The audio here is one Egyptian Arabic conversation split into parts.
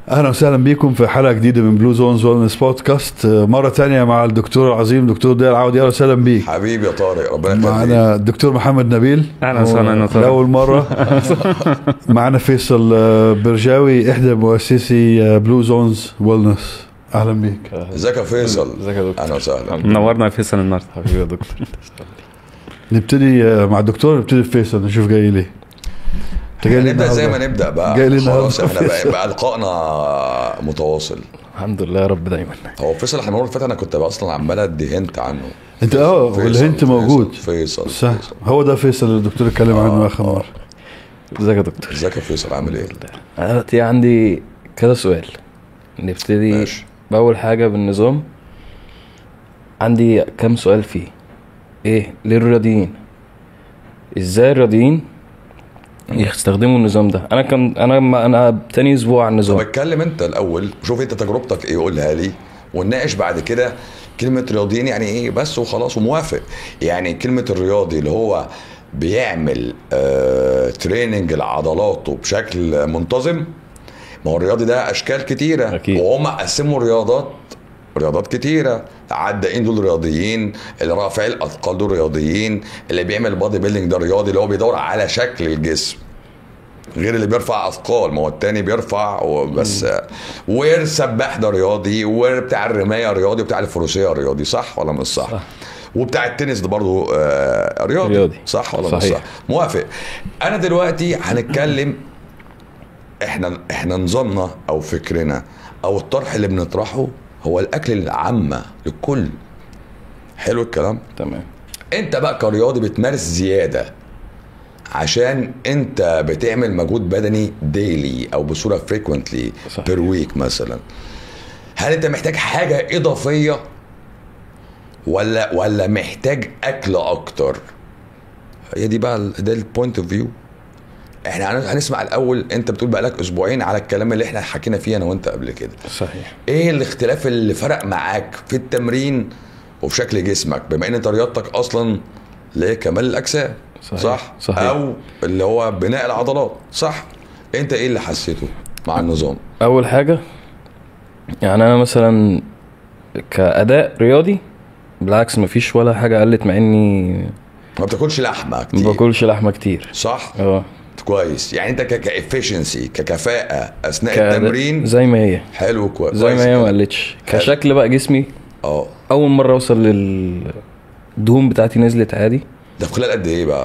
اهلا وسهلا بيكم في حلقه جديده من بلو زونز ويلنس بودكاست مره تانية مع الدكتور العظيم دكتور ضياء العودي اهلا وسهلا بيك حبيبي يا طارق ربنا يخليك معنا الدكتور محمد نبيل أهلا وسهلا يا طارق. لاول مره معنا فيصل آه، برجاوي احدى مؤسسي آه، بلو زونز ويلنس اهلا بيك ازيك يا فيصل ازيك يا دكتور اهلا وسهلا منورنا يا فيصل النهارده حبيبي يا دكتور نبتدي آه، مع الدكتور نبتدي بفيصل نشوف جاي ليه انت جاي ليه نبدا زي ما النهاردة؟ نبدا بقى جاي ليه خلاص النهاردة احنا فيصل؟ بقى, بقى لقائنا متواصل الحمد لله يا رب دايما هو فيصل احنا المره اللي فاتت انا كنت اصلا عمال ادي هنت عنه انت اه فيصل، والهنت فيصل، موجود فيصل صح فيصل. هو ده فيصل اللي الدكتور اتكلم عنه آه، اخر آه. مره ازيك يا دكتور ازيك يا فيصل عامل ايه؟ انا دلوقتي عندي كذا سؤال نبتدي ماشي باول حاجه بالنظام عندي كام سؤال فيه ايه ليه الرياضيين ازاي الرياضيين يستخدموا النظام ده انا كم انا ما انا تاني اسبوع على طب النظام اتكلم انت الاول شوف انت تجربتك ايه قولها لي ونناقش بعد كده كلمة رياضيين يعني ايه بس وخلاص وموافق يعني كلمة الرياضي اللي هو بيعمل آه تريننج لعضلاته بشكل منتظم ما هو الرياضي ده اشكال كتيرة أكيد. وهم قسموا رياضات رياضات كتيرة عدائين دول رياضيين اللي رافعي الاثقال دول رياضيين اللي بيعمل بادي بيلدينج ده رياضي اللي هو بيدور على شكل الجسم غير اللي بيرفع اثقال ما هو التاني بيرفع بس والسباح ده رياضي وبتاع الرمايه رياضي وبتاع الفروسيه رياضي صح ولا مش صح؟ صح. وبتاع التنس ده برضه آه رياضي. رياضي. صح ولا مش صحيح. صح؟ موافق انا دلوقتي هنتكلم احنا احنا نظامنا او فكرنا او الطرح اللي بنطرحه هو الاكل العامه للكل حلو الكلام تمام انت بقى كرياضي بتمارس زياده عشان انت بتعمل مجهود بدني ديلي او بصوره فريكوينتلي صحيح. بير ويك مثلا هل انت محتاج حاجه اضافيه ولا ولا محتاج اكل اكتر هي دي بقى ال- ده البوينت اوف فيو احنا هن- هنسمع الاول انت بتقول بقالك اسبوعين على الكلام اللي احنا حكينا فيه انا وانت قبل كده صحيح ايه الاختلاف اللي فرق معاك في التمرين وفي شكل جسمك بما ان انت رياضتك اصلا لكمال الاجسام صحيح. صح صحيح. او اللي هو بناء العضلات صح انت ايه اللي حسيته مع النظام اول حاجه يعني انا مثلا كاداء رياضي بالعكس مفيش ولا حاجه قلت مع اني ما بتاكلش لحمه ما كتير باكلش لحمه كتير صح اه كويس يعني انت كافشنسي ككفاءه اثناء كأداء التمرين زي ما هي حلو كويس زي ما هي ما قلتش حلو. كشكل بقى جسمي اه اول مره اوصل للدهون بتاعتي نزلت عادي ده في خلال قد ايه بقى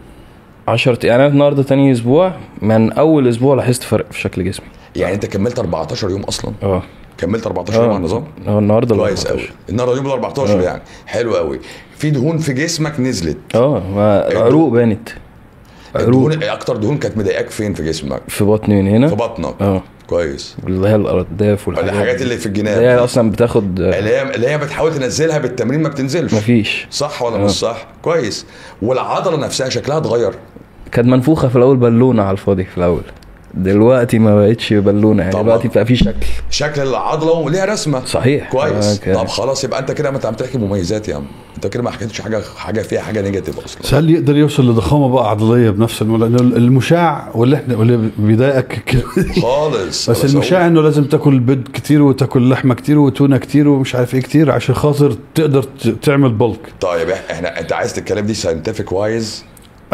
10 يعني انا النهارده تاني اسبوع من اول اسبوع لاحظت فرق في شكل جسمي يعني انت كملت 14 يوم اصلا اه كملت 14 يوم على النظام اه النهارده كويس 14. قوي النهارده يوم ال 14 آه. يعني حلو قوي في دهون في جسمك نزلت اه ما عروق بانت عروق الدهون اكتر دهون كانت مضايقاك فين في جسمك في بطني من هنا في بطنك اه كويس اللي هي الارداف والحاجات الحاجات اللي في الجناب اللي هي اصلا بتاخد آه، اللي هي اللي هي بتحاول تنزلها بالتمرين ما بتنزلش مفيش صح ولا آه. مش صح كويس والعضله نفسها شكلها اتغير كانت منفوخه في الاول بالونه على الفاضي في الاول دلوقتي ما بقتش بالونه يعني طبعا. دلوقتي بقى في شكل شكل العضله ليها رسمه صحيح كويس آه، كان- طب خلاص يبقى انت كده ما انت عم تحكي مميزات يا عم انت كده ما حكيتش حاجه حاجه فيها حاجه نيجاتيف اصلا بس هل يقدر يوصل لضخامه بقى عضليه بنفس الوقت لانه المشاع واللي احنا واللي بيضايقك كده خالص بس ولا المشاع انه لازم تاكل بيض كتير وتاكل لحمه كتير وتونه كتير ومش عارف ايه كتير عشان خاطر تقدر ت- تعمل بلك طيب احنا انت عايز تتكلم دي ساينتفك وايز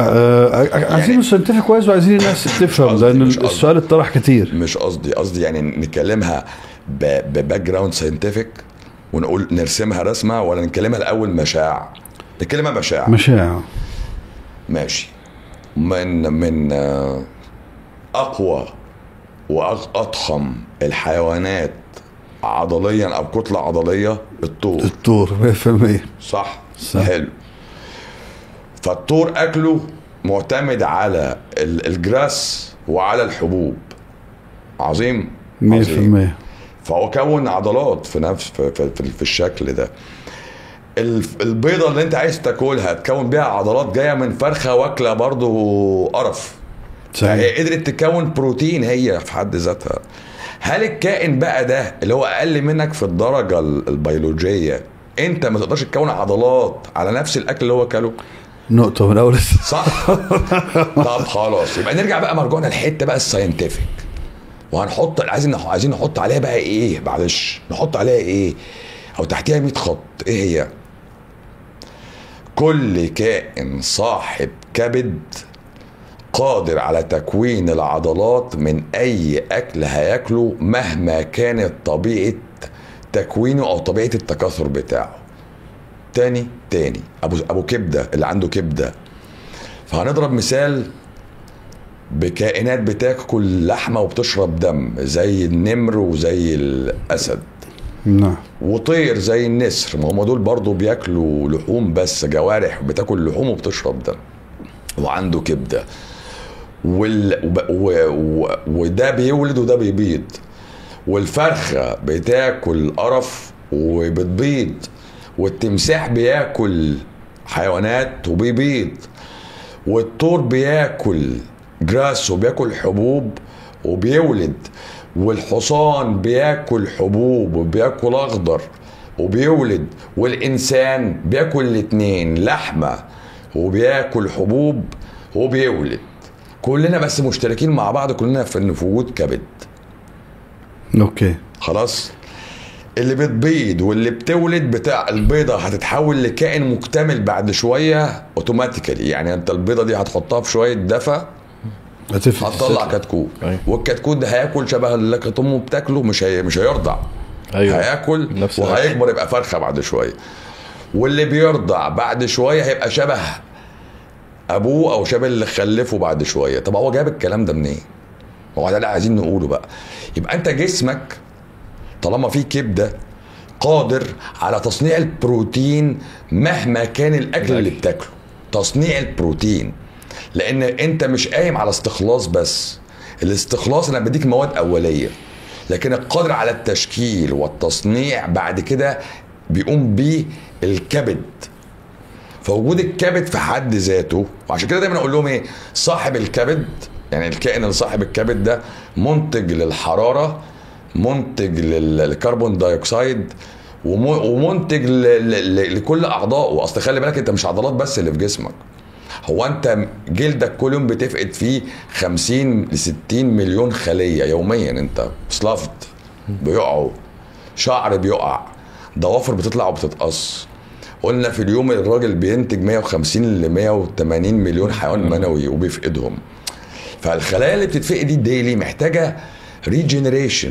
آه عايزين الساينتفك كويس وعايزين الناس تفهم قصدي، لان مش قصدي. السؤال اتطرح كتير مش قصدي قصدي يعني نكلمها بباك جراوند ساينتفك ونقول نرسمها رسمه ولا نكلمها الاول مشاع نكلمها مشاع مشاع ماشي من من آه، اقوى واضخم الحيوانات عضليا او كتله عضليه الطور الطور 100% صح صح. حلو فالطور اكله معتمد على ال- الجراس وعلى الحبوب عظيم 100% عظيم. فهو كون عضلات في نفس في, في, في, في الشكل ده الف- البيضه اللي انت عايز تاكلها تكون بيها عضلات جايه من فرخه واكله برضو قرف صحيح فهي قدرت تكون بروتين هي في حد ذاتها هل الكائن بقى ده اللي هو اقل منك في الدرجه ال- البيولوجيه انت ما تقدرش تكون عضلات على نفس الاكل اللي هو كله نقطه من اول صح طب خلاص يبقى نرجع بقى مرجوعنا للحته بقى الساينتفك وهنحط عايزين نح- عايزين نحط عليها بقى ايه معلش نحط عليها ايه او تحتها 100 خط ايه هي كل كائن صاحب كبد قادر على تكوين العضلات من اي اكل هياكله مهما كانت طبيعه تكوينه او طبيعه التكاثر بتاعه تاني تاني ابو ابو كبده اللي عنده كبده فهنضرب مثال بكائنات بتاكل لحمه وبتشرب دم زي النمر وزي الاسد نعم وطير زي النسر ما هم دول برضو بياكلوا لحوم بس جوارح بتاكل لحوم وبتشرب دم وعنده كبده وال... وب... و... و... وده بيولد وده بيبيض والفرخه بتاكل قرف وبتبيض والتمساح بياكل حيوانات وبيبيض والطور بياكل جراس وبياكل حبوب وبيولد والحصان بياكل حبوب وبياكل اخضر وبيولد والانسان بياكل الاتنين لحمه وبياكل حبوب وبيولد كلنا بس مشتركين مع بعض كلنا في ان في وجود كبد اوكي خلاص اللي بتبيض واللي بتولد بتاع البيضه هتتحول لكائن مكتمل بعد شويه اوتوماتيكالي يعني انت البيضه دي هتحطها في شويه دفى هتفرق هتطلع كتكوت أيوة. والكتكوت ده هياكل شبه اللي كانت امه بتاكله مش هي مش هيرضع ايوه هياكل نفس الأكل. وهيكبر يبقى فرخه بعد شويه واللي بيرضع بعد شويه هيبقى شبه ابوه او شبه اللي خلفه بعد شويه طب هو جاب الكلام ده منين؟ ما هو ده اللي عايزين نقوله بقى يبقى انت جسمك طالما فيه كبده قادر على تصنيع البروتين مهما كان الاكل اللي بتاكله تصنيع البروتين لان انت مش قايم على استخلاص بس الاستخلاص انا بديك مواد اوليه لكن القادر على التشكيل والتصنيع بعد كده بيقوم بيه الكبد فوجود الكبد في حد ذاته وعشان كده دايما اقول لهم ايه صاحب الكبد يعني الكائن اللي صاحب الكبد ده منتج للحراره منتج لل- للكربون دايوكسيد وم- ومنتج ل- ل- ل- لكل اعضائه اصل خلي بالك انت مش عضلات بس اللي في جسمك هو انت جلدك كل يوم بتفقد فيه 50 ل 60 مليون خليه يوميا انت سلافت بيقعوا شعر بيقع ضوافر بتطلع وبتتقص قلنا في اليوم الراجل بينتج 150 ل 180 مليون حيوان منوي وبيفقدهم فالخلايا اللي بتتفقد دي ديلي محتاجه ريجنريشن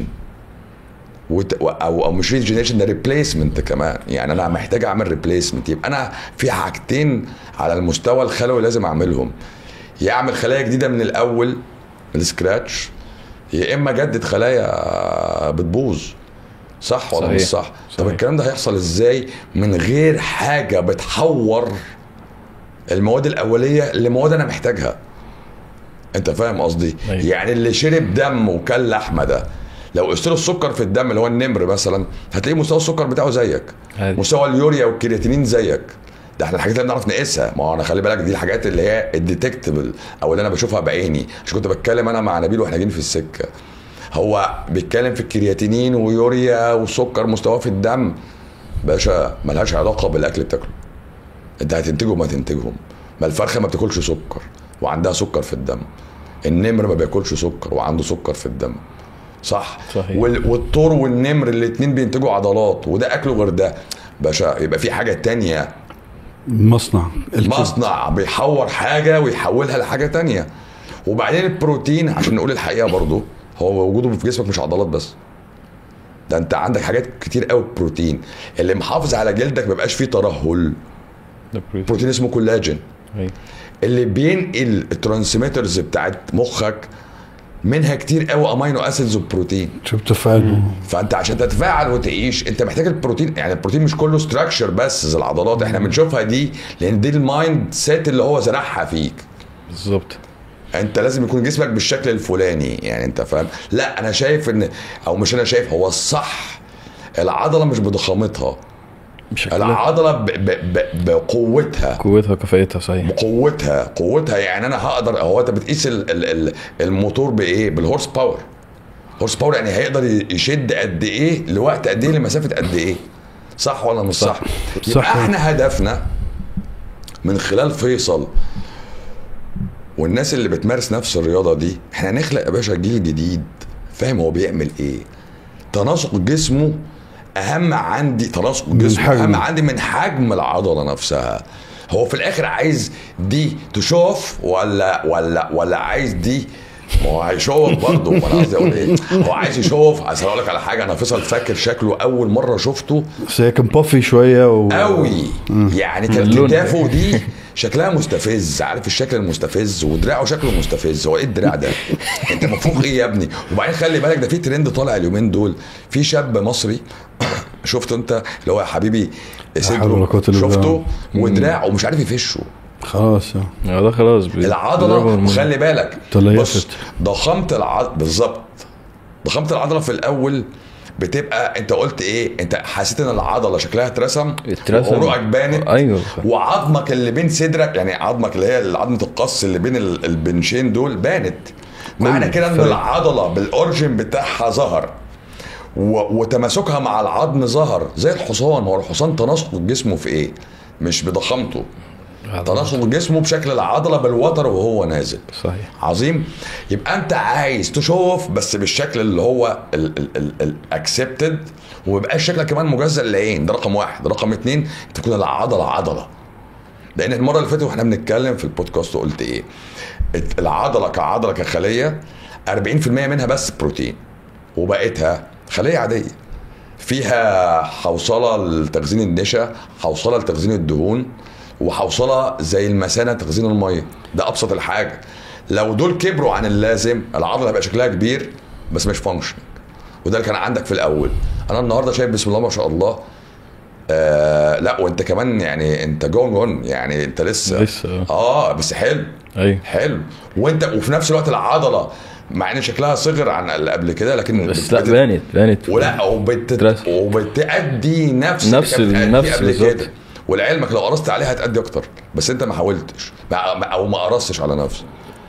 وت... او او مش ريجنريشن ده ريبليسمنت كمان يعني انا محتاج اعمل ريبليسمنت يبقى انا في حاجتين على المستوى الخلوي لازم اعملهم يا اعمل خلايا جديده من الاول من السكراتش يا اما جدد خلايا بتبوظ صح ولا مش صحيح. صح طب صحيح. الكلام ده هيحصل ازاي من غير حاجه بتحور المواد الاوليه لمواد انا محتاجها انت فاهم قصدي أيوة. يعني اللي شرب دم وكل لحمه ده لو قست له السكر في الدم اللي هو النمر مثلا هتلاقي مستوى السكر بتاعه زيك عادي. مستوى اليوريا والكرياتينين زيك ده احنا الحاجات اللي بنعرف نقيسها ما هو انا خلي بالك دي الحاجات اللي هي الديتكتبل او اللي انا بشوفها بعيني عشان كنت بتكلم انا مع نبيل واحنا جايين في السكه هو بيتكلم في الكرياتينين ويوريا وسكر مستواه في الدم باشا ملهاش علاقه بالاكل اللي بتاكله انت هتنتجهم ما تنتجهم ما الفرخه ما بتاكلش سكر وعندها سكر في الدم النمر ما بياكلش سكر وعنده سكر في الدم صح صحيح. وال... والطور والنمر الاثنين بينتجوا عضلات وده اكله غير ده باشا يبقى في حاجه تانية مصنع الكبد. مصنع بيحور حاجه ويحولها لحاجه تانية وبعدين البروتين عشان نقول الحقيقه برضو هو وجوده في جسمك مش عضلات بس ده انت عندك حاجات كتير قوي بروتين اللي محافظ على جلدك ما بيبقاش فيه ترهل ده بروتين. بروتين اسمه كولاجين أيوة. اللي بينقل الترانسميترز بتاعت مخك منها كتير قوي امينو اسيدز وبروتين شو بتفعل فانت عشان تتفاعل وتعيش انت محتاج البروتين يعني البروتين مش كله ستراكشر بس زي العضلات احنا بنشوفها دي لان دي المايند سيت اللي هو زرعها فيك بالظبط انت لازم يكون جسمك بالشكل الفلاني يعني انت فاهم لا انا شايف ان او مش انا شايف هو الصح العضله مش بضخامتها بشكل العضله ب- ب- ب- بقوتها قوتها وكفاءتها صحيح بقوتها قوتها يعني انا هقدر هو انت بتقيس ال- ال- ال- الموتور بايه بالهورس باور هورس باور يعني هيقدر يشد قد ايه لوقت قد ايه لمسافه قد ايه صح ولا مش صح, صح. يبقى صح. احنا هدفنا من خلال فيصل والناس اللي بتمارس نفس الرياضه دي احنا نخلق يا باشا جيل جديد فاهم هو بيعمل ايه تناسق جسمه اهم عندي تناسق من جسمه حجمه. اهم عندي من حجم العضله نفسها هو في الاخر عايز دي تشوف ولا ولا ولا عايز دي ما هو هيشوف برضه ما انا قصدي اقول ايه هو عايز يشوف عايز اقول لك على حاجه انا فيصل فاكر شكله اول مره شفته بس هي كان بافي شويه و... قوي يعني كان اللون. كتافه دي شكلها مستفز عارف الشكل المستفز ودراعه شكله مستفز هو ايه الدراع ده انت مفروخ ايه يا ابني وبعدين خلي بالك ده في ترند طالع اليومين دول في شاب مصري شفته انت اللي هو يا حبيبي حول ولا قوة صدره إلا بالله. شفته ودراعه مش عارف يفشه خلاص آه. آه، ده خلاص بي- العضله بيضربوا هرمون. وخلي بالك تليفت. بص ضخامه العضله بالظبط ضخامه العضله في الاول بتبقى انت قلت ايه انت حسيت ان العضله شكلها اترسم اترسم. وعروقك بانت ايوه وعظمك اللي بين صدرك يعني عظمك اللي هي عظمه القص اللي بين ال- البنشين دول بانت معنى كده ان فرق. العضله بالاورجن بتاعها ظهر و- وتماسكها مع العظم ظهر زي الحصان هو الحصان تناسق جسمه في ايه مش بضخامته تناسق جسمه بشكل العضله بالوتر وهو نازل صحيح عظيم يبقى انت عايز تشوف بس بالشكل اللي هو الاكسبتد وما يبقاش شكلك كمان مجزء للعين ده رقم واحد رقم اتنين تكون العضله عضله لان المره اللي فاتت واحنا بنتكلم في البودكاست قلت ايه الت- العضله كعضله كخليه 40% منها بس بروتين وبقيتها خليه عاديه فيها حوصله لتخزين النشا حوصله لتخزين الدهون وحوصله زي المثانه تخزين الميه ده ابسط الحاجه لو دول كبروا عن اللازم العضله هيبقى شكلها كبير بس مش فانكشن وده اللي كان عندك في الاول انا النهارده شايف بسم الله ما شاء الله آه لا وانت كمان يعني انت جون جون يعني انت لسه لسه، آه. اه بس حلو ايوه حلو وانت وفي نفس الوقت العضله مع ان شكلها صغر عن اللي قبل كده لكن بس بت- لا بت- بانت بانت ولا وبت... دراسة. وبتأدي نفس نفس اللي كانت ال- بتأدي نفس قبل بالظبط. كده ولعلمك لو قرصت عليها هتأدي اكتر بس انت ما حاولتش ما- ما- او ما قرصتش على نفسك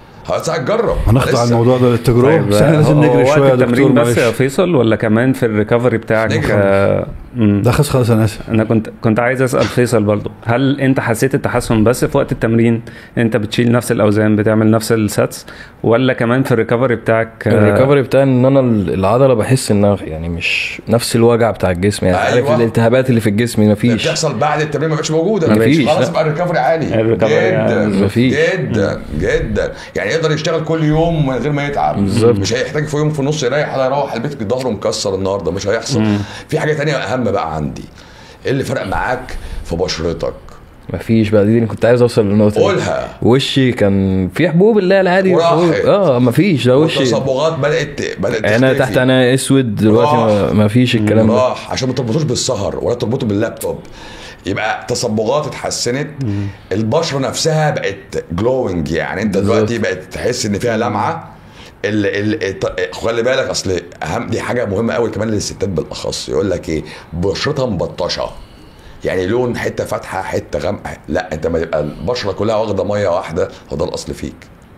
بس هتجرب هنخضع لسه. الموضوع ده للتجربه طيب بس احنا لازم هو- نجري هو شويه وقت يا دكتور التمرين بس يا معلش فيصل ولا كمان في الريكفري بتاعك نجري. آه، مم. ده خلاص خلاص انا اسف انا كنت كنت عايز اسال فيصل برضو هل انت حسيت التحسن بس في وقت التمرين انت بتشيل نفس الاوزان بتعمل نفس الساتس ولا كمان في الريكفري بتاعك آه، الريكفري بتاعي ان انا ال- العضله بحس انها يعني مش نفس الوجع بتاع الجسم يعني عارف أيوة. الالتهابات اللي في الجسم اللي مفيش بتحصل بعد التمرين ما بقتش موجوده مفيش، خلاص لا. يبقى الريكفري عالي الريكفري جدا عالي. مفيش. جدا جدا يعني يقدر يشتغل كل يوم من غير ما يتعب بالظبط. مش هيحتاج في يوم في النص يريح لا يروح البيت ظهره مكسر النهارده مش هيحصل في حاجه تانية اهم بقى عندي ايه اللي فرق معاك في بشرتك مفيش بقى دي اللي كنت عايز اوصل للنقطه دي. قولها وشي كان في حبوب اللي هي العادي وراحت. حبوب. اه مفيش ده وشي والتصبغات بدات بدات انا تختفي. تحت انا اسود دلوقتي ما- راح. مفيش الكلام ده راح عشان ما تربطوش بالسهر ولا تربطه باللابتوب يبقى تصبغات اتحسنت البشره نفسها بقت جلوينج يعني انت دلوقتي بقت تحس ان فيها لمعه ال ال الت- خلي بالك اصل اهم دي حاجه مهمه قوي كمان للستات بالاخص يقول لك ايه بشرتها مبطشه يعني لون حته فاتحه حته غامقه لا انت ما تبقى البشره كلها واخده ميه واحده هو ده الاصل فيك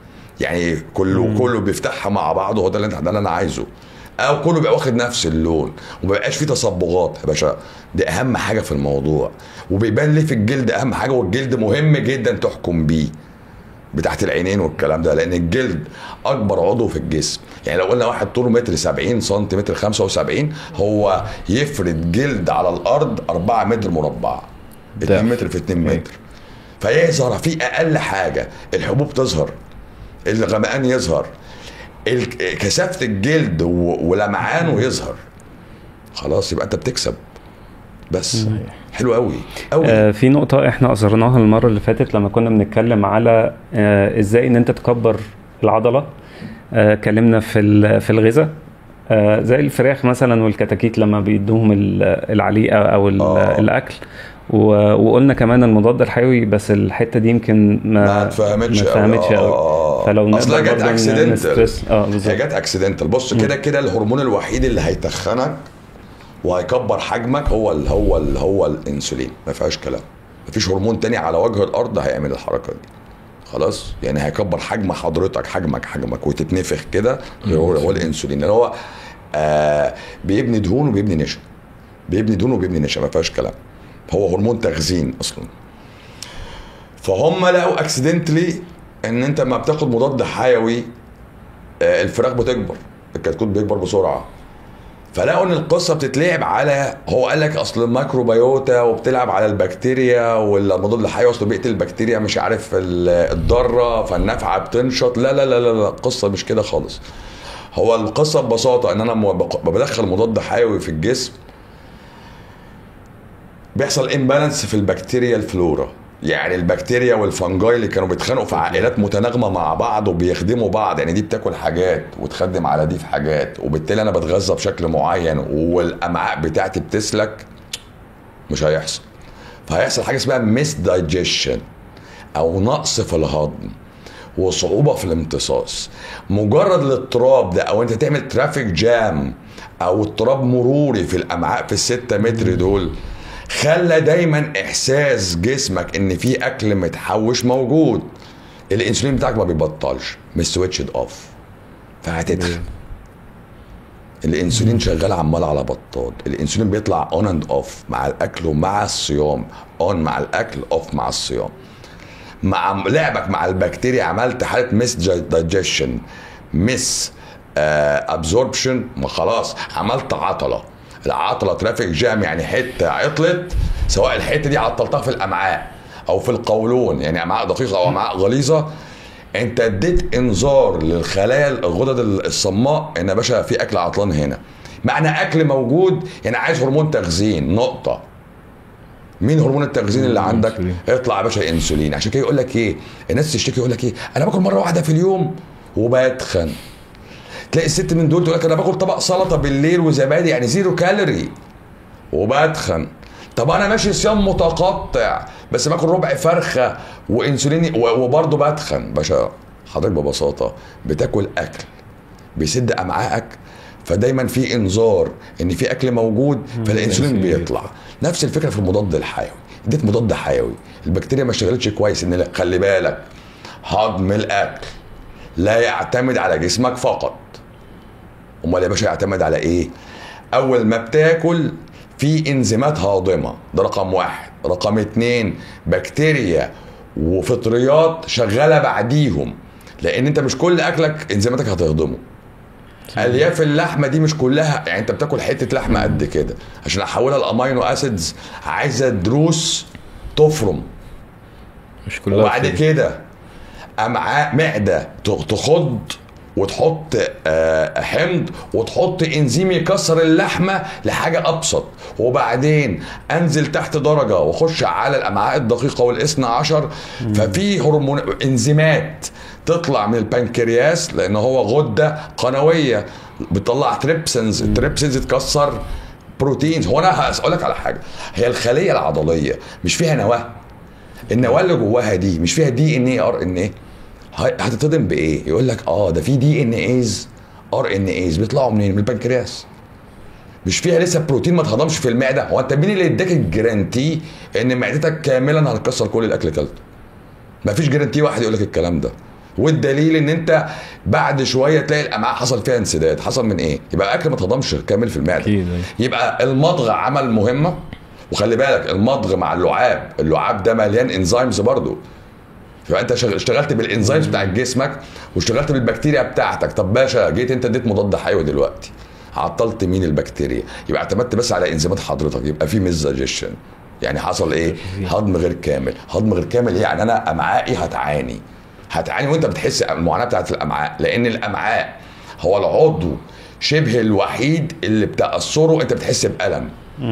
يعني كله كله بيفتحها مع بعضه هو ده اللي انت ده اللي انا عايزه او كله بيبقى واخد نفس اللون وما بيبقاش فيه تصبغات يا باشا دي اهم حاجه في الموضوع وبيبان ليه في الجلد اهم حاجه والجلد مهم جدا تحكم بيه بتاعت العينين والكلام ده لان الجلد اكبر عضو في الجسم يعني لو قلنا واحد طوله متر 70 سم متر 75 هو يفرد جلد على الارض 4 متر مربع 2 متر في 2 متر فيظهر في اقل حاجه الحبوب تظهر الغمقان يظهر ال- كثافه الجلد و- ولمعانه يظهر خلاص يبقى انت بتكسب بس حلو قوي قوي آه، في نقطة احنا أثرناها المرة اللي فاتت لما كنا بنتكلم على آه، ازاي ان انت تكبر العضلة آه، اتكلمنا في ال- في الغذاء آه، زي الفراخ مثلا والكتاكيت لما بيدوهم ال- العليقة او ال- آه. الاكل و- وقلنا كمان المضاد الحيوي بس الحتة دي يمكن ما ما اتفهمتش ما قوي. اتفهمتش آه، قوي آه، آه. فلو اصلها نقدر جت برضه اكسيدنتال نسترس اه هي بالظبط جت اكسيدنتال بص كده كده الهرمون الوحيد اللي هيتخنك وهيكبر حجمك هو ال هو ال هو الانسولين ما فيهاش كلام ما فيش هرمون تاني على وجه الارض هيعمل الحركه دي خلاص يعني هيكبر حجم حضرتك حجمك حجمك وتتنفخ كده هو, هو الانسولين اللي هو آه بيبني دهون وبيبني نشا بيبني دهون وبيبني نشا ما فيهاش كلام هو هرمون تخزين اصلا فهم لقوا اكسيدنتلي ان انت لما بتاخد مضاد حيوي آه، الفراخ بتكبر الكتكوت بيكبر بسرعه فلقوا ان القصه بتتلعب على هو قال لك اصل الميكروبيوتا وبتلعب على البكتيريا والمضاد الحيوي اصله بيقتل البكتيريا مش عارف ال- الضاره فالنافعه بتنشط لا لا لا لا, لا. القصه مش كده خالص هو القصه ببساطه ان انا م- بق- بدخل مضاد حيوي في الجسم بيحصل امبالانس في البكتيريا الفلورا يعني البكتيريا والفنجاي اللي كانوا بيتخانقوا في عائلات متناغمه مع بعض وبيخدموا بعض يعني دي بتاكل حاجات وتخدم على دي في حاجات وبالتالي انا بتغذى بشكل معين والامعاء بتاعتي بتسلك مش هيحصل فهيحصل حاجه اسمها ميس دايجيشن او نقص في الهضم وصعوبه في الامتصاص مجرد الاضطراب ده او انت تعمل ترافيك جام او اضطراب مروري في الامعاء في الستة متر دول خلى دايما احساس جسمك ان في اكل متحوش موجود الانسولين بتاعك ما بيبطلش مش سويتشد اوف فهتتخن الانسولين شغال عمال على بطال الانسولين بيطلع اون اند اوف مع الاكل ومع الصيام اون مع الاكل اوف مع الصيام مع لعبك مع البكتيريا عملت حاله مس دايجيشن مس ابزوربشن ما خلاص عملت عطله العطله ترافيك جام يعني حته عطلت سواء الحته دي عطلتها في الامعاء او في القولون يعني امعاء دقيقه او امعاء غليظه انت اديت انذار للخلايا الغدد الصماء ان يا باشا في اكل عطلان هنا معنى اكل موجود يعني عايز هرمون تخزين نقطه مين هرمون التخزين اللي عندك الأنسولين. اطلع يا باشا انسولين عشان كده يقول لك ايه الناس تشتكي يقول لك ايه انا باكل مره واحده في اليوم وبتخن تلاقي الست من دول تقول لك انا باكل طبق سلطه بالليل وزبادي يعني زيرو كالوري وبتخن طب انا ماشي صيام متقطع بس باكل ربع فرخه وانسولين و- وبرضه بتخن باشا حضرتك ببساطه بتاكل اكل بيسد امعائك فدايما في انذار ان في اكل موجود فالانسولين الإنسولين بيطلع نفس الفكره في المضاد الحيوي اديت مضاد حيوي البكتيريا ما اشتغلتش كويس ان لا خلي بالك هضم الاكل لا يعتمد على جسمك فقط امال يا باشا يعتمد على ايه اول ما بتاكل في انزيمات هاضمه ده رقم واحد رقم اتنين بكتيريا وفطريات شغاله بعديهم لان انت مش كل اكلك انزيماتك هتهضمه الياف اللحمه دي مش كلها يعني انت بتاكل حته لحمه قد كده عشان احولها لامينو اسيدز عايزه دروس تفرم مش كلها وبعد كده. كده امعاء معده ت- تخض وتحط آه، حمض وتحط انزيم يكسر اللحمه لحاجه ابسط وبعدين انزل تحت درجه واخش على الامعاء الدقيقه والاثنى عشر ففي هرمون انزيمات تطلع من البنكرياس لان هو غده قنويه بتطلع تريبسنز التريبسنز تكسر بروتينز هو انا هسألك لك على حاجه هي الخليه العضليه مش فيها نواه النواه اللي جواها دي مش فيها دي ان ايه ار ان ايه هتتصدم بايه يقول لك اه ده في دي ان ايز ار ان ايز بيطلعوا منين من البنكرياس مش فيها لسه بروتين ما اتهضمش في المعده هو انت مين اللي اداك الجرانتي ان معدتك كاملا هتكسر كل الاكل اللي اكلته مفيش جرانتي واحد يقول لك الكلام ده والدليل ان انت بعد شويه تلاقي الامعاء حصل فيها انسداد حصل من ايه يبقى الاكل ما اتهضمش كامل في المعده أكيد، أيوة. يبقى المضغ عمل مهمه وخلي بالك المضغ مع اللعاب اللعاب ده مليان انزيمز برضو يبقى انت شغ- اشتغلت بالانزيمز بتاع جسمك واشتغلت بالبكتيريا بتاعتك طب باشا جيت انت اديت مضاد حيوي دلوقتي عطلت مين البكتيريا يبقى اعتمدت بس على انزيمات حضرتك يبقى في ميزاجيشن يعني حصل ايه هضم غير كامل هضم غير كامل يعني انا امعائي هتعاني هتعاني وانت بتحس المعاناه بتاعت الامعاء لان الامعاء هو العضو شبه الوحيد اللي بتاثره انت بتحس بالم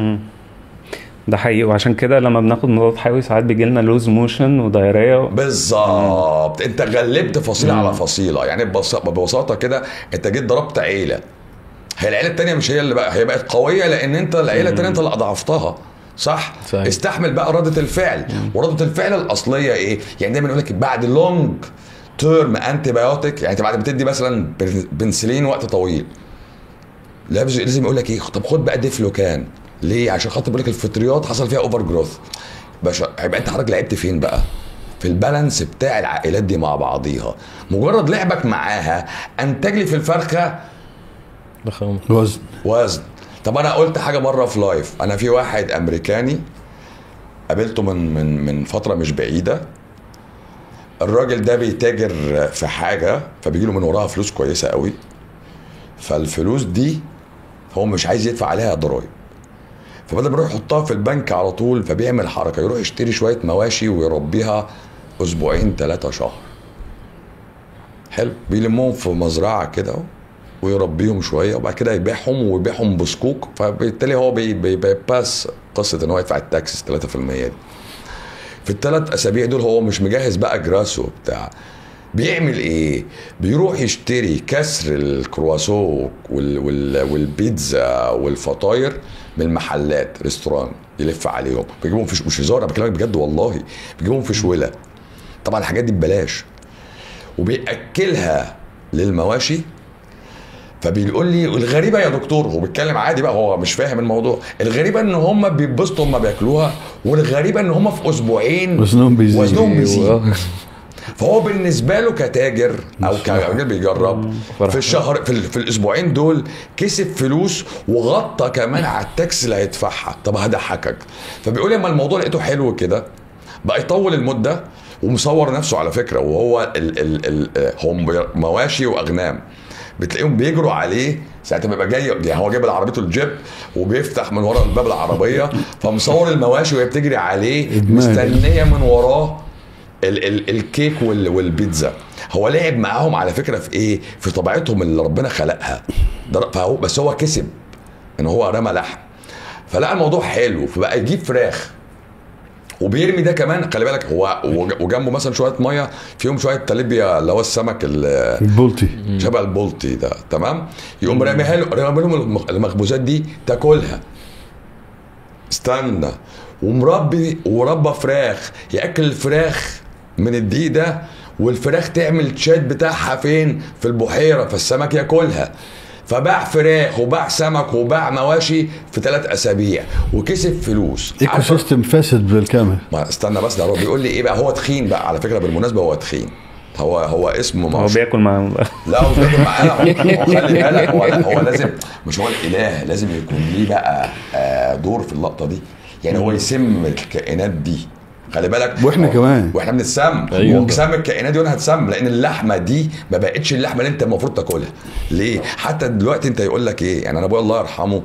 ده حقيقي وعشان كده لما بناخد مضاد حيوي ساعات بيجي لنا لوز موشن ودايريا بالظبط انت غلبت فصيله على فصيله يعني ببس- ببساطه كده انت جيت ضربت عيله هي العيله التانيه مش هي اللي بقى هي بقت قويه لان انت العيله التانيه انت اللي اضعفتها صح؟ صحيح. استحمل بقى ردة الفعل ورده الفعل الاصليه ايه؟ يعني دايما يقول لك بعد لونج تيرم انتي بايوتيك يعني انت بعد ما تدي مثلا بن- بنسلين وقت طويل لازم لازم يقول لك ايه طب خد بقى ديفلوكان ليه عشان خاطر بيقول لك الفطريات حصل فيها اوفر جروث باشا هيبقى انت حضرتك لعبت فين بقى في البالانس بتاع العائلات دي مع بعضيها مجرد لعبك معاها انتج لي في الفرخه ضخامة وزن وزن طب انا قلت حاجه مره في لايف انا في واحد امريكاني قابلته من من من فتره مش بعيده الراجل ده بيتاجر في حاجه فبيجي له من وراها فلوس كويسه قوي فالفلوس دي هو مش عايز يدفع عليها ضرايب فبدل ما يروح يحطها في البنك على طول فبيعمل حركه يروح يشتري شويه مواشي ويربيها اسبوعين ثلاثه شهر حلو بيلمهم في مزرعه كده ويربيهم شويه وبعد كده يبيعهم ويبيعهم بصكوك فبالتالي هو بي- بي- بيباس قصه ان هو يدفع التاكسس 3% دي في الثلاث اسابيع دول هو مش مجهز بقى جراسو بتاع بيعمل ايه؟ بيروح يشتري كسر الكرواسو وال وال والبيتزا والفطاير من المحلات ريستوران يلف عليهم بيجيبهم في مش هزار انا بكلمك بجد والله بيجيبهم في شوله طبعا الحاجات دي ببلاش وبياكلها للمواشي فبيقول لي الغريبه يا دكتور هو بيتكلم عادي بقى هو مش فاهم الموضوع الغريبه ان هم بيتبسطوا هم بياكلوها والغريبه ان هم في اسبوعين وزنهم بيزيد. وزنهم بيزيد أيوة. فهو بالنسبه له كتاجر او كراجل بيجرب فرح. في الشهر في, ال- في الاسبوعين دول كسب فلوس وغطى كمان على التاكس اللي هيدفعها طب هضحكك فبيقول لي اما الموضوع لقيته حلو كده بقى يطول المده ومصور نفسه على فكره وهو ال ال ال هم بي- مواشي واغنام بتلاقيهم بيجروا عليه ساعة ما يبقى جاي يعني هو جايب عربيته الجيب وبيفتح من ورا الباب العربيه فمصور المواشي وهي بتجري عليه إدمان. مستنيه من وراه ال ال الكيك وال والبيتزا هو لعب معاهم على فكره في ايه في طبيعتهم اللي ربنا خلقها ده- فهو بس هو كسب ان هو رمى لحم فلقى الموضوع حلو فبقى يجيب فراخ وبيرمي ده كمان خلي بالك هو وج- وجنبه مثلا شويه ميه فيهم شويه تلبيا اللي هو السمك ال- البولتي شبه البلطي ده تمام يقوم راميها له رامي لهم المخ- المخبوزات دي تاكلها استنى ومربي وربى فراخ ياكل الفراخ من الدقيق ده والفراخ تعمل تشات بتاعها فين في البحيره فالسمك ياكلها فباع فراخ وباع سمك وباع مواشي في ثلاث اسابيع وكسب فلوس ايكو عارف- سيستم فاسد بالكامل ما استنى بس ده هو بيقول لي ايه بقى هو تخين بقى على فكره بالمناسبه هو تخين هو هو اسمه هو معروف بياكل معاهم بقى لا هو بياكل معانا هو خلي بالك هو, هو لازم مش هو الاله لازم يكون ليه بقى آه، دور في اللقطه دي يعني هو يسم الكائنات دي خلي بالك وإحنا هو- كمان. واحنا بنتسم أيوة. هو بيسم الكائنات دي وانا هتسم لان اللحمه دي ما بقتش اللحمه اللي انت المفروض تاكلها ليه حتى دلوقتي انت يقول لك ايه يعني انا ابويا الله يرحمه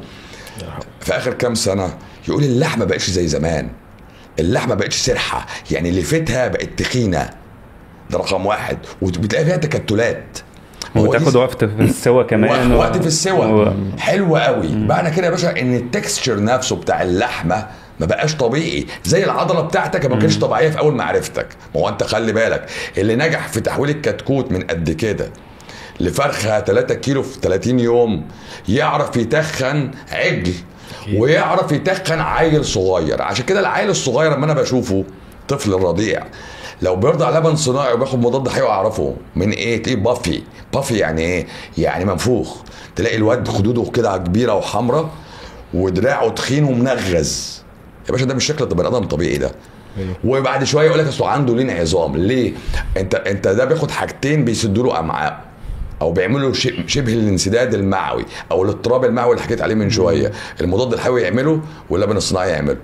في اخر كام سنه يقول اللحمه بقتش زي زمان اللحمه بقتش سرحه يعني لفتها بقت تخينه ده رقم واحد وبتلاقي فيها تكتلات هو دي وتاخد وقت في السوا كمان وقت, وقت في السوا و- حلو قوي معنى كده يا باشا ان التكستشر نفسه بتاع اللحمه ما بقاش طبيعي زي العضله بتاعتك ما كانتش طبيعيه في اول معرفتك ما هو انت خلي بالك اللي نجح في تحويل الكتكوت من قد كده لفرخه 3 كيلو في 30 يوم يعرف يتخن عجل ويعرف يتخن عيل صغير عشان كده العيل الصغير لما انا بشوفه طفل رضيع لو بيرضع لبن صناعي وبياخد مضاد حيوي اعرفه من ايه تلاقيه بافي بافي يعني ايه يعني منفوخ تلاقي الواد خدوده كده كبيره وحمراء ودراعه تخين ومنغز يا باشا ده مش شكل بني ادم طبيعي ده وبعد شويه يقول لك اصل عنده لين عظام ليه انت انت ده بياخد حاجتين بيسدوا له امعاء او بيعملوا ش- شبه الانسداد المعوي او الاضطراب المعوي اللي حكيت عليه من شويه المضاد الحيوي يعمله واللبن الصناعي يعمله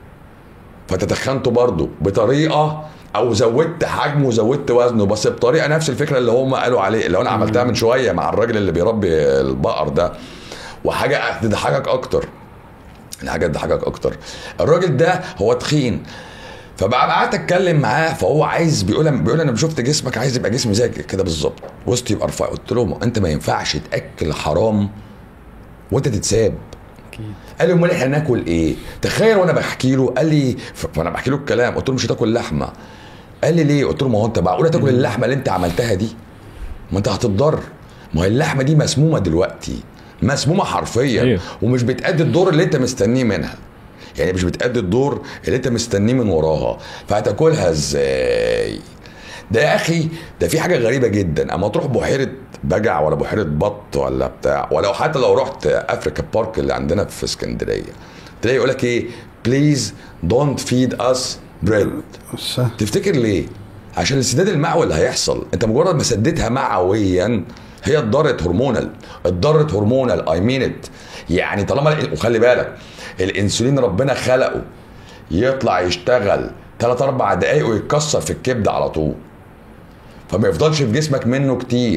فانت تخنته برضه بطريقه او زودت حجمه وزودت وزنه بس بطريقه نفس الفكره اللي هم قالوا عليه اللي انا عملتها من شويه مع الراجل اللي بيربي البقر ده وحاجه تضحكك اكتر الحاجه تضحكك اكتر الراجل ده هو تخين فبقى قعدت اتكلم معاه فهو عايز بيقول بيقول انا شفت جسمك عايز يبقى جسمي زي كده بالظبط وسطي يبقى رفيع قلت له انت ما ينفعش تاكل حرام وانت تتساب قال لي امال احنا ناكل ايه؟ تخيل وانا بحكي له قال لي ف- فانا بحكي له الكلام قلت له مش هتاكل لحمه قال لي ليه؟ قلت له ما هو انت معقوله تاكل اللحمه اللي انت عملتها دي؟ ما انت هتتضر ما هي اللحمه دي مسمومه دلوقتي مسمومه حرفيا أيوه. ومش بتأدي الدور اللي انت مستنيه منها يعني مش بتأدي الدور اللي انت مستنيه من وراها فهتاكلها ازاي؟ ده يا اخي ده في حاجه غريبه جدا اما تروح بحيره بجع ولا بحيره بط ولا بتاع ولو حتى لو رحت افريكا بارك اللي عندنا في اسكندريه تلاقي يقول لك ايه بليز دونت فيد اس بريد صح. تفتكر ليه؟ عشان السداد المعوي اللي هيحصل انت مجرد ما سددتها معويا هي اتضرت هرمونال اتضرت هرمونال اي مين ات يعني طالما وخلي بالك الانسولين ربنا خلقه يطلع يشتغل 3 4 دقايق ويتكسر في الكبد على طول فما يفضلش في جسمك منه كتير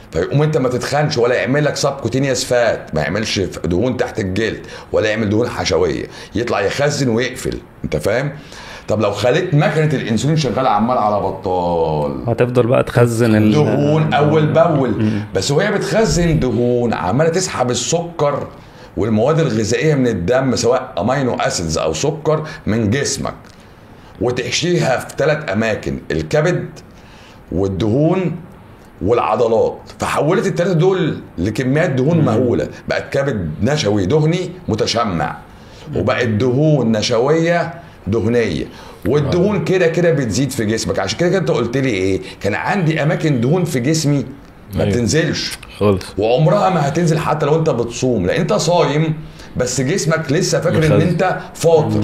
فيقوم انت ما تتخنش ولا يعمل لك سبكوتينيوس فات ما يعملش دهون تحت الجلد ولا يعمل دهون حشويه يطلع يخزن ويقفل انت فاهم طب لو خليت مكنه الانسولين شغاله عمال على بطال هتفضل بقى تخزن ال- دهون اول باول بس وهي بتخزن دهون عماله تسحب السكر والمواد الغذائيه من الدم سواء امينو اسيدز او سكر من جسمك وتحشيها في ثلاث اماكن الكبد والدهون والعضلات فحولت الثلاثه دول لكميات دهون مهوله بقت كبد نشوي دهني متشمع وبقت دهون نشويه دهنيه والدهون كده كده بتزيد في جسمك عشان كده كده انت قلت لي ايه كان عندي اماكن دهون في جسمي ما أيوة. بتنزلش خالص وعمرها ما هتنزل حتى لو انت بتصوم لان انت صايم بس جسمك لسه فاكر ان مخزن. انت فاطر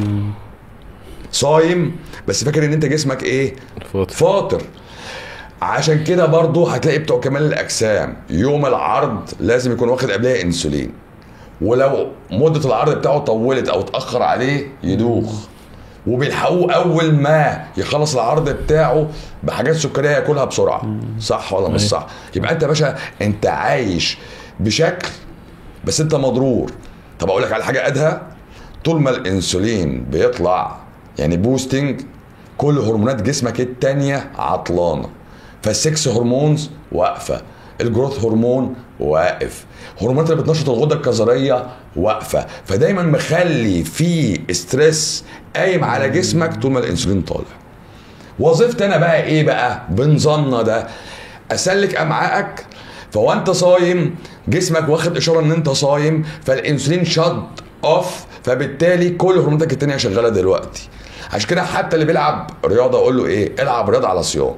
صايم بس فاكر ان انت جسمك ايه فاطر فاطر عشان كده برضو هتلاقي بتوع كمال الاجسام يوم العرض لازم يكون واخد قبلها انسولين ولو مده العرض بتاعه طولت او اتاخر عليه يدوخ وبيلحقوه اول ما يخلص العرض بتاعه بحاجات سكريه ياكلها بسرعه صح ولا مش أيوة. صح يبقى انت يا باشا انت عايش بشكل بس انت مضرور طب اقول لك على حاجه ادهى طول ما الانسولين بيطلع يعني بوستنج كل هرمونات جسمك التانية عطلانة فالسكس هرمونز واقفة الجروث هرمون واقف هرمونات اللي بتنشط الغدة الكظرية واقفة فدايما مخلي في ستريس قايم على جسمك طول ما الانسولين طالع وظيفتي انا بقى ايه بقى بنظامنا ده اسلك امعائك فوانت صايم جسمك واخد اشاره ان انت صايم فالانسولين شد اوف فبالتالي كل هرموناتك التانية شغاله دلوقتي عشان كده حتى اللي بيلعب رياضه اقول له ايه العب رياضه على صيام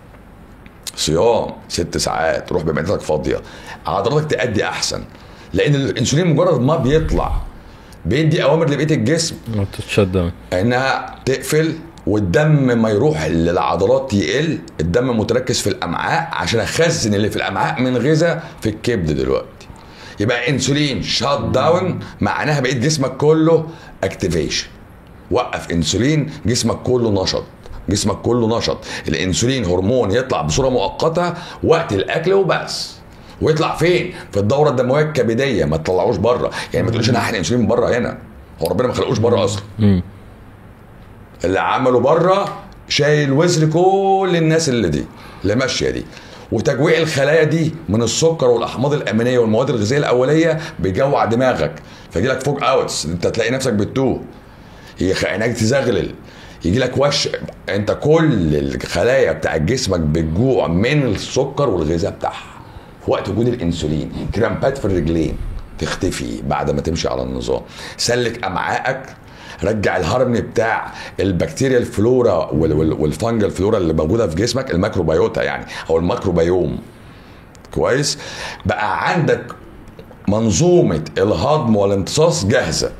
صيام ست ساعات روح بمعدتك فاضيه عضلاتك تأدي احسن لان الانسولين مجرد ما بيطلع بيدي اوامر لبقيه الجسم ما تتشت داون انها تقفل والدم ما يروح للعضلات يقل الدم متركز في الامعاء عشان اخزن اللي في الامعاء من غذاء في الكبد دلوقتي يبقى انسولين شات داون معناها بقيت جسمك كله اكتيفيشن وقف انسولين جسمك كله نشط جسمك كله نشط الانسولين هرمون يطلع بصوره مؤقته وقت الاكل وبس ويطلع فين في الدوره الدمويه الكبديه ما تطلعوش بره يعني ما تقولش انا هحقن انسولين من بره هنا هو ربنا ما خلقوش بره اصلا مم. اللي عمله بره شايل وزر كل الناس اللي دي اللي ماشيه دي وتجويع الخلايا دي من السكر والاحماض الامينيه والمواد الغذائيه الاوليه بيجوع دماغك فيجي لك فوق اوتس انت تلاقي نفسك بتتوه هي عينك تزغلل يجي لك وش انت كل الخلايا بتاع جسمك بتجوع من السكر والغذاء بتاعها في وقت وجود الانسولين كرامبات في الرجلين تختفي بعد ما تمشي على النظام سلك امعائك رجع الهرم بتاع البكتيريا الفلورا وال- وال- والفنجل فلورا اللي موجوده في جسمك الميكروبيوتا يعني او الميكروبيوم كويس بقى عندك منظومه الهضم والامتصاص جاهزه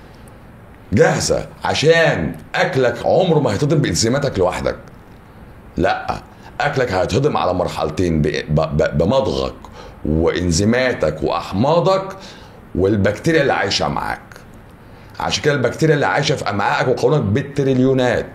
جاهزه عشان اكلك عمره ما هيتهضم بانزيماتك لوحدك لا اكلك هيتهضم على مرحلتين ب- ب- ب- بمضغك وانزيماتك واحماضك والبكتيريا اللي عايشه معاك عشان كده البكتيريا اللي عايشه في امعائك وقولونك بالتريليونات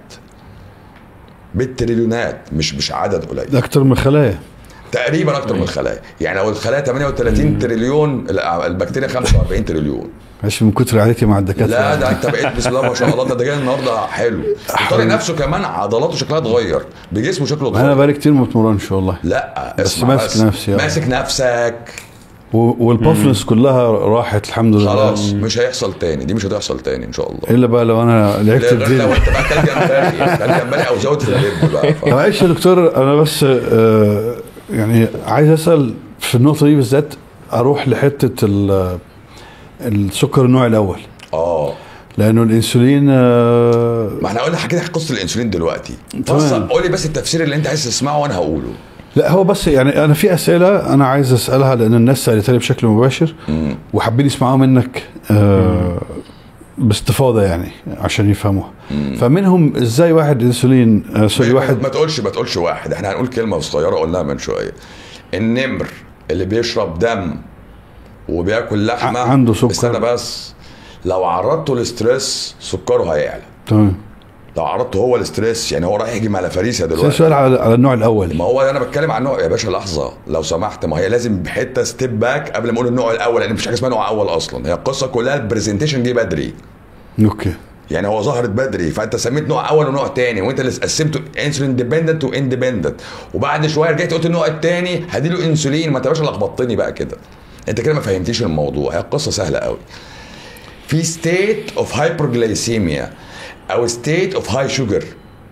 بالتريليونات مش مش عدد قليل ده اكتر من الخلايا تقريبا اكتر من الخلايا يعني لو الخلايا 38 تريليون لا، البكتيريا 45 تريليون عشان من كتر عادتي مع الدكاتره لا ده انت بقيت بسم الله ما شاء الله ده ده جاي النهارده حلو وطارق نفسه كمان عضلاته شكلها اتغير بجسمه شكله انا اتغير بقالي كتير ما بتمرنش والله لا بس اسمع ماسك بس نفسي، اه. ماسك نفسك و- والبافنس كلها راحت الحمد لله خلاص مش هيحصل تاني دي مش هتحصل تاني ان شاء الله الا بقى لو انا لعبت غير لو الدنيا انت بقى كان جمبري كان جمبري او زود في اللب بقى ف- معلش يا دكتور انا بس آه، يعني عايز اسال في النقطه دي بالذات اروح لحته ال- السكر النوع الاول اه لانه الانسولين آه، ما احنا قلنا حكينا قصه الانسولين دلوقتي تمام. فصل قول لي بس التفسير اللي انت عايز تسمعه وانا هقوله لا هو بس يعني انا في اسئله انا عايز اسالها لان الناس سالتها لي بشكل مباشر مم. وحابين يسمعوها منك آه، باستفاضه يعني عشان يفهموها فمنهم ازاي واحد انسولين آه، سوري ما- واحد ما تقولش ما تقولش واحد احنا هنقول كلمه صغيره قلناها من شويه النمر اللي بيشرب دم وبياكل لحمه ع- عنده سكر. استنى بس لو عرضته للستريس سكره هيعلى تمام لو عرضته هو الاستريس يعني هو رايح يهجم على فريسه بس دلوقتي سؤال على على النوع الاول ما هو انا بتكلم عن نوع يا باشا لحظه لو سمحت ما هي لازم بحته ستيب باك قبل ما اقول النوع الاول لان مفيش حاجه اسمها نوع اول اصلا هي القصه كلها البرزنتيشن جه بدري اوكي يعني هو ظهرت بدري فانت سميت نوع اول ونوع تاني وانت اللي قسمته انسولين ديبندنت واندبندنت وبعد شويه رجعت قلت النوع التاني هديله انسولين ما انت يا باشا لخبطتني بقى كده انت كده ما فهمتيش الموضوع هي القصه سهله قوي في ستيت اوف هايبرجلايسيميا او ستيت اوف هاي شوجر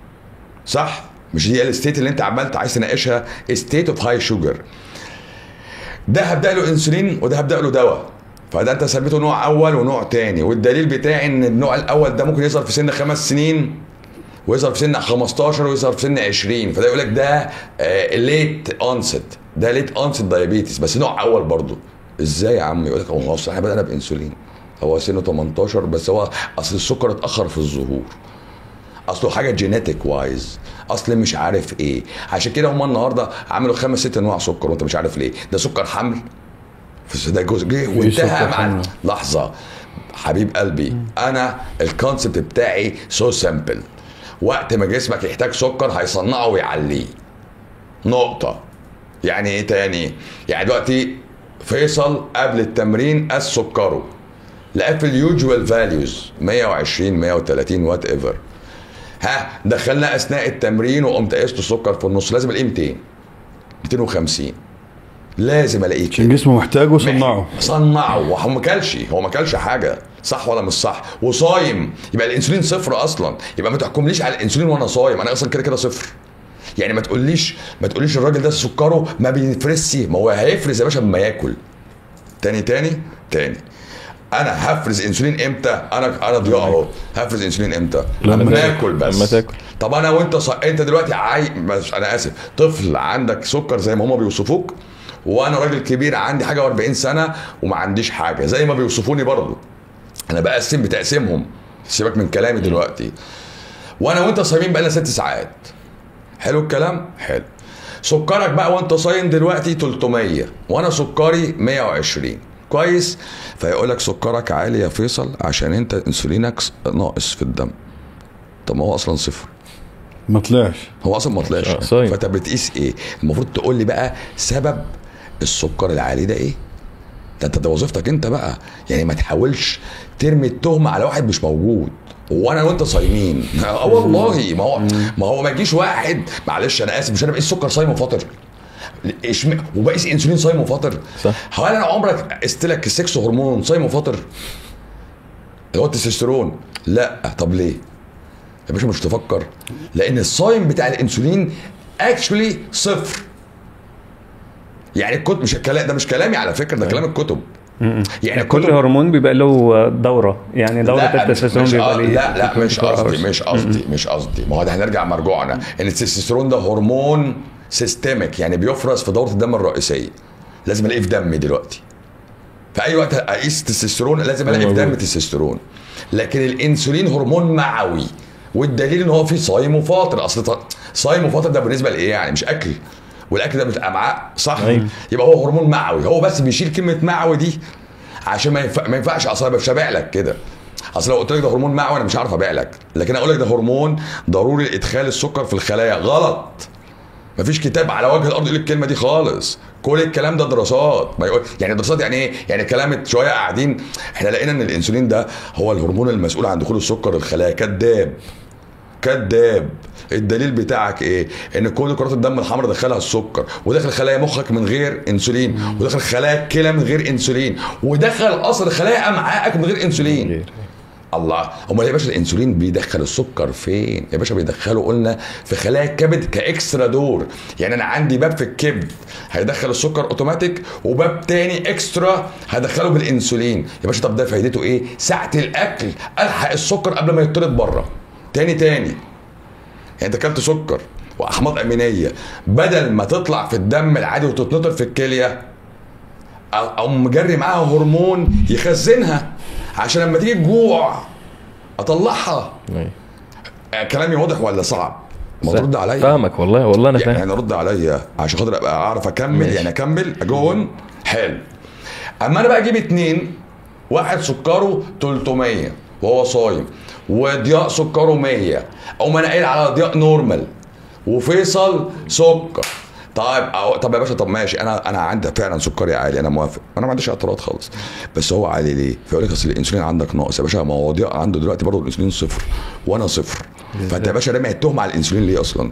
صح مش دي الستيت اللي انت عمال عايز تناقشها ستيت اوف هاي شوجر ده هبدا له انسولين وده هبدا له دواء فده انت سميته نوع اول ونوع تاني والدليل بتاعي ان النوع الاول ده ممكن يظهر في سن خمس سنين ويظهر في سن 15 ويظهر في سن 20 فده يقول لك ده ليت اونست ده ليت اونست دايابيتس بس نوع اول برضه ازاي يا عم يقول لك هو اصل احنا بدانا بانسولين هو سنه 18 بس هو اصل السكر اتاخر في الظهور اصله حاجه جينيتك وايز اصل مش عارف ايه عشان كده هم النهارده عملوا خمس ست انواع سكر وانت مش عارف ليه ده سكر حمل في ده جزء جه وانتهى سكر مع حمل. لحظه حبيب قلبي انا الكونسبت بتاعي سو سامبل وقت ما جسمك يحتاج سكر هيصنعه ويعليه نقطه يعني ايه تاني يعني دلوقتي فيصل قبل التمرين قاس سكره لقاه في اليوجوال فاليوز 120 130 وات ايفر ها دخلنا اثناء التمرين وقمت قست السكر في النص لازم الاقيه 200 250 لازم الاقيه عشان كده جسمه محتاجه صنعه صنعه وهو ما كلش هو ما كلش حاجه صح ولا مش صح وصايم يبقى الانسولين صفر اصلا يبقى ما تحكمليش على الانسولين وانا صايم انا اصلا كده كده صفر يعني ما تقوليش ما تقوليش الراجل ده سكره ما بيفرزش ما هو هيفرز يا باشا لما ياكل تاني تاني تاني انا هفرز انسولين امتى انا انا ضياء اهو هفرز انسولين امتى لما لما تاكل. اكل بس لما تاكل. طب انا وانت ص... انت دلوقتي عاي بس انا اسف طفل عندك سكر زي ما هما بيوصفوك وانا راجل كبير عندي حاجه و40 سنه وما عنديش حاجه زي ما بيوصفوني برضه انا بقسم بتقسيمهم سيبك من كلامي دلوقتي وانا وانت صايمين بقالنا ست ساعات حلو الكلام حلو سكرك بقى وانت صايم دلوقتي 300 وانا سكري 120 كويس فيقول لك سكرك عالي يا فيصل عشان انت انسولينك ناقص في الدم طب ما هو اصلا صفر ما طلعش هو اصلا ما طلعش آه، صايم. فانت بتقيس ايه المفروض تقول لي بقى سبب السكر العالي ده ايه ده انت ده وظيفتك انت بقى يعني ما تحاولش ترمي التهمه على واحد مش موجود وانا وانت صايمين اه والله ما هو ما هو ما يجيش واحد معلش انا اسف مش انا بقيس سكر صايم وفاطر إشم... وبقيس انسولين صايم وفاطر صح. هو انا عمرك قست لك السكس هرمون صايم وفاطر اللي هو التستوستيرون لا طب ليه يا باشا مش تفكر لان الصايم بتاع الانسولين اكشولي صفر يعني الكتب مش الكلام ده مش كلامي على فكره ده كلام الكتب يعني كل الكتب هرمون بيبقى له دوره يعني دوره لا مش, التستوستيرون مش بيبقى آه ليه لا لا مش 24 قصدي hours. مش قصدي مش قصدي ما هو ده هنرجع مرجوعنا ان التستوستيرون ده هرمون سيستميك يعني بيفرز في دوره الدم الرئيسيه لازم الاقيه في دمي دلوقتي في اي وقت اقيس تستوستيرون لازم الاقي في دمي تستوستيرون لكن الانسولين هرمون معوي والدليل ان هو فيه صايم وفاطر اصل ط- صايم وفاطر ده بالنسبه لايه يعني مش اكل والاكل ده بتبقى امعاء صح أيوة. يبقى هو هرمون معوي هو بس بيشيل كلمه معوي دي عشان ما ينفع ما ينفعش اصل انا مش هبيع لك كده اصل لو قلت لك ده هرمون معوي انا مش عارف ابيع لك لكن اقول لك ده هرمون ضروري لادخال السكر في الخلايا غلط مفيش كتاب على وجه الارض يقول الكلمه دي خالص كل الكلام ده دراسات ما يقول يعني دراسات يعني ايه يعني كلام شويه قاعدين احنا لقينا ان الانسولين ده هو الهرمون المسؤول عن دخول السكر للخلايا كذاب كذاب الدليل بتاعك ايه ان كل كرات الدم الحمراء دخلها السكر ودخل خلايا مخك من غير انسولين ودخل خلايا الكلى من غير انسولين ودخل اصل خلايا امعائك من غير انسولين غير. الله امال يا باشا الانسولين بيدخل السكر فين يا باشا بيدخله قلنا في خلايا الكبد كاكسترا دور يعني انا عندي باب في الكبد هيدخل السكر اوتوماتيك وباب تاني اكسترا هدخله بالانسولين يا باشا طب ده فايدته ايه ساعه الاكل الحق السكر قبل ما يطرد بره تاني تاني يعني انت اكلت سكر واحماض امينيه بدل ما تطلع في الدم العادي وتتنطر في الكليه او مجري معاها هرمون يخزنها عشان لما تيجي الجوع اطلعها أيوة. آه، كلامي واضح ولا صعب؟ ما ترد عليا فاهمك والله والله انا فاهم يعني رد عليا عشان خاطر ابقى اعرف اكمل ماشي. يعني اكمل اجون حلو اما انا بقى اجيب اتنين واحد سكره 300 وهو صايم وضياء سكره 100 او ما انا قايل على ضياء نورمال وفيصل سكر طيب أو طب يا باشا طب ماشي انا انا عندي فعلا سكري عالي انا موافق انا ما عنديش اعتراض خالص بس هو عالي ليه؟ فيقول لك اصل الانسولين عندك ناقص يا باشا ما هو ضياء عنده دلوقتي برضه الانسولين صفر وانا صفر فانت يا باشا رامي التهمه على الانسولين ليه اصلا؟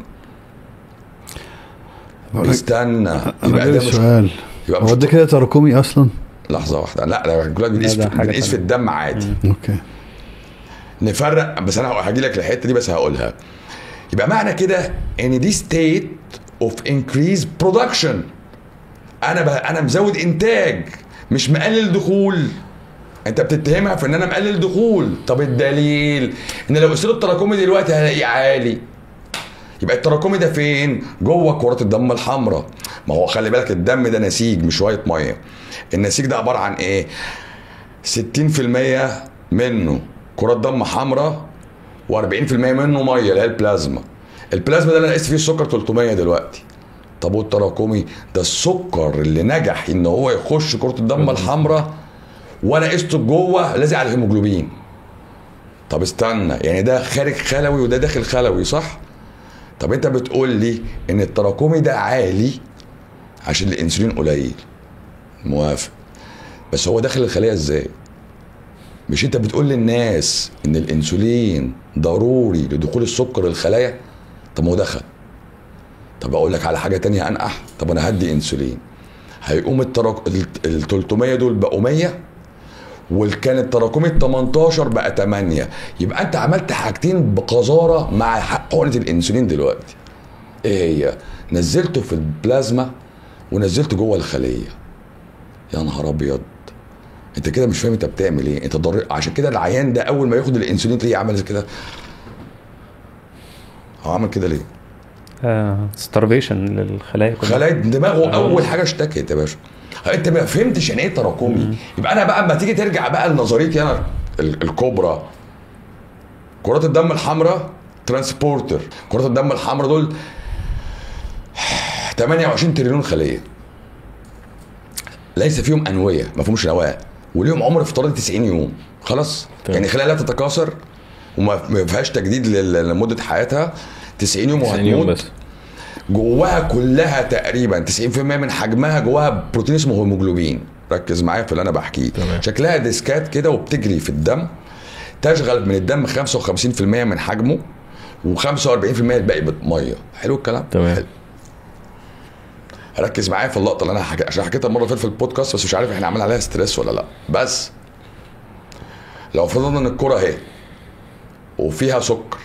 بقول لك- استنى انا يبقى جالي ده مش سؤال يبقى هو مش ده كده تراكمي اصلا لحظه واحده لا لا الجلوكوز بنقيس ده في- حاجة بنقيس في تانية. الدم عادي اوكي نفرق بس انا هاجي لك الحته دي بس هقولها يبقى معنى كده ان دي ستيت اوف انكريز برودكشن انا ب... انا مزود انتاج مش مقلل دخول انت بتتهمها في ان انا مقلل دخول طب الدليل ان لو قلت له التراكمي دلوقتي هلاقيه عالي يبقى التراكمي ده فين جوه كرات الدم الحمراء ما هو خلي بالك الدم ده نسيج مش شويه ميه النسيج ده عباره عن ايه 60% منه كرات دم حمراء و40% منه ميه اللي هي البلازما البلازما ده اللي انا قست فيه السكر 300 دلوقتي طب والتراكمي ده السكر اللي نجح ان هو يخش كرة الدم الحمراء وانا قسته جوه لازق على الهيموجلوبين طب استنى يعني ده خارج خلوي وده داخل خلوي صح طب انت بتقول لي ان التراكمي ده عالي عشان الانسولين قليل موافق بس هو داخل الخليه ازاي مش انت بتقول للناس ان الانسولين ضروري لدخول السكر الخلايا طب ما هو دخل طب اقول لك على حاجه تانية انقح طب انا هدي انسولين هيقوم التراك... ال 300 دول بقوا 100 وكان التراكمي ال 18 بقى 8 يبقى انت عملت حاجتين بقذاره مع حقنه الانسولين دلوقتي ايه هي نزلته في البلازما ونزلته جوه الخليه يا نهار ابيض انت كده مش فاهم انت بتعمل ايه انت ضر عشان كده العيان ده اول ما ياخد الانسولين تلاقيه عمل كده هو عمل كده ليه ستارفيشن للخلايا كلها خلايا دماغه اول حاجه اشتكت يا باشا انت ما فهمتش يعني ايه تراكمي يبقى انا بقى اما تيجي ترجع بقى لنظريتي انا ال- الكبرى كرات الدم الحمراء ترانسبورتر كرات الدم الحمراء دول 28 تريليون خليه ليس فيهم انويه ما فيهمش نواه وليهم عمر افتراضي 90 يوم خلاص تمام. يعني خلايا لا تتكاثر وما ما فيهاش تجديد لل- لمده حياتها 90 يوم 90 يوم وهتموت بس جواها كلها تقريبا 90% من حجمها جواها بروتين اسمه هيموجلوبين ركز معايا في اللي انا بحكيه تمام. شكلها ديسكات كده وبتجري في الدم تشغل من الدم 55% من حجمه و45% الباقي ميه حلو الكلام تمام. حلو. ركز معايا في اللقطه اللي انا حكي... عشان حكيتها المره اللي فاتت في البودكاست بس مش عارف احنا عاملين عليها ستريس ولا لا بس لو فرضنا ان الكره اهي وفيها سكر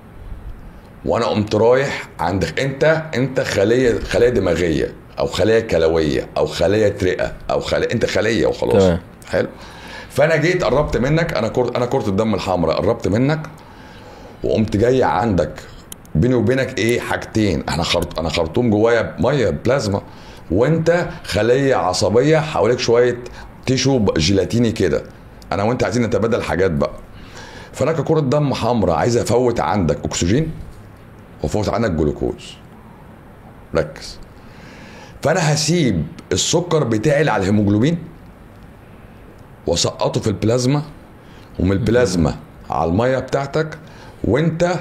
وانا قمت رايح عندك انت انت خليه خليه دماغيه او خليه كلويه او خليه رئه او خليه انت خليه وخلاص تمام. حلو فانا جيت قربت منك انا كرة انا كرة الدم الحمراء قربت منك وقمت جاي عندك بيني وبينك ايه حاجتين احنا خرط انا خرطوم جوايا ميه بلازما وانت خليه عصبيه حواليك شويه تيشو جيلاتيني كده انا وانت عايزين نتبادل حاجات بقى فانا ككرة دم حمراء عايز افوت عندك اكسجين وافوت عندك جلوكوز ركز فانا هسيب السكر بتاعي اللي على الهيموجلوبين واسقطه في البلازما ومن البلازما على الميه بتاعتك وانت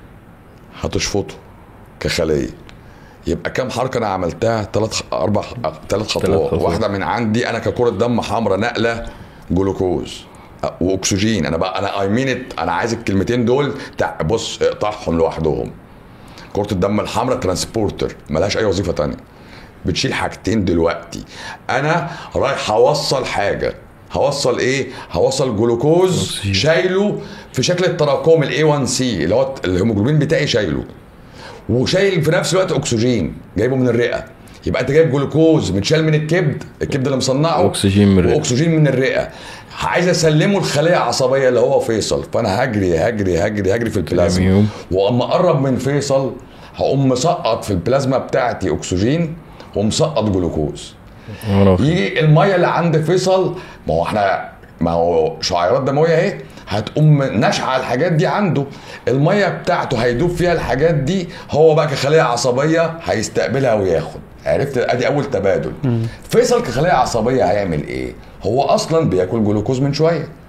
هتشفطه كخليه يبقى كام حركه انا عملتها ثلاث اربع ثلاث خطوات خطوات. واحده من عندي انا ككره دم حمراء نقله جلوكوز أ- واكسجين انا بقى انا اي مين انا عايز الكلمتين دول تع- بص اقطعهم لوحدهم كرة الدم الحمراء ترانسبورتر ملهاش اي وظيفه تانية بتشيل حاجتين دلوقتي انا رايح اوصل حاجه هوصل ايه هوصل جلوكوز أكسجين. شايله في شكل التراكم الاي 1 سي اللي هو الهيموجلوبين بتاعي شايله وشايل في نفس الوقت اكسجين جايبه من الرئه يبقى انت جايب جلوكوز متشال من الكبد الكبد اللي مصنعه واكسجين من الرئة. واكسجين من الرئه عايز اسلمه الخليه العصبيه اللي هو فيصل فانا هجري هجري هجري هجري في البلازما يوم. واما اقرب من فيصل هقوم مسقط في البلازما بتاعتي اكسجين ومسقط جلوكوز وانا واخد- يجي الميه اللي عند فيصل ما هو احنا ما هو شعيرات دمويه اهي هتقوم ناشعه الحاجات دي عنده الميه بتاعته هيدوب فيها الحاجات دي هو بقى كخليه عصبيه هيستقبلها وياخد عرفت ادي اول تبادل فيصل كخليه عصبيه هيعمل ايه هو اصلا بياكل جلوكوز من شويه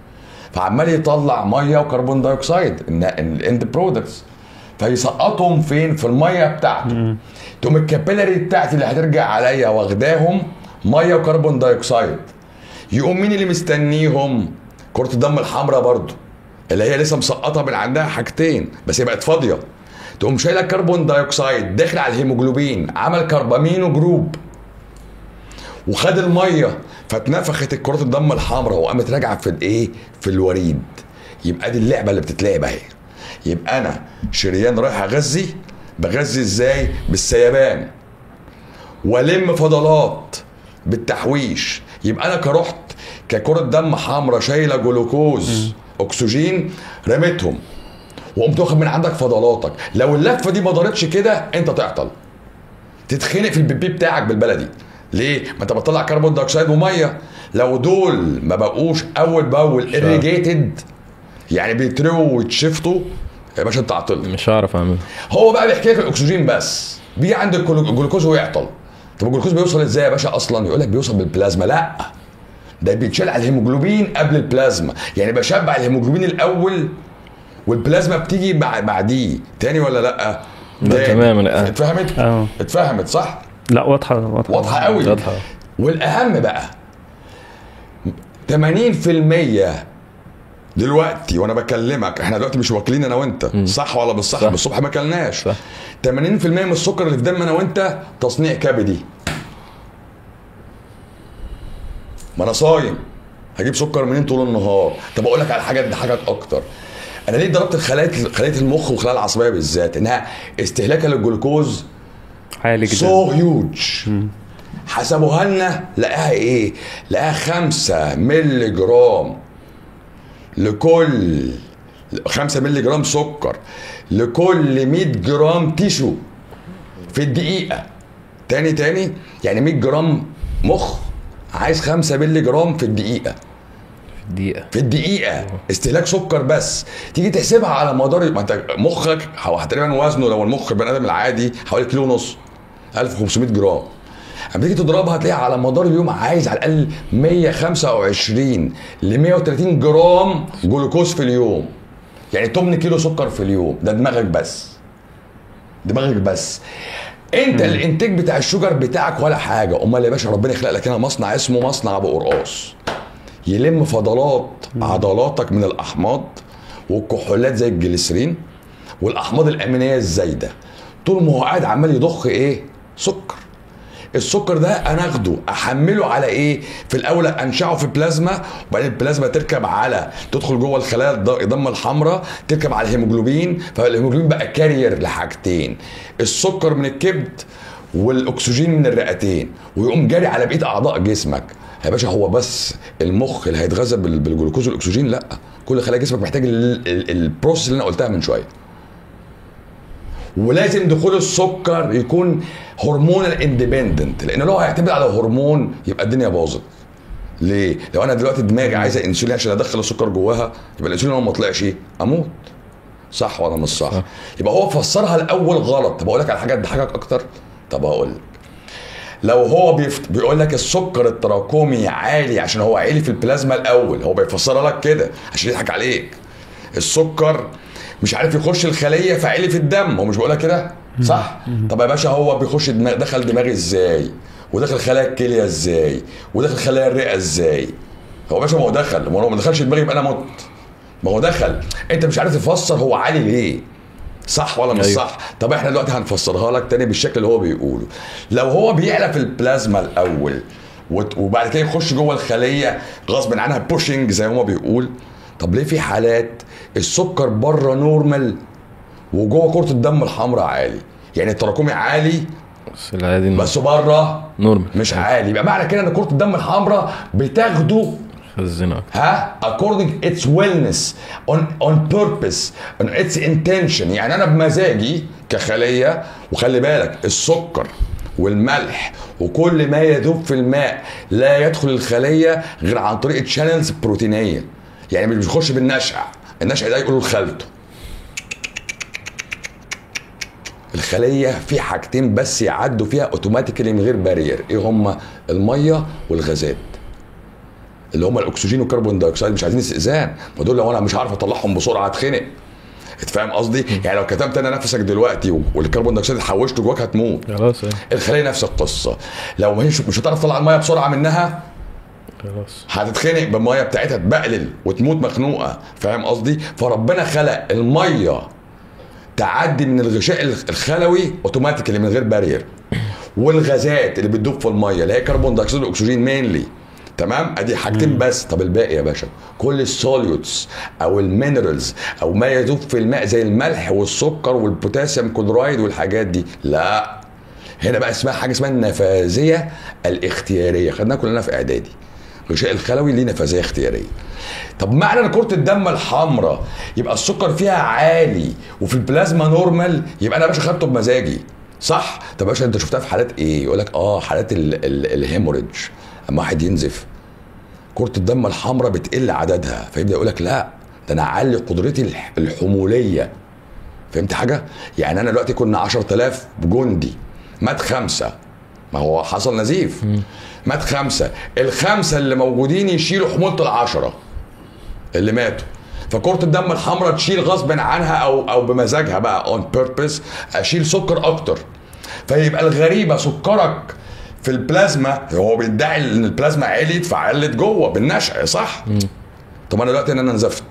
فعمال يطلع ميه وكربون دايوكسيد الاند برودكتس فيسقطهم فين في الميه بتاعته تقوم الكابيلاري بتاعتي اللي هترجع عليا واخداهم ميه وكربون دايوكسيد يقوم مين اللي مستنيهم كرة الدم الحمراء برضو اللي هي لسه مسقطه من عندها حاجتين بس هي بقت فاضيه تقوم شايله كربون دايوكسيد داخل على الهيموجلوبين عمل كربامينو جروب وخد الميه فاتنفخت كرة الدم الحمراء وقامت راجعه في الايه؟ في الوريد يبقى دي اللعبه اللي بتتلعب اهي يبقى انا شريان رايح اغذي بغذي ازاي؟ بالسيبان والم فضلات بالتحويش يبقى انا كرحت ككرة دم حمراء شايله جلوكوز اكسجين رميتهم وقمت واخد من عندك فضلاتك لو اللفه دي ما دارتش كده انت تعطل تتخنق في البيبي بتاعك بالبلدي ليه؟ ما انت بتطلع كربون دايوكسيد وميه لو دول ما بقوش اول باول اريجيتد يعني بيتروا ويتشفتوا يا باشا انت عطلت مش هعرف اعمل هو بقى بيحكي لك الاكسجين بس بيجي عند الجلو- الجلوكوز ويعطل طب الجلوكوز بيوصل ازاي يا باشا اصلا يقول لك بيوصل بالبلازما لا ده بيتشال على الهيموجلوبين قبل البلازما يعني بشبع الهيموجلوبين الاول والبلازما بتيجي مع بعديه تاني ولا لا لا، تاني. تمام، لا. اتفهمت اه اتفهمت صح لا واضحه واضحه واضحه قوي واضحة. والاهم بقى 80% دلوقتي وانا بكلمك احنا دلوقتي مش واكلين انا وانت صح ولا مش صح صح. من الصبح ما اكلناش صح. 80% من السكر اللي في دم انا وانت تصنيع كبدي ما انا صايم هجيب سكر منين طول النهار طب اقول لك على حاجه تضحكك اكتر انا ليه ضربت الخلايا خلايا المخ والخلايا العصبيه بالذات انها استهلاكها للجلوكوز عالي جدا سو هيوج حسبوها لنا لقاها ايه؟ لقاها خمسة مللي جرام لكل خمسة مللي جرام سكر لكل 100 جرام تيشو في الدقيقة تاني تاني يعني 100 جرام مخ عايز 5 مللي جرام في الدقيقة دقيقة في الدقيقة استهلاك سكر بس تيجي تحسبها على مدار ما انت مخك هو تقريبا وزنه لو المخ البني ادم العادي حوالي كيلو ونص 1500 جرام اما تيجي تضربها هتلاقيها على مدار اليوم عايز على الاقل 125 ل 130 جرام جلوكوز في اليوم يعني 8 كيلو سكر في اليوم ده دماغك بس دماغك بس انت الانتاج بتاع الشجر بتاعك ولا حاجه امال يا باشا ربنا يخلق لك هنا مصنع اسمه مصنع ابو قرقاص يلم فضلات عضلاتك من الاحماض والكحولات زي الجليسرين والاحماض الامينيه الزايده طول ما هو قاعد عمال يضخ ايه سكر السكر ده انا اخده احمله على ايه في الاول انشعه في بلازما وبعدين البلازما تركب على تدخل جوه الخلايا الض- الدم الحمراء تركب على الهيموجلوبين فالهيموجلوبين بقى كارير لحاجتين السكر من الكبد والاكسجين من الرئتين ويقوم جاري على بقيه اعضاء جسمك يا باشا هو بس المخ اللي هيتغذى بال- بالجلوكوز والاكسجين لا كل خلايا جسمك محتاج ال- ال- البروسيس اللي انا قلتها من شويه ولازم دخول السكر يكون هرمونال اندبندنت لان لو هيعتمد على هرمون يبقى الدنيا باظت ليه؟ لو انا دلوقتي دماغي عايزه انسولين عشان ادخل السكر جواها يبقى الانسولين لو ما طلعش اموت صح ولا مش صح؟ صح. يبقى هو فسرها الاول غلط طب اقول لك على حاجه تضحكك اكتر طب هقول لك لو هو بيفت... بيقول لك السكر التراكمي عالي عشان هو عالي في البلازما الاول هو بيفسرها لك كده عشان يضحك عليك السكر مش عارف يخش الخليه فعالي في الدم هو مش بيقولها كده صح طب يا باشا هو بيخش دماغ دخل دماغي ازاي ودخل خلايا الكليه ازاي ودخل خلايا الرئه ازاي هو يا باشا ما هو دخل ما هو لو ما دخلش دماغي يبقى انا مت ما هو دخل انت مش عارف تفسر هو عالي ليه صح ولا مش أيوة. صح طب احنا دلوقتي هنفسرها لك تاني بالشكل اللي هو بيقوله لو هو بيعلى في البلازما الاول وت- وبعد كده يخش جوه الخليه غصب عنها بوشنج زي ما هو بيقول طب ليه في حالات السكر بره نورمال وجوه كرة الدم الحمراء عالي يعني التراكمي عالي بس العادي انه بس بره نورمال مش عالي يبقى معنى كده ان كرة الدم الحمراء بتاخده خزنها اكتر ها according its wellness on on purpose on its intention يعني انا بمزاجي كخليه وخلي بالك السكر والملح وكل ما يذوب في الماء لا يدخل الخليه غير عن طريق تشانلز بروتينيه يعني مش بيخش بالنشع النشع ده يقولوا لخالته الخليه في حاجتين بس يعدوا فيها اوتوماتيكلي من غير بارير ايه هما الميه والغازات اللي هم الاكسجين والكربون دايوكسيد مش عايزين استئذان ما دول لو انا مش عارف اطلعهم بسرعه اتخنق انت فاهم قصدي؟ يعني لو كتمت انا نفسك دلوقتي والكربون دايوكسيد حوشته جواك هتموت خلاص ايه الخليه نفس القصه لو مش مش هتعرف تطلع الميه بسرعه منها خلاص هتتخنق بالميه بتاعتها تبقلل وتموت مخنوقه فاهم قصدي فربنا خلق الميه تعدي من الغشاء الخلوي اوتوماتيكالي من غير بارير والغازات اللي بتدوب في الميه اللي هي كربون دايوكسيد والاكسجين مينلي تمام ادي حاجتين بس طب الباقي يا باشا كل السوليوتس او المينرالز او ما يذوب في الماء زي الملح والسكر والبوتاسيوم كلورايد والحاجات دي لا هنا بقى اسمها حاجه اسمها النفاذيه الاختياريه خدناها كلنا في اعدادي الغشاء الخلوي ليه نفاذيه اختياريه طب معنى ان كره الدم الحمراء يبقى السكر فيها عالي وفي البلازما نورمال يبقى انا يا باشا خدته بمزاجي صح طب يا باشا انت شفتها في حالات ايه يقول لك اه حالات ال- ال- الهيموريدج اما واحد ينزف كره الدم الحمراء بتقل عددها فيبدا يقول لك لا ده انا اعلي قدرتي الح- الحموليه فهمت حاجه يعني انا دلوقتي كنا 10000 جندي مات خمسه ما هو حصل نزيف مات خمسه الخمسه اللي موجودين يشيلوا حموله العشره اللي ماتوا فكرة الدم الحمراء تشيل غصب عنها او او بمزاجها بقى اون بيربز اشيل سكر اكتر فيبقى الغريبه سكرك في البلازما هو بيدعي ان البلازما عليت فعلت جوه بالنشع صح؟ طب انا دلوقتي ان انا نزفت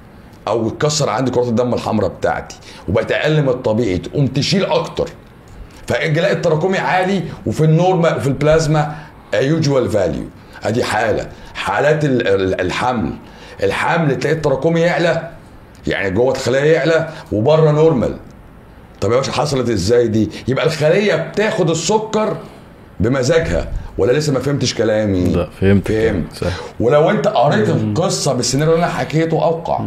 او اتكسر عندي كرات الدم الحمراء بتاعتي وبقت اقل من الطبيعي تقوم تشيل اكتر فالجلاء التراكمي عالي وفي النورما وفي البلازما يوجوال فاليو ادي حاله حالات ال- ال- الحمل الحمل تلاقي التراكمي يعلى يعني جوه الخليه يعلى وبره نورمال طب يا باشا حصلت ازاي دي يبقى الخليه بتاخد السكر بمزاجها ولا لسه ما فهمتش كلامي لا فهمت فهمت صح. ولو انت قريت القصه بالسيناريو اللي انا حكيته اوقع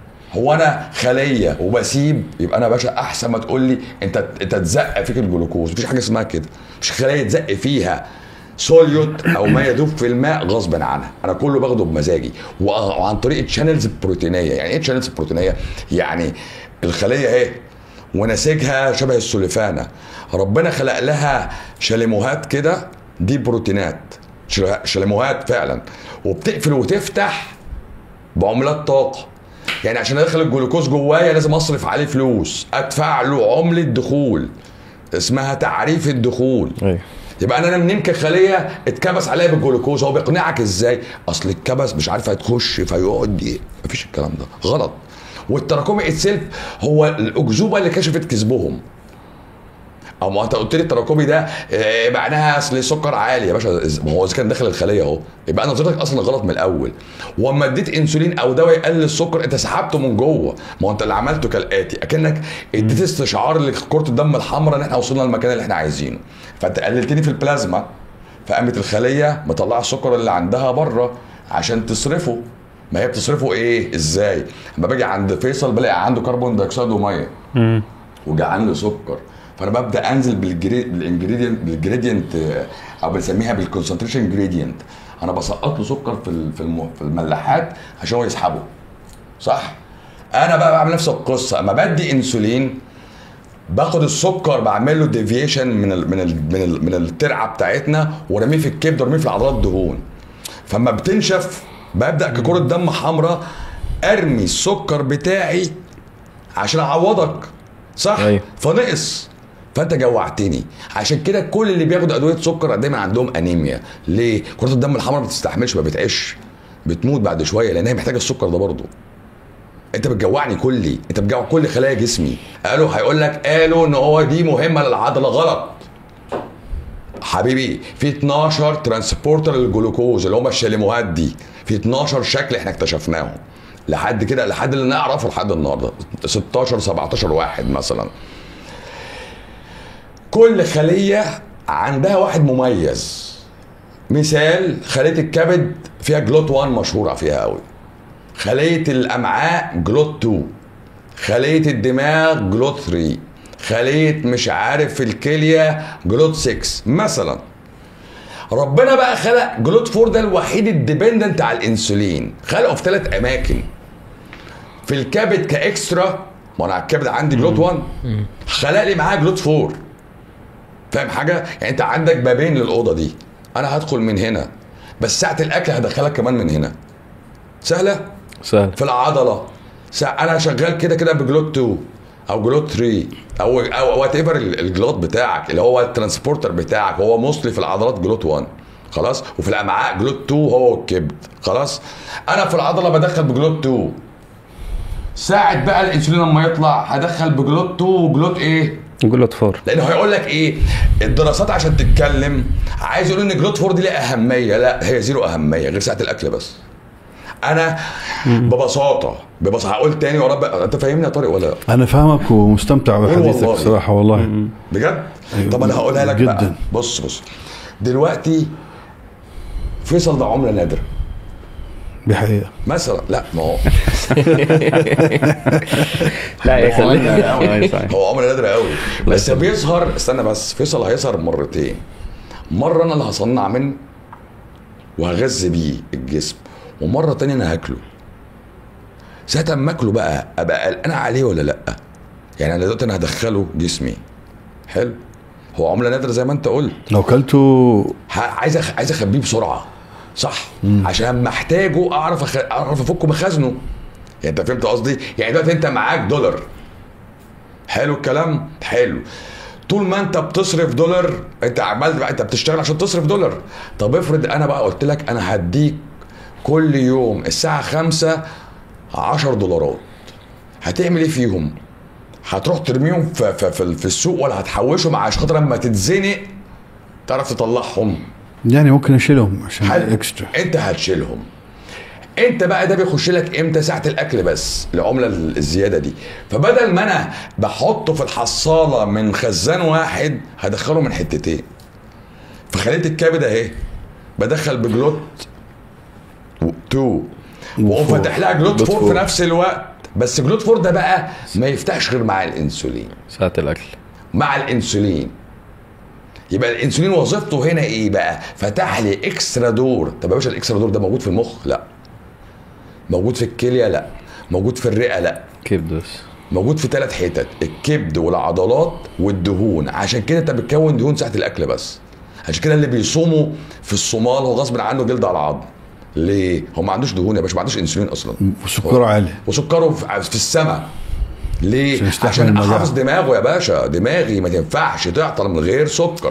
هو انا خليه وبسيب يبقى انا يا باشا احسن ما تقول لي انت انت تزق فيك الجلوكوز مفيش حاجه اسمها كده مش خليه تزق فيها سوليوت او ما يذوب في الماء غصبا عنها انا كله باخده بمزاجي و- وعن طريق الشانلز البروتينيه يعني ايه الشانلز البروتينيه يعني الخليه اهي ونسيجها شبه السلفانه ربنا خلق لها شاليموهات كده دي بروتينات شل- شاليموهات فعلا وبتقفل وتفتح بعملات طاقه يعني عشان ادخل الجلوكوز جوايا لازم اصرف عليه فلوس ادفع له عمله دخول اسمها تعريف الدخول ايوه يبقى انا منين كخليه اتكبس عليا بالجلوكوز هو بيقنعك ازاي اصل الكبس مش عارف هتخش فيقعد ي- مفيش الكلام ده غلط والتراكمي اتسيلف هو الاكذوبه اللي كشفت كذبهم او ما انت قلت لي التراكمي ده آه، معناها اصل السكر عالي يا باشا إز- ما هو اذا كان داخل الخليه اهو يبقى نظرتك اصلا غلط من الاول واما اديت انسولين او دواء يقلل السكر انت سحبته من جوه ما هو انت اللي عملته كالاتي اكنك اديت استشعار لكره الدم الحمراء ان احنا وصلنا للمكان اللي احنا عايزينه فانت قللتني في البلازما فقامت الخليه مطلعه السكر اللي عندها بره عشان تصرفه ما هي بتصرفه ايه ازاي اما باجي عند فيصل بلاقي عنده كربون دايوكسيد وميه وجعان له سكر فانا ببدا انزل بالجري... بالانجريدينت بالجريدينت آه، او بنسميها بالكونسنتريشن جريدينت انا بسقط له سكر في ال- في, الم... في الملاحات عشان هو يسحبه صح انا بقى بعمل نفس القصه اما بدي انسولين باخد السكر بعمل له ديفيشن من ال من ال من, ال من الترعه بتاعتنا ورميه في الكبد ورميه في العضلات دهون فما بتنشف ببدا ككره دم حمراء ارمي السكر بتاعي عشان اعوضك صح أيوة. فنقص فانت جوعتني عشان كده كل اللي بياخد ادويه سكر دايما عندهم انيميا ليه كره الدم الحمراء ما بتستحملش ما بتعيش بتموت بعد شويه لان هي محتاجه السكر ده برضه انت بتجوعني كلي انت بتجوع كل خلايا جسمي قالوا هيقول لك قالوا ان هو دي مهمه للعضله غلط حبيبي في 12 ترانسبورتر للجلوكوز اللي هم الشاليموهات دي في 12 شكل احنا اكتشفناهم لحد كده لحد اللي نعرفه لحد النهارده 16 17 واحد مثلا كل خليه عندها واحد مميز مثال خليه الكبد فيها جلوت 1 مشهوره فيها قوي خليه الامعاء جلوت 2 خليه الدماغ جلوت 3 خليه مش عارف الكليه جلوت 6 مثلا ربنا بقى خلق جلوت 4 ده الوحيد الديبندنت على الانسولين خلقه في ثلاث اماكن في الكبد كاكسترا ما انا على الكبد عندي جلوت 1 خلق لي معاه جلوت 4 فاهم حاجه يعني انت عندك بابين للاوضه دي انا هدخل من هنا بس ساعه الاكل هدخلك كمان من هنا سهله سهل في العضله ساعة انا شغال كده كده بجلوت 2 او جلوت 3 او او وات ايفر الجلوت بتاعك اللي هو الترانسبورتر بتاعك هو موصلي في العضلات جلوت 1 خلاص وفي الامعاء جلوت 2 هو والكبد خلاص انا في العضله بدخل بجلوت 2 ساعة بقى الانسولين لما يطلع هدخل بجلوت 2 وجلوت ايه؟ جلوت فور لانه هيقول لك ايه الدراسات عشان تتكلم عايز يقول ان جلوت فور دي ليها اهميه لا هي زيرو اهميه غير ساعه الاكل بس انا ببساطه ببساطه هقول تاني ورا بقى انت فاهمني يا طارق ولا لا؟ انا فاهمك ومستمتع بحديثك والله. صراحه والله بجد؟ أيوة، طب انا هقولها لك بقى جداً. بص بص دلوقتي فيصل ده عمله نادره دي حقيقه مثلا لا ما هو لا يا هو كمان عملة آه، صحيح. هو عمله نادره قوي بس بيظهر استنى بس فيصل هيظهر مرتين مره انا اللي هصنع منه وهغذي بيه الجسم ومره تانية انا هاكله ساعتها اما اكله بقى ابقى قلقان عليه ولا لا يعني انا دلوقتي انا هدخله جسمي حلو هو عمله نادره زي ما انت قلت لو كلته ه- عايز أخ... عايز اخبيه بسرعه صح عشان لما احتاجه اعرف أخ... اعرف افكه مخازنه يعني انت فهمت قصدي يعني دلوقتي انت معاك دولار حلو الكلام حلو طول ما انت بتصرف دولار انت عمال بقى انت بتشتغل عشان تصرف دولار طب افرض انا بقى قلت لك انا هديك كل يوم الساعه 5 10 دولارات هتعمل ايه فيهم هتروح ترميهم في, في, في, في السوق ولا هتحوشهم عشان خاطر لما تتزنق تعرف تطلعهم يعني ممكن اشيلهم عشان حلو اكسترا انت هتشيلهم انت بقى ده بيخش لك امتى ساعه الاكل بس العمله الزياده دي فبدل ما انا بحطه في الحصاله من خزان واحد هدخله من حتتين فخليت الكبد اهي بدخل بجلوت 2 واقوم وفور. فاتح لها جلوت جلوت 4 في فور. نفس الوقت بس جلوت 4 ده بقى ما يفتحش غير مع الانسولين ساعة الأكل مع الانسولين يبقى الانسولين وظيفته هنا ايه بقى فتح لي اكسترا دور طب يا باشا الاكسترا دور ده موجود في المخ لا موجود في الكليه لا موجود في الرئه لا كبد بس موجود في ثلاث حتت الكبد والعضلات والدهون عشان كده انت بتكون دهون ساعه الاكل بس عشان كده اللي بيصوموا في الصومال هو غصب عنه جلد على العظم ليه هو ما عندوش دهون يا باشا ما عندوش انسولين اصلا وسكره عالي وسكره في في السماء ليه؟ عشان يستحمل عشان المجاعة. احافظ دماغه يا باشا دماغي ما تنفعش تعطل من غير سكر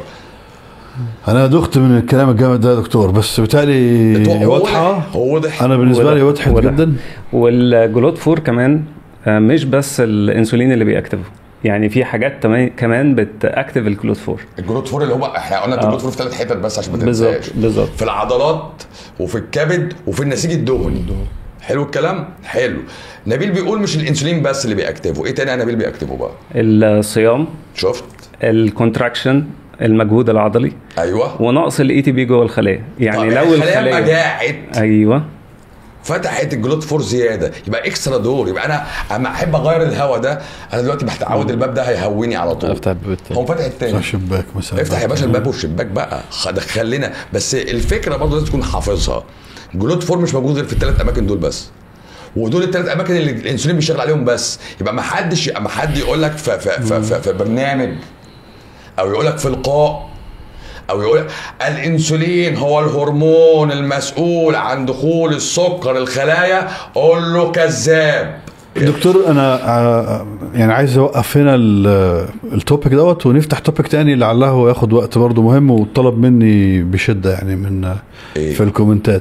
انا دخت من الكلام الجامد ده يا دكتور بس بالتالي هو واضحه واضح هو واضح انا بالنسبه وده- لي وضحت وده. جدا والجلوت فور كمان آه، مش بس الانسولين اللي بيأكتفه يعني في حاجات تما- كمان بتأكتف الجلوت فور الجلوت فور اللي هو احنا قلنا آه. الجلوت فور في ثلاث حتت بس عشان ما بالظبط تنساش بالظبط في العضلات وفي الكبد وفي النسيج الدهني حلو الكلام حلو نبيل بيقول مش الانسولين بس اللي بيأكتفه ايه تاني يا نبيل بيأكتفه بقى الصيام شفت الكونتراكشن المجهود العضلي ايوه ونقص الاي تي بي جوه الخلايا يعني طب لو الخلايا لما الخلايا جاعت ايوه فتحت الجلوت فور زياده يبقى اكسترا دور يبقى انا اما احب اغير الهواء ده انا دلوقتي متعود الباب ده هيهوني على طول افتح الباب التاني هو فاتح التاني افتح شباك مثلا افتح يا باشا الباب والشباك بقى خ- دخل لنا بس الفكره برضه لازم تكون حافظها جلوت فور مش موجود غير في الثلاث اماكن دول بس ودول الثلاث اماكن اللي الانسولين بيشتغل عليهم بس يبقى ما حدش ما حد يقول لك في, في, في, في, في برنامج او يقول لك في لقاء او يقول الانسولين هو الهرمون المسؤول عن دخول السكر الخلايا قول له كذاب دكتور انا آه، يعني عايز اوقف هنا ال- التوبيك دوت ونفتح توبيك تاني لعله ياخد وقت برضه مهم وطلب مني بشده يعني من إيه؟ في الكومنتات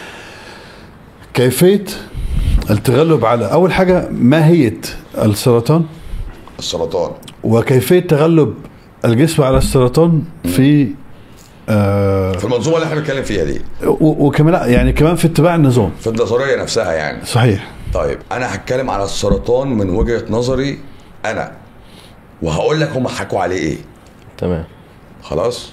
كيفيه التغلب على اول حاجه ماهيه السرطان السرطان وكيفيه تغلب الجسم على السرطان في آه في المنظومه اللي احنا بنتكلم فيها دي و- وكمان يعني كمان في اتباع النظام في النظريه نفسها يعني صحيح طيب انا هتكلم على السرطان من وجهه نظري انا وهقول لك هم حكوا عليه ايه تمام خلاص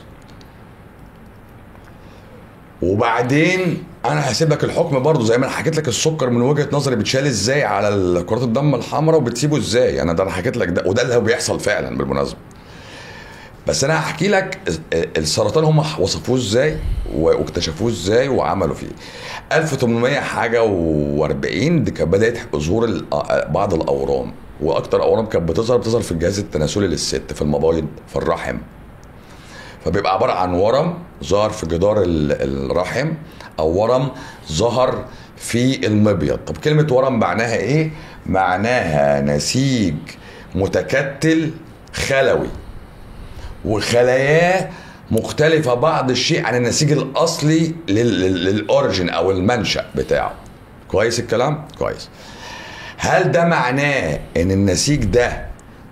وبعدين انا هسيب لك الحكم برضو زي ما انا حكيت لك السكر من وجهه نظري بيتشال ازاي على كرات الدم الحمراء وبتسيبه ازاي انا ده انا حكيت لك ده وده اللي هو بيحصل فعلا بالمناسبه بس انا هحكي لك السرطان هم وصفوه ازاي واكتشفوه ازاي وعملوا فيه 1800 حاجه و40 دي كانت بدات ظهور ال- بعض الاورام واكتر اورام كانت بتظهر بتظهر في الجهاز التناسلي للست في المبايض في الرحم فبيبقى عباره عن ورم ظهر في جدار ال- الرحم او ورم ظهر في المبيض طب كلمه ورم معناها ايه معناها نسيج متكتل خلوي وخلاياه مختلفة بعض الشيء عن النسيج الأصلي لل- لل- للأوريجين أو المنشأ بتاعه كويس الكلام؟ كويس هل ده معناه إن النسيج ده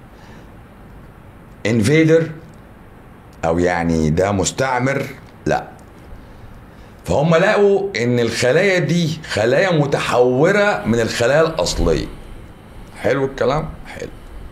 انفيدر أو يعني ده مستعمر؟ لا فهم لقوا إن الخلايا دي خلايا متحورة من الخلايا الأصلية حلو الكلام؟ حلو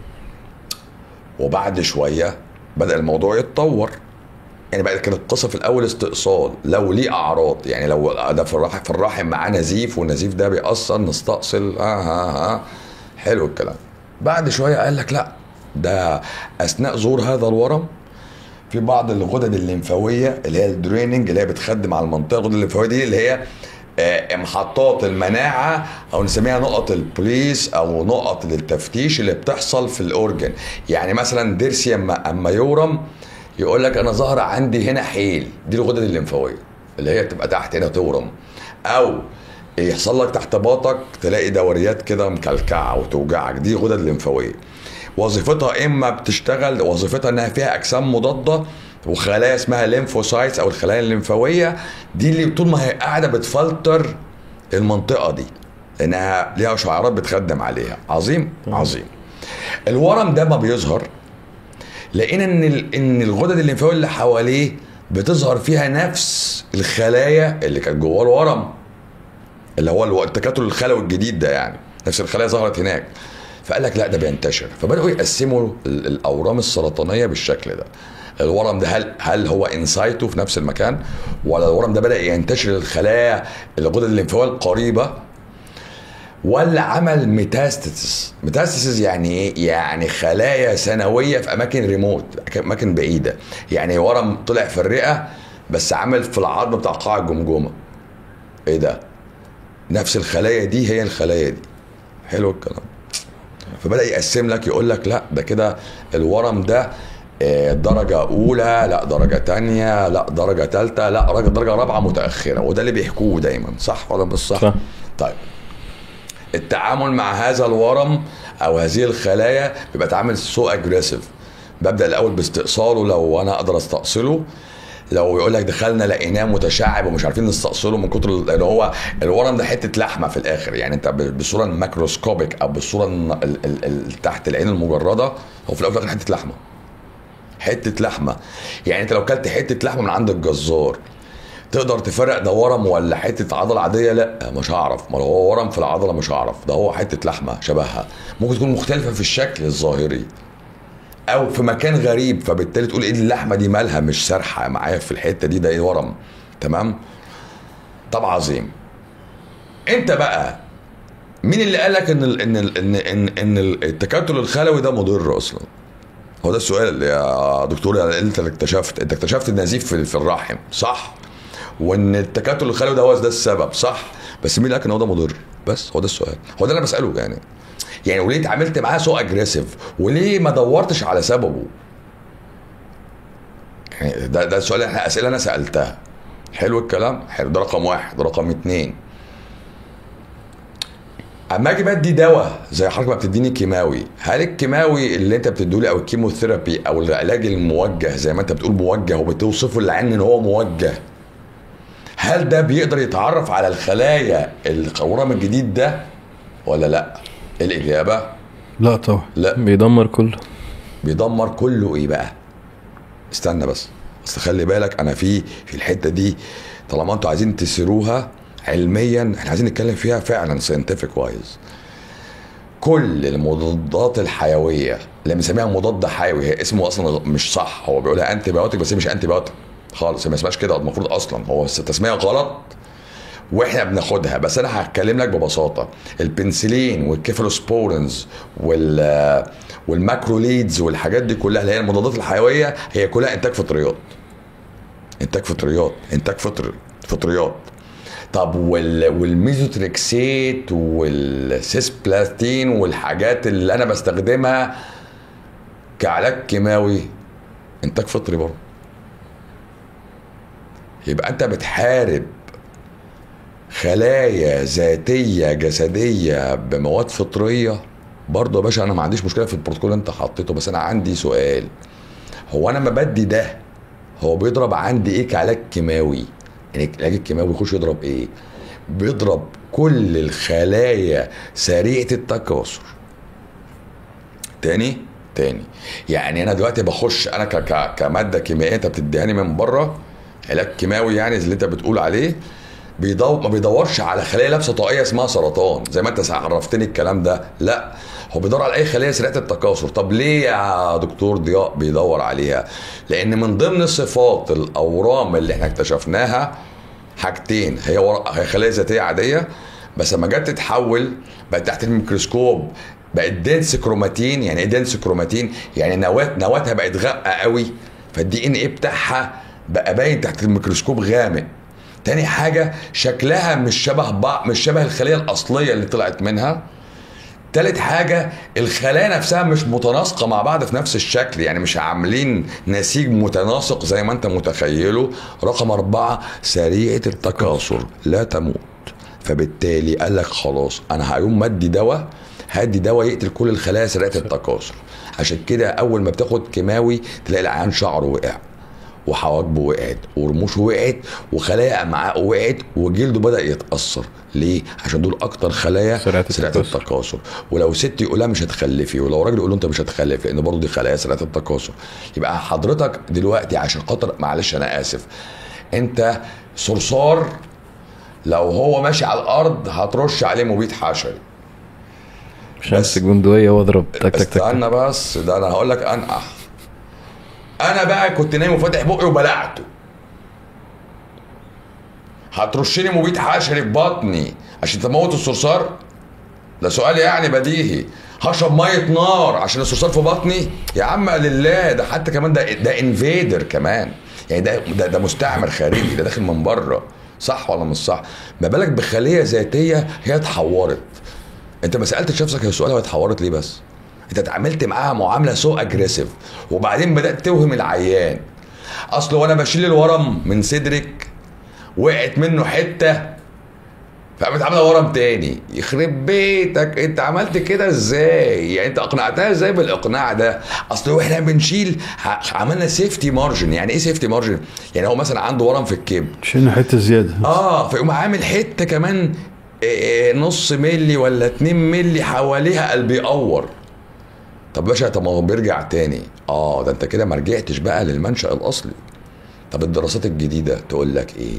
وبعد شويه بدا الموضوع يتطور يعني بقت كانت القصه في الاول استئصال لو ليه اعراض يعني لو ده في الرحم في الرحم معاه نزيف والنزيف ده بيأثر نستأصل اه ها ها حلو الكلام بعد شويه قال لك لا ده اثناء ظهور هذا الورم في بعض الغدد الليمفاويه اللي هي الدريننج اللي هي بتخدم على المنطقه الغدد الليمفاويه دي اللي هي آه، محطات المناعه او نسميها نقط البوليس او نقط للتفتيش اللي بتحصل في الاورجن يعني مثلا ضرسي اما اما يورم يقول لك انا ظهر عندي هنا حيل دي الغدد الليمفاويه اللي هي تبقى تحت هنا تورم او يحصل لك تحت باطك تلاقي دوريات كده مكلكعه وتوجعك دي غدد ليمفاويه وظيفتها اما بتشتغل وظيفتها انها فيها اجسام مضاده وخلايا اسمها ليمفوسايتس او الخلايا الليمفاويه دي اللي طول ما هي قاعده بتفلتر المنطقه دي لانها ليها شعارات بتخدم عليها عظيم عظيم الورم ده ما بيظهر لقينا ان ال- ان الغدد الليمفاويه اللي حواليه بتظهر فيها نفس الخلايا اللي كانت جوه الورم اللي هو الو- التكتل الخلوي الجديد ده يعني نفس الخلايا ظهرت هناك فقال لك لا ده بينتشر فبداوا يقسموا ال- الاورام السرطانيه بالشكل ده الورم ده هل هل هو انسايتو في نفس المكان ولا الورم ده بدا ينتشر للخلايا الغدد الليمفاويه القريبه ولا عمل ميتاستاسيس ميتاستاسيس يعني ايه يعني خلايا ثانويه في اماكن ريموت اماكن بعيده يعني ورم طلع في الرئه بس عمل في العظم بتاع قاع الجمجمه ايه ده نفس الخلايا دي هي الخلايا دي حلو الكلام فبدا يقسم لك يقول لك لا ده كده الورم ده آه، درجة أولى لا درجة تانية لا درجة تالتة لا درجة درجة رابعة متأخرة وده اللي بيحكوه دايما صح ولا مش صح؟ صح. طيب التعامل مع هذا الورم او هذه الخلايا بيبقى تعامل سو اجريسيف ببدا الاول باستئصاله لو انا اقدر استأصله لو يقول لك دخلنا لقيناه متشعب ومش عارفين نستأصله من كتر لان هو الورم ده حته لحمه في الاخر يعني انت ب- بصوره ماكروسكوبيك او بالصوره الن- ال- ال- ال- تحت العين المجرده هو في الاول وفي الاخر حته لحمه حته لحمه يعني انت لو كلت حته لحمه من عند الجزار تقدر تفرق ده ورم ولا حته عضله عاديه لا مش هعرف ما لو هو ورم في العضله مش هعرف ده هو حته لحمه شبهها ممكن تكون مختلفه في الشكل الظاهري او في مكان غريب فبالتالي تقول ايه اللحمه دي مالها مش سارحه معايا في الحته دي ده ايه ورم تمام طب عظيم انت بقى مين اللي قال لك ان ال ان ال ان ان, إن التكتل الخلوي ده مضر اصلا هو ده السؤال يا دكتور يعني انت اللي اكتشفت انت اكتشفت النزيف في, في الرحم صح وان التكتل الخلوي ده هو ده السبب صح بس مين اللي قال لك ان هو ده مضر بس هو ده السؤال هو ده اللي انا بساله يعني يعني وليه اتعاملت معاه سو اجريسيف وليه ما دورتش على سببه يعني ده ده السؤال احنا اسئله انا سالتها حلو الكلام حلو ده رقم واحد رقم اتنين اما اجي بدي دواء زي حضرتك ما بتديني كيماوي هل الكيماوي اللي انت بتدولي او الكيموثيرابي او العلاج الموجه زي ما انت بتقول موجه وبتوصفه للعين ان هو موجه هل ده بيقدر يتعرف على الخلايا الورم الجديد ده ولا لا الاجابه لا طبعا لا بيدمر كله بيدمر كله ايه بقى استنى بس اصل خلي بالك انا في في الحته دي طالما انتوا عايزين تسيروها علميا احنا عايزين نتكلم فيها فعلا ساينتفك وايز كل المضادات الحيويه اللي بنسميها مضاد حيوي هي اسمه اصلا مش صح هو بيقولها انتي بايوتيك بس هي مش انتي بايوتيك خالص هي ما اسمهاش كده المفروض اصلا هو التسميه غلط واحنا بناخدها بس انا هتكلم لك ببساطه البنسلين والكيفالوسبورينز وال والماكروليدز والحاجات دي كلها اللي هي المضادات الحيويه هي كلها انتاج فطريات انتاج فطريات انتاج فطر فطريات طب وال والميزوتريكسيت والسيسبلاستين والحاجات اللي انا بستخدمها كعلاج كيماوي انتاج فطري برضه يبقى انت بتحارب خلايا ذاتيه جسديه بمواد فطريه برضه يا باشا انا ما عنديش مشكله في البروتوكول اللي انت حطيته بس انا عندي سؤال هو انا ما بدي ده هو بيضرب عندي ايه كعلاج كيماوي يعني العلاج الكيماوي بيخش يضرب ايه بيضرب كل الخلايا سريعه التكاثر تاني تاني يعني انا دلوقتي بخش انا ك ك كماده كيميائيه انت بتديهاني من بره علاج كيماوي يعني اللي انت بتقول عليه بيدور ما بيدورش على خلايا لابسه طاقيه اسمها سرطان زي ما انت عرفتني الكلام ده لا هو بيدور على اي خليه سريعه التكاثر طب ليه يا دكتور ضياء بيدور عليها لان من ضمن صفات الاورام اللي احنا اكتشفناها حاجتين هي ورا هي خلايا ذاتيه عاديه بس لما جت تتحول بقت تحت الميكروسكوب بقت دنس كروماتين يعني ايه دنس كروماتين يعني نواه نواتها بقت غامقه قوي فالدي ان ايه بتاعها بقى باين تحت الميكروسكوب غامق تاني حاجه شكلها مش شبه بعض مش شبه الخليه الاصليه اللي طلعت منها تالت حاجة الخلايا نفسها مش متناسقة مع بعض في نفس الشكل يعني مش عاملين نسيج متناسق زي ما انت متخيله رقم أربعة سريعة التكاثر لا تموت فبالتالي قال لك خلاص انا هقوم مدي دواء هدي دواء يقتل كل الخلايا سريعة التكاثر عشان كده اول ما بتاخد كيماوي تلاقي العيان شعره وقع وحواجبه وقعت ورموشه وقعت وخلايا امعائه وقعت وجلده بدا يتاثر ليه عشان دول اكتر خلايا سريعة سريعه التكاثر. التكاثر ولو ست يقول لها مش هتخلفي ولو راجل يقول له انت مش هتخلف لان برضه دي خلايا سريعه التكاثر يبقى حضرتك دلوقتي عشان خاطر معلش انا اسف انت صرصار لو هو ماشي على الارض هترش عليه مبيد حشري مش همسك بندقية واضرب تك تك تك استنى بس ده انا هقول لك انقح انا بقى كنت نايم وفاتح بقي وبلعته هترشني مبيد حشري في بطني عشان تموت الصرصار ده سؤال يعني بديهي هشرب ميه نار عشان الصرصار في بطني يا عم لله ده حتى كمان ده ده انفيدر كمان يعني ده ده, ده مستعمر خارجي ده داخل من بره صح ولا مش صح ما بالك بخليه ذاتيه هي اتحورت انت ما سالتش نفسك هي السؤال هي اتحورت ليه بس انت اتعاملت معاها معامله سو اجريسيف وبعدين بدات توهم العيان اصل وانا بشيل الورم من صدرك وقعت منه حته فقامت عامله ورم تاني يخرب بيتك انت عملت كده ازاي يعني انت اقنعتها ازاي بالاقناع ده اصل واحنا بنشيل ع- عملنا سيفتي مارجن يعني ايه سيفتي مارجن يعني هو مثلا عنده ورم في الكبد شلنا حته زياده اه فيقوم عامل حته كمان إيه، نص ملي ولا 2 ملي حواليها قلب يقور طب باشا طب ما هو بيرجع تاني اه ده انت كده ما رجعتش بقى للمنشأ الاصلي طب الدراسات الجديده تقول لك ايه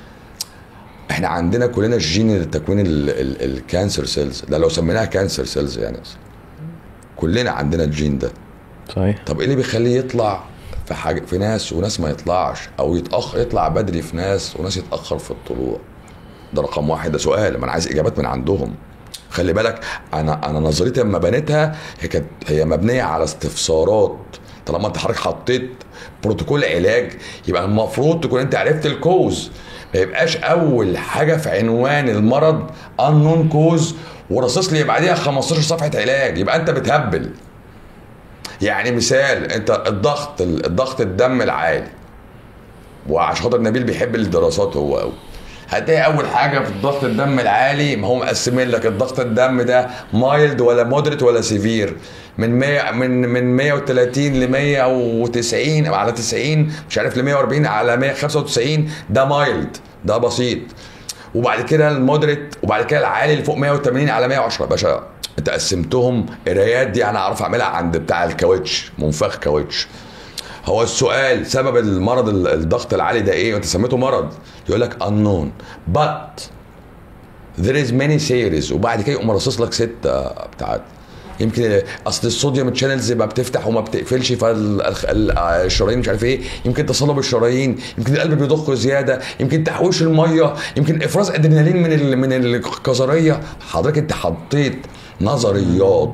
احنا عندنا كلنا الجين لتكوين ال- ال- الكانسر سيلز ده لو سميناها كانسر سيلز يعني أصلا. كلنا عندنا الجين ده صحيح طب ايه اللي بيخليه يطلع في حاجه في ناس وناس ما يطلعش او يتاخر يطلع بدري في ناس وناس يتاخر في الطلوع ده رقم واحد ده سؤال ما انا عايز اجابات من عندهم خلي بالك انا انا نظريتي لما بنيتها هي كانت هي مبنيه على استفسارات طالما انت حضرتك حطيت بروتوكول علاج يبقى المفروض تكون انت عرفت الكوز ما يبقاش اول حاجه في عنوان المرض unknown كوز ورصص لي بعديها 15 صفحه علاج يبقى انت بتهبل يعني مثال انت الضغط الضغط الدم العالي وعشان خاطر نبيل بيحب الدراسات هو قوي هتلاقي اول حاجه في الضغط الدم العالي ما هم مقسمين لك الضغط الدم ده مايلد ولا مودريت ولا سيفير من 100 من من 130 ل 190 على 90 مش عارف ل 140 على 195 ده مايلد ده بسيط وبعد كده المودريت وبعد كده العالي اللي فوق 180 على 110 يا باشا انت قسمتهم قرايات دي انا اعرف اعملها عند بتاع الكاوتش منفخ كاوتش هو السؤال سبب المرض ال- الضغط العالي ده ايه وانت سميته مرض يقول لك unknown but there is many series وبعد كده يقوم رصص لك ستة بتاعت يمكن اصل الصوديوم تشانلز ما بتفتح وما بتقفلش فالشرايين مش عارف ايه يمكن تصلب الشرايين يمكن القلب بيضخ زياده يمكن تحويش الميه يمكن افراز ادرينالين من ال من الكظريه حضرتك انت حطيت نظريات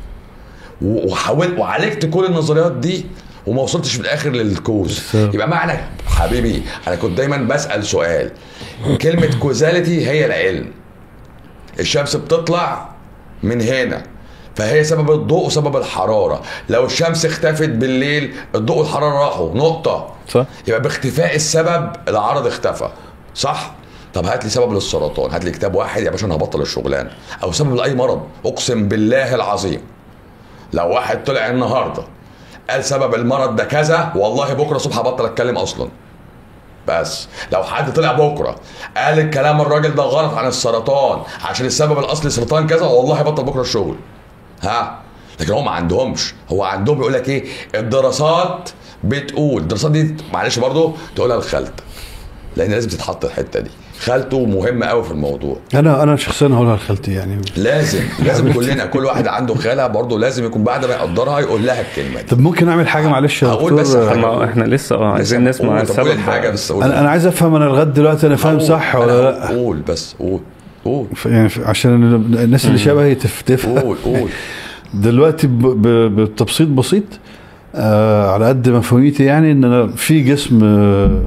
و- وحاولت وعالجت كل النظريات دي وما وصلتش في الاخر للكوز بالظبط. يبقى معنى حبيبي انا كنت دايما بسال سؤال كلمه كوزاليتي هي العلم الشمس بتطلع من هنا فهي سبب الضوء وسبب الحراره لو الشمس اختفت بالليل الضوء والحراره راحوا نقطه صح يبقى باختفاء السبب العرض اختفى صح طب هات لي سبب للسرطان هات لي كتاب واحد يا باشا انا هبطل الشغلانه او سبب لاي مرض اقسم بالله العظيم لو واحد طلع النهارده قال سبب المرض ده كذا والله بكره الصبح هبطل اتكلم اصلا بس لو حد طلع بكره قال الكلام الراجل ده غلط عن السرطان عشان السبب الاصلي سرطان كذا والله هبطل بكره الشغل ها لكن هم ما عندهمش هو عندهم بيقول لك ايه الدراسات بتقول الدراسات دي معلش برضو تقولها لخالتك لان لازم تتحط الحته دي خالته مهمه قوي في الموضوع انا انا شخصيا هقولها لخالتي يعني لازم لازم كلنا كل واحد عنده خاله برضه لازم يكون بعد ما يقدرها يقول لها الكلمه دي طب ممكن اعمل حاجه معلش يا هقول بس دكتور حاجة. ما احنا لسه اه عايزين لسه نسمع قول، طب قول السبب الحاجه بس قول انا انا عايز افهم انا لغايه دلوقتي انا فاهم قول. صح أنا ولا هقول- لا قول بس قول قول ف- يعني ف- عشان الناس اللي شبهي تف- تفهم قول قول دلوقتي ب- ب- بتبسيط بسيط آه على قد مفهوميتي يعني ان انا في جسم آه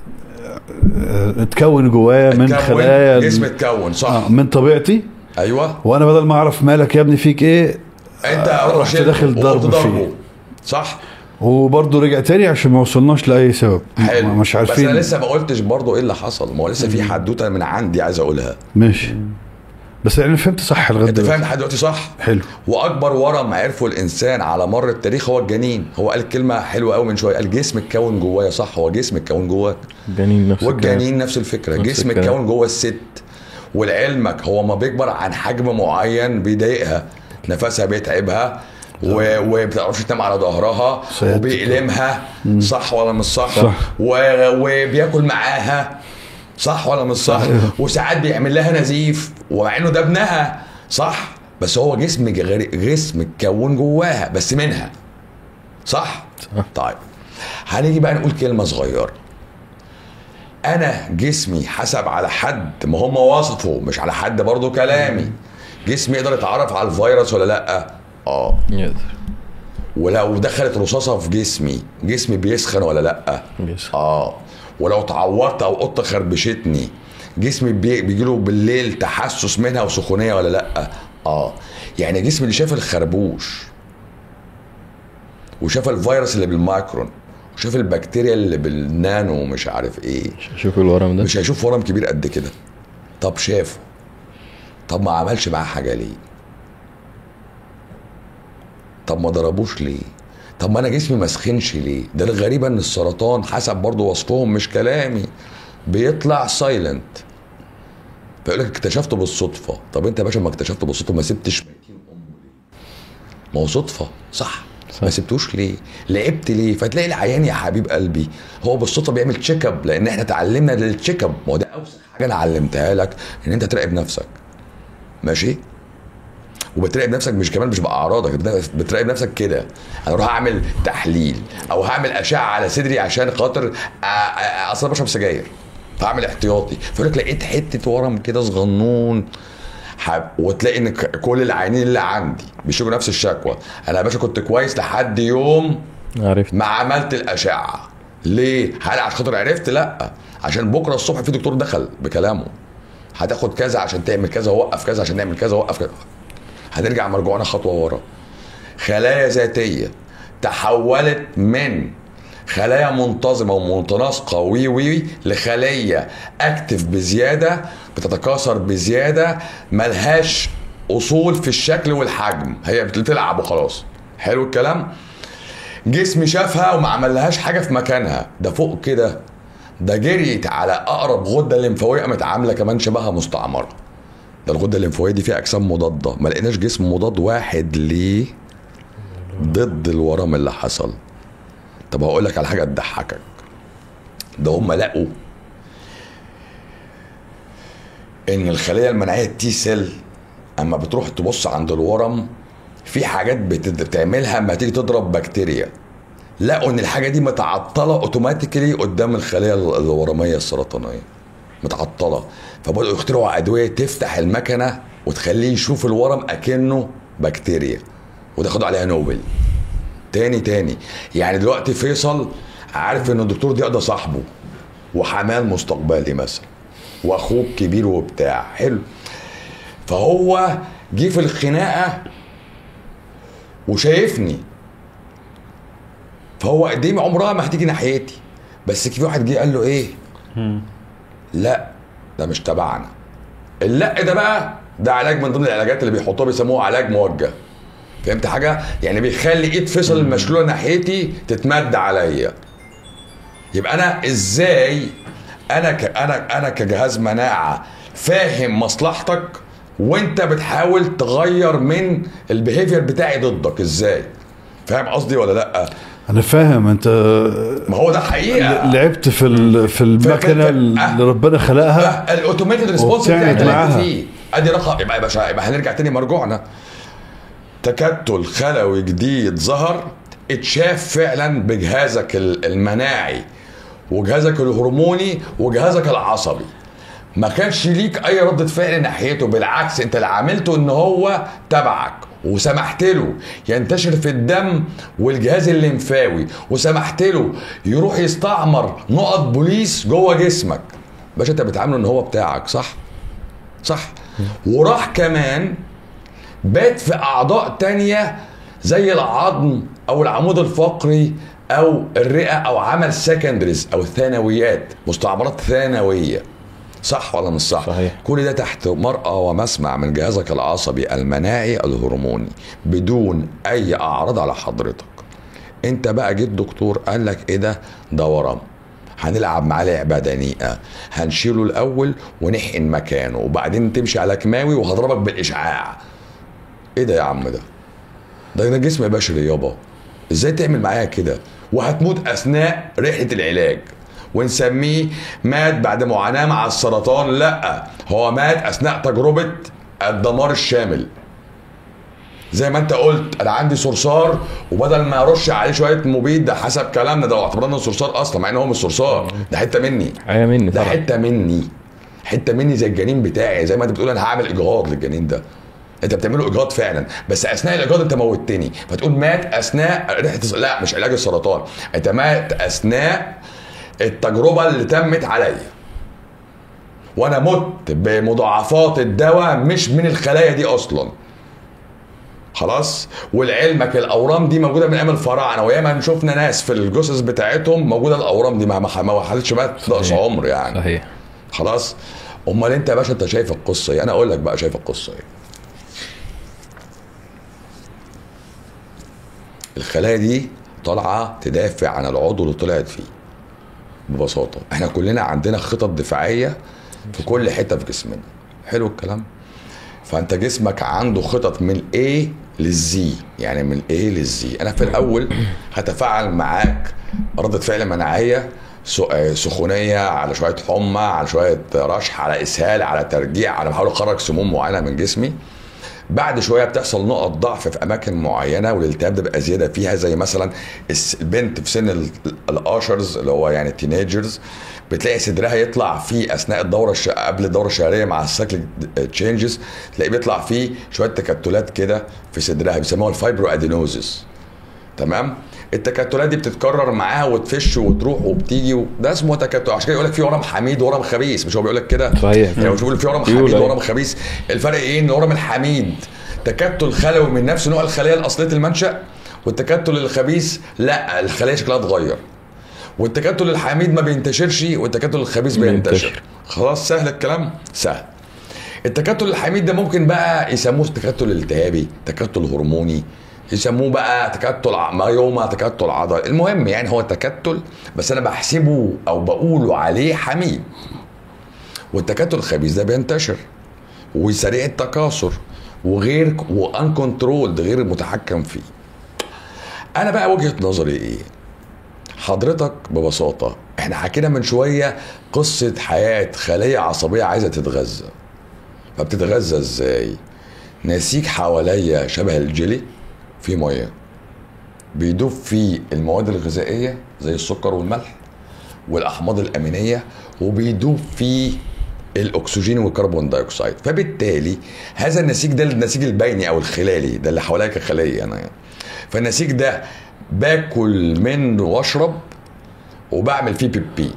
آه اتكون جوايا من اتكون، خلايا جسم ال- اتكون صح آه من طبيعتي ايوه وانا بدل ما اعرف مالك يا ابني فيك ايه انت آه، رحت شلته داخل وقمت ضرب ضربه. فيه صح وبرضه رجع تاني عشان ما وصلناش لاي سبب حلو مش بس عارفين انا لسه ما قلتش برضه ايه اللي حصل ما هو لسه في حدوته من عندي عايز اقولها ماشي بس انا فهمت صح لغايه انت فاهم دلوقتي لحد دلوقتي صح حلو واكبر ورم عرفه الانسان على مر التاريخ هو الجنين هو قال كلمه حلوه قوي من شويه قال جسم اتكون جوايا صح هو جسم اتكون جواك الجنين نفس الكلام. والجنين نفس الفكره نفس جسم الكلام. اتكون جوه الست ولعلمك هو ما بيكبر عن حجم معين بيضايقها نفسها بيتعبها و... وبتعرفش تنام على ظهرها سيادتك. وبيألمها صح ولا مش صح, صح. و... وبياكل معاها صح ولا مش صح وساعات بيعمل لها نزيف ومع انه ده ابنها صح بس هو جسم غير- جسم اتكون جواها بس منها صح صح. طيب هنيجي بقى نقول كلمه صغيره انا جسمي حسب على حد ما هم وصفوا مش على حد برضو كلامي جسمي يقدر يتعرف على الفيروس ولا لا اه يقدر ولو دخلت رصاصه في جسمي جسمي بيسخن ولا لا بيسخن. اه ولو اتعورت او قطه خربشتني جسمي بي... بيجيله بالليل تحسس منها وسخونيه ولا لا اه يعني جسمي اللي شاف الخربوش وشاف الفيروس اللي بالمايكرون وشاف البكتيريا اللي بالنانو ومش عارف ايه شوف الورم ده مش هيشوف ورم كبير قد كده طب شافه طب ما عملش معاه حاجه ليه طب ما ضربوش ليه طب ما انا جسمي ما سخنش ليه ده الغريبه ان السرطان حسب برضو وصفهم مش كلامي بيطلع سايلنت فيقول لك اكتشفته بالصدفه طب انت يا باشا ما اكتشفته بالصدفه ما سبتش ميتين امه ليه ما هو صدفه صح صح. ما سبتوش ليه لعبت ليه فتلاقي العيان يا حبيب قلبي هو بالصدفه بيعمل تشيك اب لان احنا اتعلمنا للتشيك اب ما هو ده اوسخ حاجه انا علمتها لك ان انت تراقب نفسك ماشي وبتراقب نفسك مش كمان مش باعراضك بت- بتراقب نفسك كده انا اروح اعمل تحليل او هعمل اشعه على صدري عشان خاطر أ- أ- اصل أنا بشرب سجاير فاعمل احتياطي فيقول لك لقيت حته ورم كده صغنون حب وتلاقي ان ك- كل العيانين اللي عندي بيشتكوا نفس الشكوى انا يا باشا كنت كويس لحد يوم عرفت ما عملت الاشعه ليه هل عشان خاطر عرفت لا عشان بكره الصبح في دكتور دخل بكلامه هتاخد كذا عشان تعمل كذا ووقف كذا عشان نعمل كذا ووقف كذا هنرجع مرجوعنا خطوه ورا خلايا ذاتيه تحولت من خلايا منتظمه ومتناسقه وي وي لخليه اكتف بزياده بتتكاثر بزياده ملهاش اصول في الشكل والحجم هي بتلعب وخلاص حلو الكلام جسمي شافها وما عملهاش حاجه في مكانها ده فوق كده ده جريت على اقرب غده لمفاويه قامت عامله كمان شبهها مستعمره ده الغده الليمفاويه دي فيها اجسام مضاده ما لقيناش جسم مضاد واحد ليه ضد الورم اللي حصل طب هقول لك على حاجه تضحكك ده هم لقوا ان الخليه المناعيه التي سيل اما بتروح تبص عند الورم في حاجات بت- بتعملها اما تيجي تضرب بكتيريا لقوا ان الحاجه دي متعطله اوتوماتيكلي قدام الخليه ال- الورميه السرطانيه متعطله فبداوا يخترعوا ادويه تفتح المكنه وتخليه يشوف الورم اكنه بكتيريا وده خدوا عليها نوبل تاني تاني يعني دلوقتي فيصل عارف ان الدكتور ضياء ده صاحبه وحماه المستقبلي مثلا واخوه الكبير وبتاع حلو فهو جه في الخناقه وشايفني فهو دي عمرها ما هتيجي ناحيتي بس في واحد جه قال له ايه لا ده مش تبعنا اللا ده بقى ده علاج من ضمن العلاجات اللي بيحطوها بيسموه علاج موجه فهمت حاجه يعني بيخلي ايد فيصل المشلوله ناحيتي تتمد عليا يبقى انا ازاي انا ك... انا انا كجهاز مناعه فاهم مصلحتك وانت بتحاول تغير من البيهيفير بتاعي ضدك ازاي فاهم قصدي ولا لا انا فاهم انت ما هو ده حقيقه لعبت في ال- في المكنه في- اللي ربنا خلقها الاوتوميتد ريسبونس وبتعند بتاعي اللي معاها. لعبت فيه ادي رقم يبقى يا باشا يبقى هنرجع تاني مرجوعنا تكتل خلوي جديد ظهر اتشاف فعلا بجهازك ال- المناعي وجهازك الهرموني وجهازك العصبي ما كانش ليك اي ردة فعل ناحيته بالعكس انت اللي عملته ان هو تبعك وسمحت له ينتشر في الدم والجهاز الليمفاوي وسمحت له يروح يستعمر نقط بوليس جوه جسمك باشا انت بتعامله ان هو بتاعك صح صح وراح كمان بات في اعضاء تانية زي العظم او العمود الفقري او الرئه او عمل سكندريز او ثانويات مستعمرات ثانويه صح ولا مش صح؟ صحيح. كل ده تحت مرأى ومسمع من جهازك العصبي المناعي الهرموني بدون اي اعراض على حضرتك انت بقى جيت دكتور قال لك ايه ده ده ورم هنلعب معاه لعبه دنيئه هنشيله الاول ونحقن مكانه وبعدين تمشي على كيماوي وهضربك بالاشعاع ايه ده يا عم ده ده ده جسم بشري يابا ازاي تعمل معايا كده وهتموت اثناء رحله العلاج ونسميه مات بعد معاناه مع السرطان لا هو مات اثناء تجربه الدمار الشامل زي ما انت قلت انا عندي صرصار وبدل ما ارش عليه شويه مبيد ده حسب كلامنا ده اعتبرنا صرصار اصلا مع ان هو مش صرصار ده حته مني حاجه مني ده طبعا حته مني حته مني زي الجنين بتاعي زي ما انت بتقول انا هعمل اجهاض للجنين ده انت بتعمله اجهاض فعلا بس اثناء الاجهاض انت موتني فتقول مات اثناء رحله الس- لا مش علاج السرطان انت مات اثناء التجربه اللي تمت عليا وانا مت بمضاعفات الدواء مش من الخلايا دي اصلا خلاص ولعلمك الاورام دي موجوده من ايام الفراعنه وياما شفنا ناس في الجثث بتاعتهم موجوده الاورام دي ما ما ما حدش مات نقص صحيح. عمر يعني صحيح خلاص امال انت يا باشا انت شايف القصه ايه انا اقول لك بقى شايف القصه ايه الخلايا دي طالعه تدافع عن العضو اللي طلعت فيه ببساطه احنا كلنا عندنا خطط دفاعيه في كل حته في جسمنا حلو الكلام فانت جسمك عنده خطط من A للزي يعني من A للزي انا في الاول هتفاعل معاك ردة فعل مناعية س- آه، سخونية على شوية حمى على شوية رشح على اسهال على ترجيع على بحاول اخرج سموم معينة من جسمي بعد شويه بتحصل نقط ضعف في اماكن معينه والالتهاب ده بيبقى زياده فيها زي مثلا الس- البنت في سن ال- الاشرز اللي هو يعني التينيجرز بتلاقي صدرها يطلع فيه اثناء الدوره الش... قبل الدوره الشهريه مع السايكل تشينجز تلاقي بيطلع فيه شويه تكتلات كده في صدرها بيسموها الفايبرو ادينوزس تمام التكتلات دي بتتكرر معاها وتفش وتروح وبتيجي و... ده اسمه تكتل عشان كده يقول لك في ورم حميد ورم خبيث مش هو بيقول لك كده صحيح. يعني مش بيقول في ورم بيقول حميد أيوة. ورم خبيث الفرق ايه ان الورم الحميد تكتل خلوي من نفس نوع الخليه الاصليه المنشا والتكتل الخبيث لا الخليه شكلها اتغير والتكتل الحميد ما بينتشرش والتكتل الخبيث بينتشر بينتشر. خلاص سهل الكلام سهل التكتل الحميد ده ممكن بقى يسموه تكتل التهابي تكتل هرموني يسموه بقى تكتل ع- مايوما تكتل عضلي المهم يعني هو تكتل بس انا بحسبه او بقوله عليه حميد والتكتل الخبيث ده بينتشر وسريع التكاثر وغير وان كنترولد غير متحكم فيه انا بقى وجهه نظري ايه حضرتك ببساطه احنا حكينا من شويه قصه حياه خليه عصبيه عايزه تتغذى فبتتغذى ازاي نسيج حواليا شبه الجيلي فيه ميه بيدوب فيه المواد الغذائيه زي السكر والملح والاحماض الامينيه وبيدوب فيه الاكسجين والكربون دايوكسيد فبالتالي هذا النسيج ده النسيج البيني او الخلالي ده اللي حواليا كخليه انا يعني. فالنسيج ده باكل منه واشرب وبعمل فيه بيبي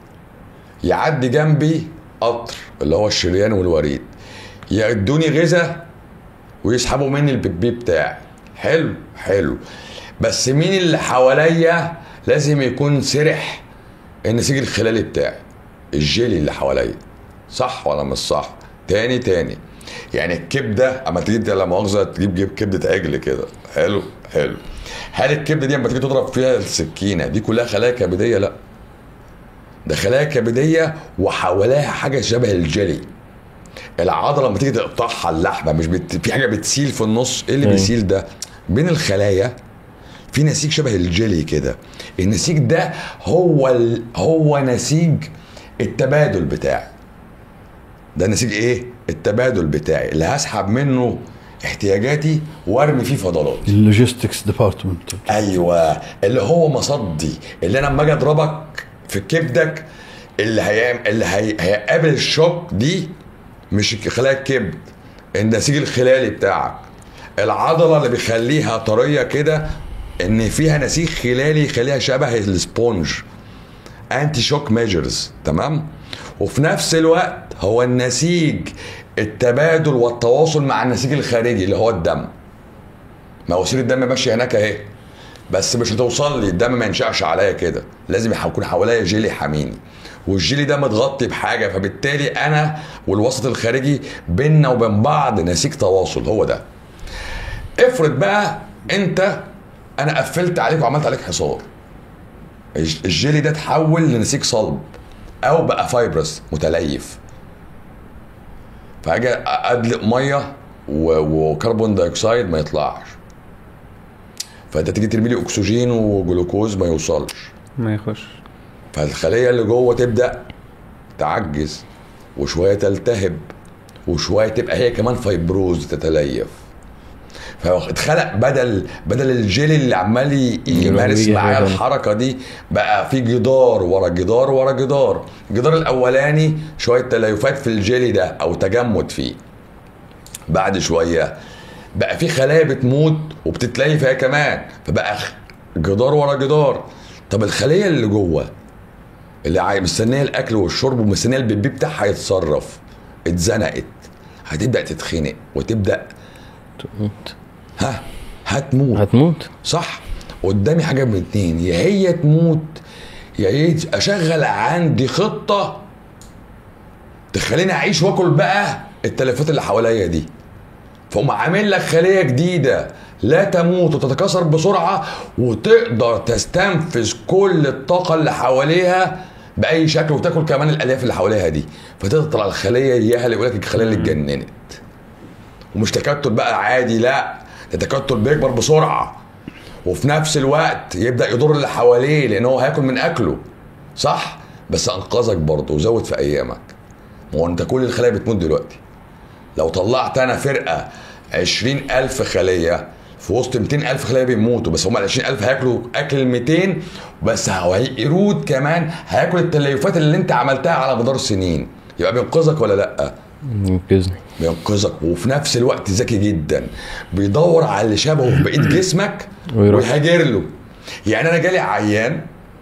يعدي جنبي قطر اللي هو الشريان والوريد يدوني غذاء ويسحبوا مني البيبي بتاعي حلو حلو بس مين اللي حواليا لازم يكون سرح النسيج الخلالي بتاعي الجيلي اللي حواليا صح ولا مش صح تاني تاني يعني الكبده اما تيجي لا مؤاخذه تجيب جيب كبده عجل كده حلو حلو هل الكبده دي اما تيجي تضرب فيها السكينه دي كلها خلايا كبديه لا ده خلايا كبديه وحواليها حاجه شبه الجيلي العضله لما تيجي تقطعها اللحمه مش بت... في حاجه بتسيل في النص ايه اللي أيوة. بيسيل ده بين الخلايا في نسيج شبه الجيلي كده النسيج ده هو ال... هو نسيج التبادل بتاعي ده نسيج ايه التبادل بتاعي اللي هسحب منه احتياجاتي وارمي فيه فضلات اللوجيستكس ديبارتمنت ايوه اللي هو مصدي اللي انا لما اجي اضربك في كبدك اللي هيعمل اللي هي... هيقابل الشوك دي مش خلايا الكبد النسيج الخلالي بتاعك العضله اللي بيخليها طريه كده ان فيها نسيج خلالي يخليها شبه السبونج انتي شوك ميجرز تمام وفي نفس الوقت هو النسيج التبادل والتواصل مع النسيج الخارجي اللي هو الدم ما وسيله الدم ماشيه هناك اهي بس مش هتوصل لي الدم ما ينشأش عليا كده لازم يكون حواليا جيلي حاميني والجيلي ده متغطي بحاجه فبالتالي انا والوسط الخارجي بيننا وبين بعض نسيج تواصل هو ده افرض بقى انت انا قفلت عليك وعملت عليك حصار الج- الجيلي ده اتحول لنسيج صلب او بقى فايبرس متليف فاجي ادلق ميه و- وكربون دايوكسيد ما يطلعش فانت تيجي ترمي لي اكسجين وجلوكوز ما يوصلش ما يخش فالخليه اللي جوه تبدا تعجز وشويه تلتهب وشويه تبقى هي كمان فايبروز تتليف فاتخلق بدل بدل الجيل اللي عمال ي- يمارس يروي معايا حاجة. الحركه دي بقى في جدار ورا جدار ورا جدار الجدار الاولاني شويه تليفات في الجيلي ده او تجمد فيه بعد شويه بقى في خلايا بتموت وبتتليف هي كمان فبقى خ- جدار ورا جدار طب الخليه اللي جوه اللي عاي- مستنيه الاكل والشرب ومستنيه البيبي بتاعها يتصرف اتزنقت هتبدا تتخنق وتبدا تموت ها هتموت هتموت صح قدامي حاجه من اتنين يا هي تموت يا هي اشغل عندي خطه تخليني اعيش واكل بقى التلفات اللي حواليا دي فهم عامل لك خليه جديده لا تموت وتتكاثر بسرعه وتقدر تستنفذ كل الطاقه اللي حواليها باي شكل وتاكل كمان الالياف اللي حواليها دي فتطلع الخليه اياها اللي يقول لك الخليه اللي اتجننت ومش تكتل بقى عادي لا ده تكتل بيكبر بسرعه وفي نفس الوقت يبدا يضر اللي حواليه لان هو هياكل من اكله صح بس انقذك برضه وزود في ايامك ما هو انت كل الخلايا بتموت دلوقتي لو طلعت انا فرقه عشرين ألف خلية في وسط 200 ألف خلية بيموتوا بس هم ال 20 ألف هياكلوا أكل ال 200 بس هو هيقرود كمان هياكل التليفات اللي أنت عملتها على مدار السنين يبقى بينقذك ولا لأ؟ ينقذني بينقذك وفي نفس الوقت ذكي جدا بيدور على اللي شبهه في بقيه جسمك ويروح. ويهاجر له يعني انا جالي عيان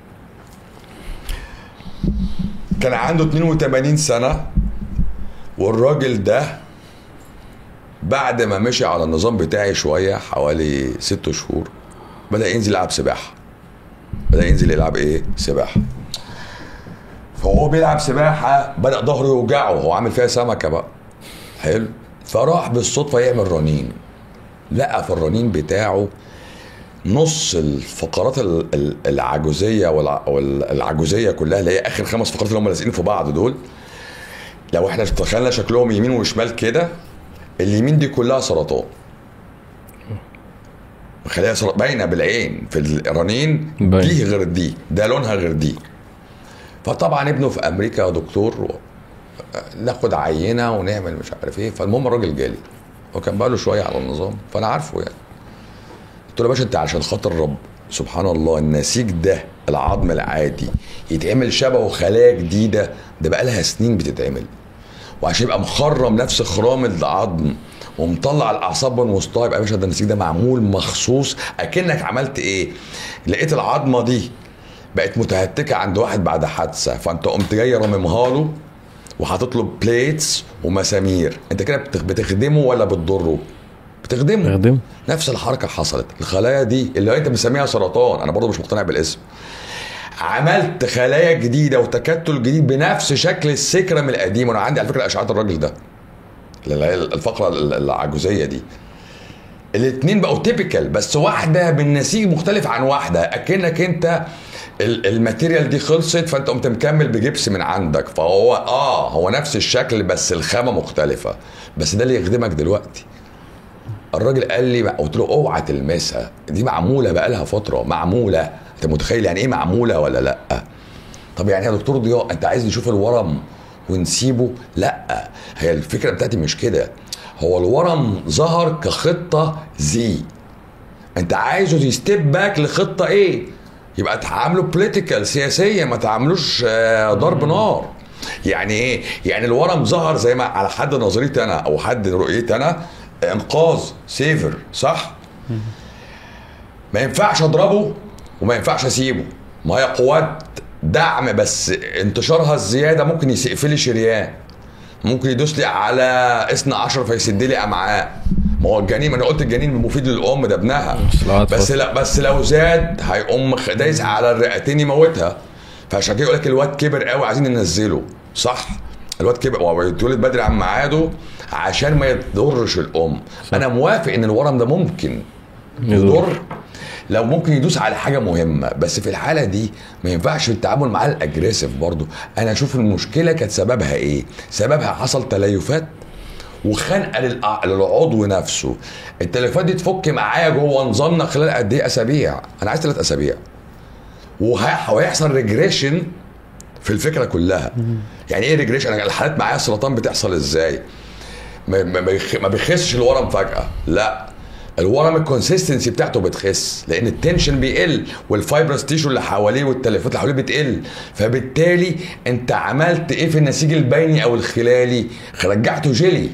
كان عنده 82 سنه والراجل ده بعد ما مشي على النظام بتاعي شويه حوالي ست شهور بدا ينزل يلعب سباحه بدا ينزل يلعب ايه سباحه فهو بيلعب سباحه بدا ظهره يوجعه هو عامل فيها سمكه بقى حلو فراح بالصدفه يعمل رنين لقى في الرنين بتاعه نص الفقرات ال- ال- العجوزيه والع- والعجوزيه كلها اللي هي اخر خمس فقرات اللي هم لازقين في بعض دول لو احنا تخيلنا شكلهم يمين وشمال كده اليمين دي كلها سرطان خليها سرطان باينه بالعين في الرنين باين. دي غير دي ده لونها غير دي فطبعا ابنه في امريكا دكتور و- ناخد عينه ونعمل مش عارف ايه فالمهم الراجل جالي هو كان بقاله شويه على النظام فانا عارفه يعني قلت له يا باشا انت عشان خاطر رب سبحان الله النسيج ده العظم العادي يتعمل شبهه خلايا جديده ده بقى لها سنين بتتعمل وعشان يبقى مخرم نفس خرام العظم ومطلع الاعصاب من وسطها يبقى يا باشا ده النسيج ده معمول مخصوص اكنك عملت ايه؟ لقيت العظمه دي بقت متهتكه عند واحد بعد حادثه فانت قمت جاي راممها له وحاطط له بليتس ومسامير انت كده بتخ- بتخدمه ولا بتضره؟ بتخدمه يخدم نفس الحركه حصلت الخلايا دي اللي انت مسميها سرطان انا برضه مش مقتنع بالاسم عملت خلايا جديده وتكتل جديد بنفس شكل السكرم القديم وانا عندي على فكره اشعاعات الراجل ده اللي هي الفقره العجوزيه دي الاثنين بقوا تيبيكال بس واحده بالنسيج مختلف عن واحده اكنك انت ال- الماتيريال دي خلصت فانت قمت مكمل بجبس من عندك فهو اه هو نفس الشكل بس الخامه مختلفه بس ده اللي يخدمك دلوقتي الراجل قال لي قلت له اوعى تلمسها دي معموله بقالها فتره معموله انت متخيل يعني ايه معموله ولا لا طب يعني يا دكتور ضياء انت عايز نشوف الورم ونسيبه لا هي الفكره بتاعتي مش كده هو الورم ظهر كخطه زي انت عايزه يستيب باك لخطه ايه يبقى تعامله بوليتيكال سياسيه ما تعاملوش آه، ضرب نار يعني ايه يعني الورم ظهر زي ما على حد نظريتي انا او حد رؤيتي انا انقاذ سيفر صح ما ينفعش اضربه وما ينفعش اسيبه ما هي قوات دعم بس انتشارها الزياده ممكن يقفل لي شريان ممكن يدوس لي على اثنى عشر فيسد لي امعاء ما هو الجنين ما انا قلت الجنين مفيد للام ده ابنها بس لو قعد بس فترة. لا بس لو زاد هيقوم خ- دايس على الرئتين يموتها فعشان كده يقول لك الواد كبر قوي عايزين ننزله صح الواد كبر هو بيتولد بدري عن ميعاده عشان ما يضرش الام انا موافق ان الورم ده ممكن يضر. يضر لو ممكن يدوس على حاجه مهمه بس في الحاله دي ما ينفعش التعامل معاه الاجريسيف برضو انا اشوف المشكله كانت سببها ايه سببها حصل تليفات وخنقه للع- للعضو نفسه التليفات دي تفك معايا جوه نظامنا خلال قد ايه اسابيع انا عايز ثلاث اسابيع وه- وهيحصل ريجريشن في الفكره كلها يعني ايه ريجريشن انا الحالات معايا السرطان بتحصل ازاي ما, ما, ما يخ- ما بيخسش الورم فجاه لا الورم الكونسيستنسي بتاعته بتخس لان التنشن بيقل والفايبرس تيشو اللي حواليه والتليفات اللي حواليه بتقل فبالتالي انت عملت ايه في النسيج البيني او الخلالي رجعته جيلي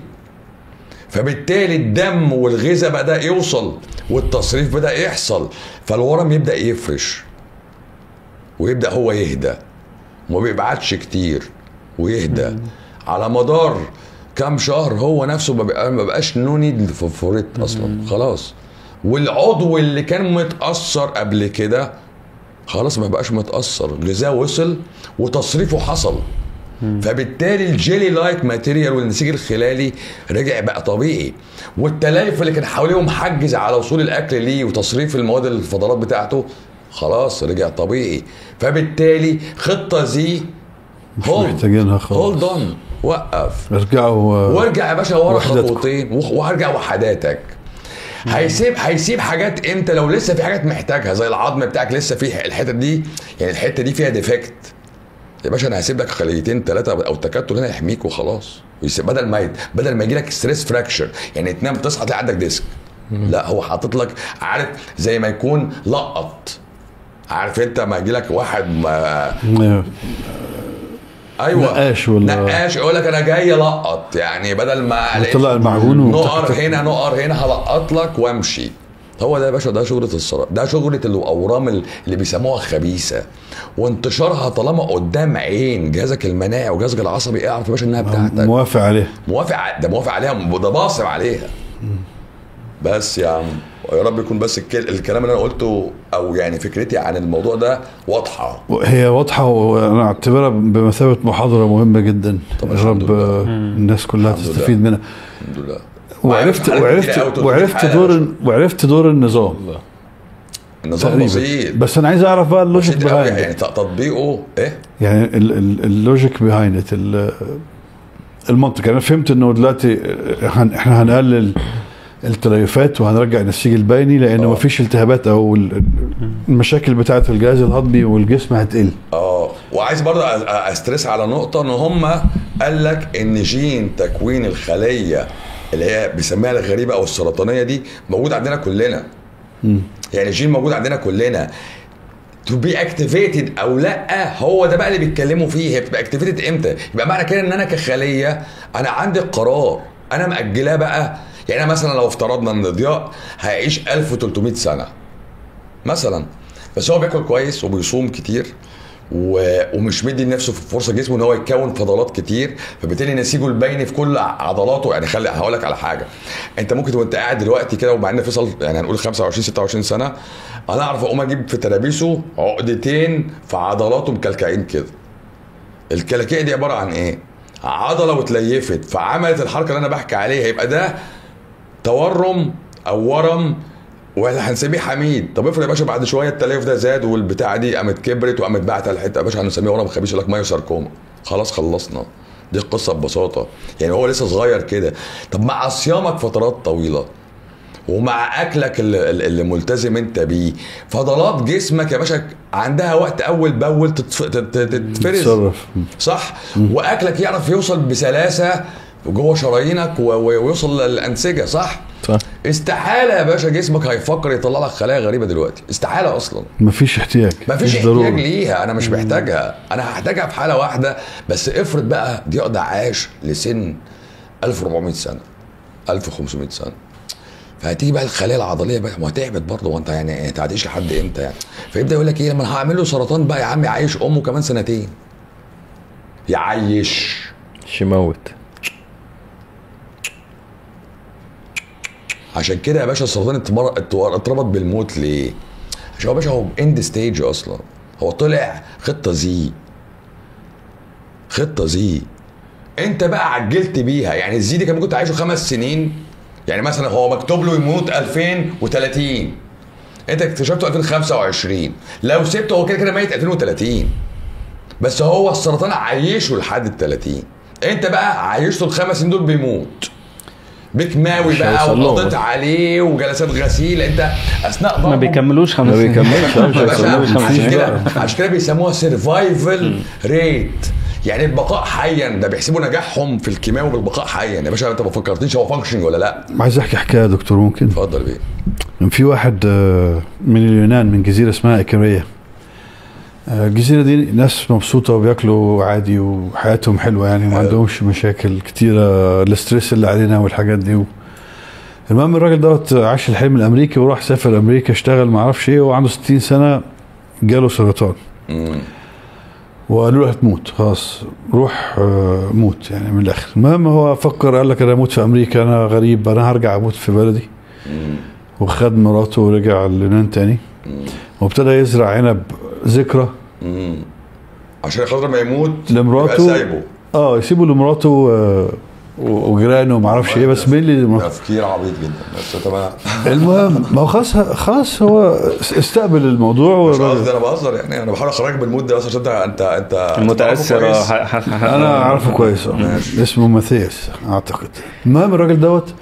فبالتالي الدم والغذاء بدا يوصل والتصريف بدا يحصل فالورم يبدا يفرش ويبدا هو يهدى وما بيبعتش كتير ويهدى على مدار كام شهر هو نفسه ما بقى- ما بقاش نو نيد فوريت اصلا خلاص والعضو اللي كان متاثر قبل كده خلاص ما بقاش متاثر غذاء وصل وتصريفه حصل فبالتالي الجيلي لايك ماتيريال والنسيج الخلالي رجع بقى طبيعي والتليف اللي كان حواليه محجز على وصول الاكل ليه وتصريف المواد الفضلات بتاعته خلاص رجع طبيعي فبالتالي خطه زي مش محتاجينها خالص. هولد اون وقف ارجعوا آه، وارجع يا باشا ورا وحدتكم. خطوتين وخ- وهرجع وحداتك هيسيب هيسيب حاجات امتى لو لسه في حاجات محتاجها زي العظم بتاعك لسه فيه الحته دي يعني الحته دي فيها ديفكت يا باشا انا هسيب لك خليتين ثلاثه او تكتل هنا يحميك وخلاص ويسيب بدل ما يت- بدل ما يجي لك ستريس فراكشر يعني تنام تصحى تلاقي عندك ديسك لا هو حاطط لك عارف زي ما يكون لقط عارف انت ما يجي لك واحد ما آه، ايوه نقاش ولا- نقاش يقول لك انا جاي القط يعني بدل ما ألاقي طلع المعجون نقر وتك- تك- هنا نقر هنا هلقط لك وامشي هو ده يا باشا ده شغلة السرطان ده شغلة الاورام اللي بيسموها خبيثة وانتشارها طالما قدام عين جهازك المناعي وجهازك العصبي اعرف يا باشا انها بتاعتك موافق عليه موافق ع- ده موافق عليها ده باصم عليها بس يا عم يا رب يكون بس الكل... الكلام اللي انا قلته او يعني فكرتي عن الموضوع ده واضحه هي واضحة وأنا أعتبرها بمثابة محاضرة مهمة جدا طب يا الحمد رب لله. آه، الناس كلها الحمد تستفيد منها الحمد لله وعرفت حالات وعرفت كتيرة أوي، 300 وعرفت حالة دور يا باشا. وعرفت دور النظام النظام تقريبا بسيط بس أنا عايز أعرف بقى اللوجيك بسيط قوي بيهايند يعني تطبيقه ايه يعني ال- ال- اللوجيك بيهايند المنطق انا فهمت انه دلوقتي هن احنا هنقلل التليفات وهنرجع النسيج البيني لانه آه. مفيش التهابات او ال- المشاكل بتاعه الجهاز الهضمي والجسم هتقل اه وعايز برضه أ- أ- استرس على نقطه ان هم قال لك ان جين تكوين الخليه اللي هي بيسميها الغريبه او السرطانيه دي موجود عندنا كلنا يعني جين موجود عندنا كلنا تو بي اكتيفيتد او لا هو ده بقى اللي بيتكلموا فيه هي بتبقى اكتيفيتد امتى يبقى معنى كده ان انا كخليه انا عندي القرار انا مأجلاه بقى يعني أنا مثلا لو افترضنا ان ضياء هيعيش 1300 سنه مثلا بس هو بياكل كويس وبيصوم كتير و... ومش مدي لنفسه فرصه جسمه ان هو يكون فضلات كتير فبالتالي نسيجه البيني في كل عضلاته يعني خلي هقول لك على حاجه انت ممكن وانت قاعد دلوقتي كده ومع ان فيصل يعني هنقول 25 26 سنه انا اعرف اقوم اجيب في ترابيسه عقدتين في عضلاته مكلكعين كده الكلاكيع دي عباره عن ايه؟ عضله واتليفت فعملت الحركه اللي انا بحكي عليها يبقى ده تورم او ورم واحنا هنسميه حميد طب افرض يا باشا بعد شويه التليف ده زاد والبتاعه دي قامت كبرت وقامت باعت الحته يا باشا هنسميه ورم خبيث يقول لك مايوساركوما خلاص خلصنا دي القصه ببساطه يعني هو لسه صغير كده طب مع صيامك فترات طويله ومع اكلك اللي, اللي ملتزم انت بيه فضلات جسمك يا باشا عندها وقت اول باول تتف- تت- تتفرز تصرف صح واكلك يعرف يوصل بسلاسه جوه شرايينك و- و- ويوصل للانسجه صح صح استحاله يا باشا جسمك هيفكر يطلع لك خلايا غريبه دلوقتي استحاله اصلا مفيش احتياج مفيش مش احتياج ضروري. ليها انا مش محتاجها انا هحتاجها في حاله واحده بس افرض بقى دي ده عاش لسن 1400 سنه 1500 سنه فهتيجي بقى الخلايا العضليه بقى ما تعبت برضه وانت يعني انت هتعيش لحد امتى يعني فيبدا يقول لك ايه لما انا هعمل له سرطان بقى يا عم يعيش امه كمان سنتين يعيش مش يموت عشان كده يا باشا السرطان اتمر- اتور- اتربط بالموت ليه؟ عشان هو يا باشا هو اند ستيج اصلا هو طلع خطه زي خطه زي انت بقى عجلت بيها يعني الزي دي كان ممكن تعيشه خمس سنين يعني مثلا هو مكتوب له يموت 2030 انت اكتشفته 2025 لو سبته هو كده كده ميت 2030 بس هو السرطان عايشه لحد ال 30 انت بقى عايشته الخمس سنين دول بيموت بكماوي مش بقى هيوصل لهم. وقضيت عليه وجلسات غسيل انت اثناء ما ضربه بيكملوش خمس ما سنين. بيكملش اه مش يا باشا هيكملوش خمس عشان سنين كده بقى. عشان كده بيسموها سرفايفل ريت يعني البقاء حيا ده بيحسبوا نجاحهم في الكيماوي بالبقاء حيا يا باشا انت ما فكرتنيش هو فانكشنج ولا لا عايز احكي حكايه يا دكتور ممكن اتفضل بيه كان في واحد آه، من اليونان من جزيره اسمها ايكاريه آه، الجزيره دي ناس مبسوطه وبياكلوا عادي وحياتهم حلوه يعني ما حلو. عندهمش مشاكل كتيره الاسترس اللي علينا والحاجات دي و... المهم الراجل دوت عاش الحلم الامريكي وراح سافر امريكا اشتغل ما اعرفش ايه وعنده 60 سنه جاله سرطان مم. وقالوا له هتموت خلاص روح آه، موت يعني من الاخر المهم هو فكر قال لك انا اموت في امريكا انا غريب انا هرجع اموت في بلدي مم. وخد مراته ورجع اليونان تاني وابتدى يزرع عنب ذكرى مم. عشان خاطر ما يموت لمراته. يبقى سايبه اه يسيبوا لمراته آه، و- وجيرانه وما اعرفش ايه بس مين اللي لمراته تفكير عبيط جدا بس تمام المهم ما هو خلاص خلاص هو استقبل الموضوع مش والراجل- قصدي انا بهزر يعني انا بحاول اخرجك من المود ده بس عشان انت انت انت المتاثر تعرفه آه، كويس. ح- ح- ح- انا اعرفه كويس آه. ماشي. اسمه ماثياس اعتقد المهم الراجل دوت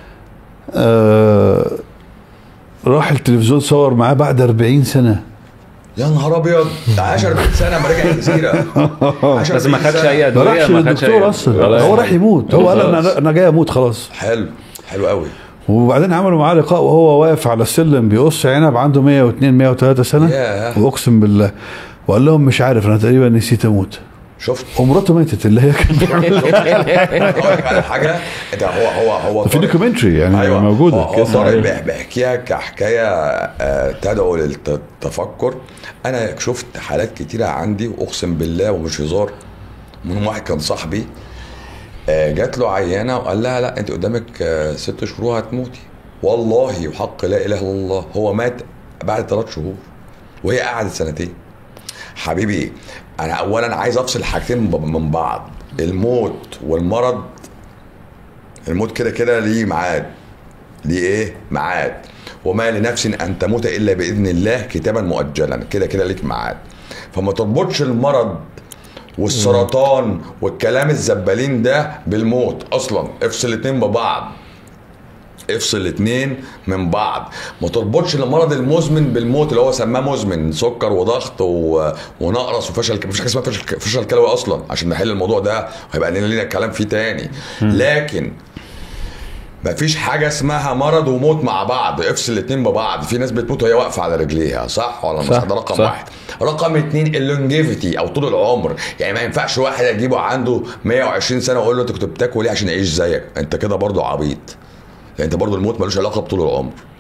آه راح التلفزيون صور معاه بعد 40 سنه يا نهار ابيض ده عاش 40 سنه لما رجع الجزيره عاش بس ما 40 خدش سنة. اي ما ادويه راحش ما خدش للدكتور أي- اصلا ولا هو أي راح يموت هو قال انا انا جاي اموت خلاص حلو حلو قوي وبعدين عملوا معاه لقاء وهو واقف على السلم بيقص عنب عنده 102 103 سنه ياه. واقسم بالله وقال لهم مش عارف انا تقريبا نسيت اموت شفت ومراته ماتت اللي هي كانت اقول لك على حاجه انت هو هو هو في طارق- دوكيومنتري يعني ايوه موجوده هو- هو طارق بيح- بيحكيها كحكايه آه، تدعو للتفكر انا شفت حالات كتيره عندي واقسم بالله ومش هزار من واحد كان صاحبي آه، جات له عيانه وقال لها لا انت قدامك آه، ست شهور هتموتي والله وحق لا اله الا الله هو مات بعد ثلاث شهور وهي قعدت سنتين حبيبي انا اولا عايز افصل حاجتين ب- من بعض الموت والمرض الموت كده كده ليه ميعاد ليه ايه ميعاد وما لنفس ان تموت الا باذن الله كتابا مؤجلا كده كده ليك ميعاد فما تربطش المرض والسرطان والكلام الزبالين ده بالموت اصلا افصل الاتنين ببعض افصل الاتنين من بعض ما تربطش المرض المزمن بالموت اللي هو سماه مزمن سكر وضغط و... ونقرس وفشل مفيش حاجه اسمها فشل فشل كلوي اصلا عشان نحل الموضوع ده هيبقى لنا لينا كلام فيه تاني لكن مفيش حاجه اسمها مرض وموت مع بعض افصل الاتنين ببعض في ناس بتموت وهي واقفه على رجليها صح ولا مش صح، ده رقم صح. واحد رقم اتنين اللونجيفيتي او طول العمر يعني ما ينفعش واحد اجيبه عنده 120 سنه واقول له انت كنت بتاكل ايه عشان يعيش زيك انت كده برضو عبيط يعني انت برضو الموت ملوش علاقه بطول العمر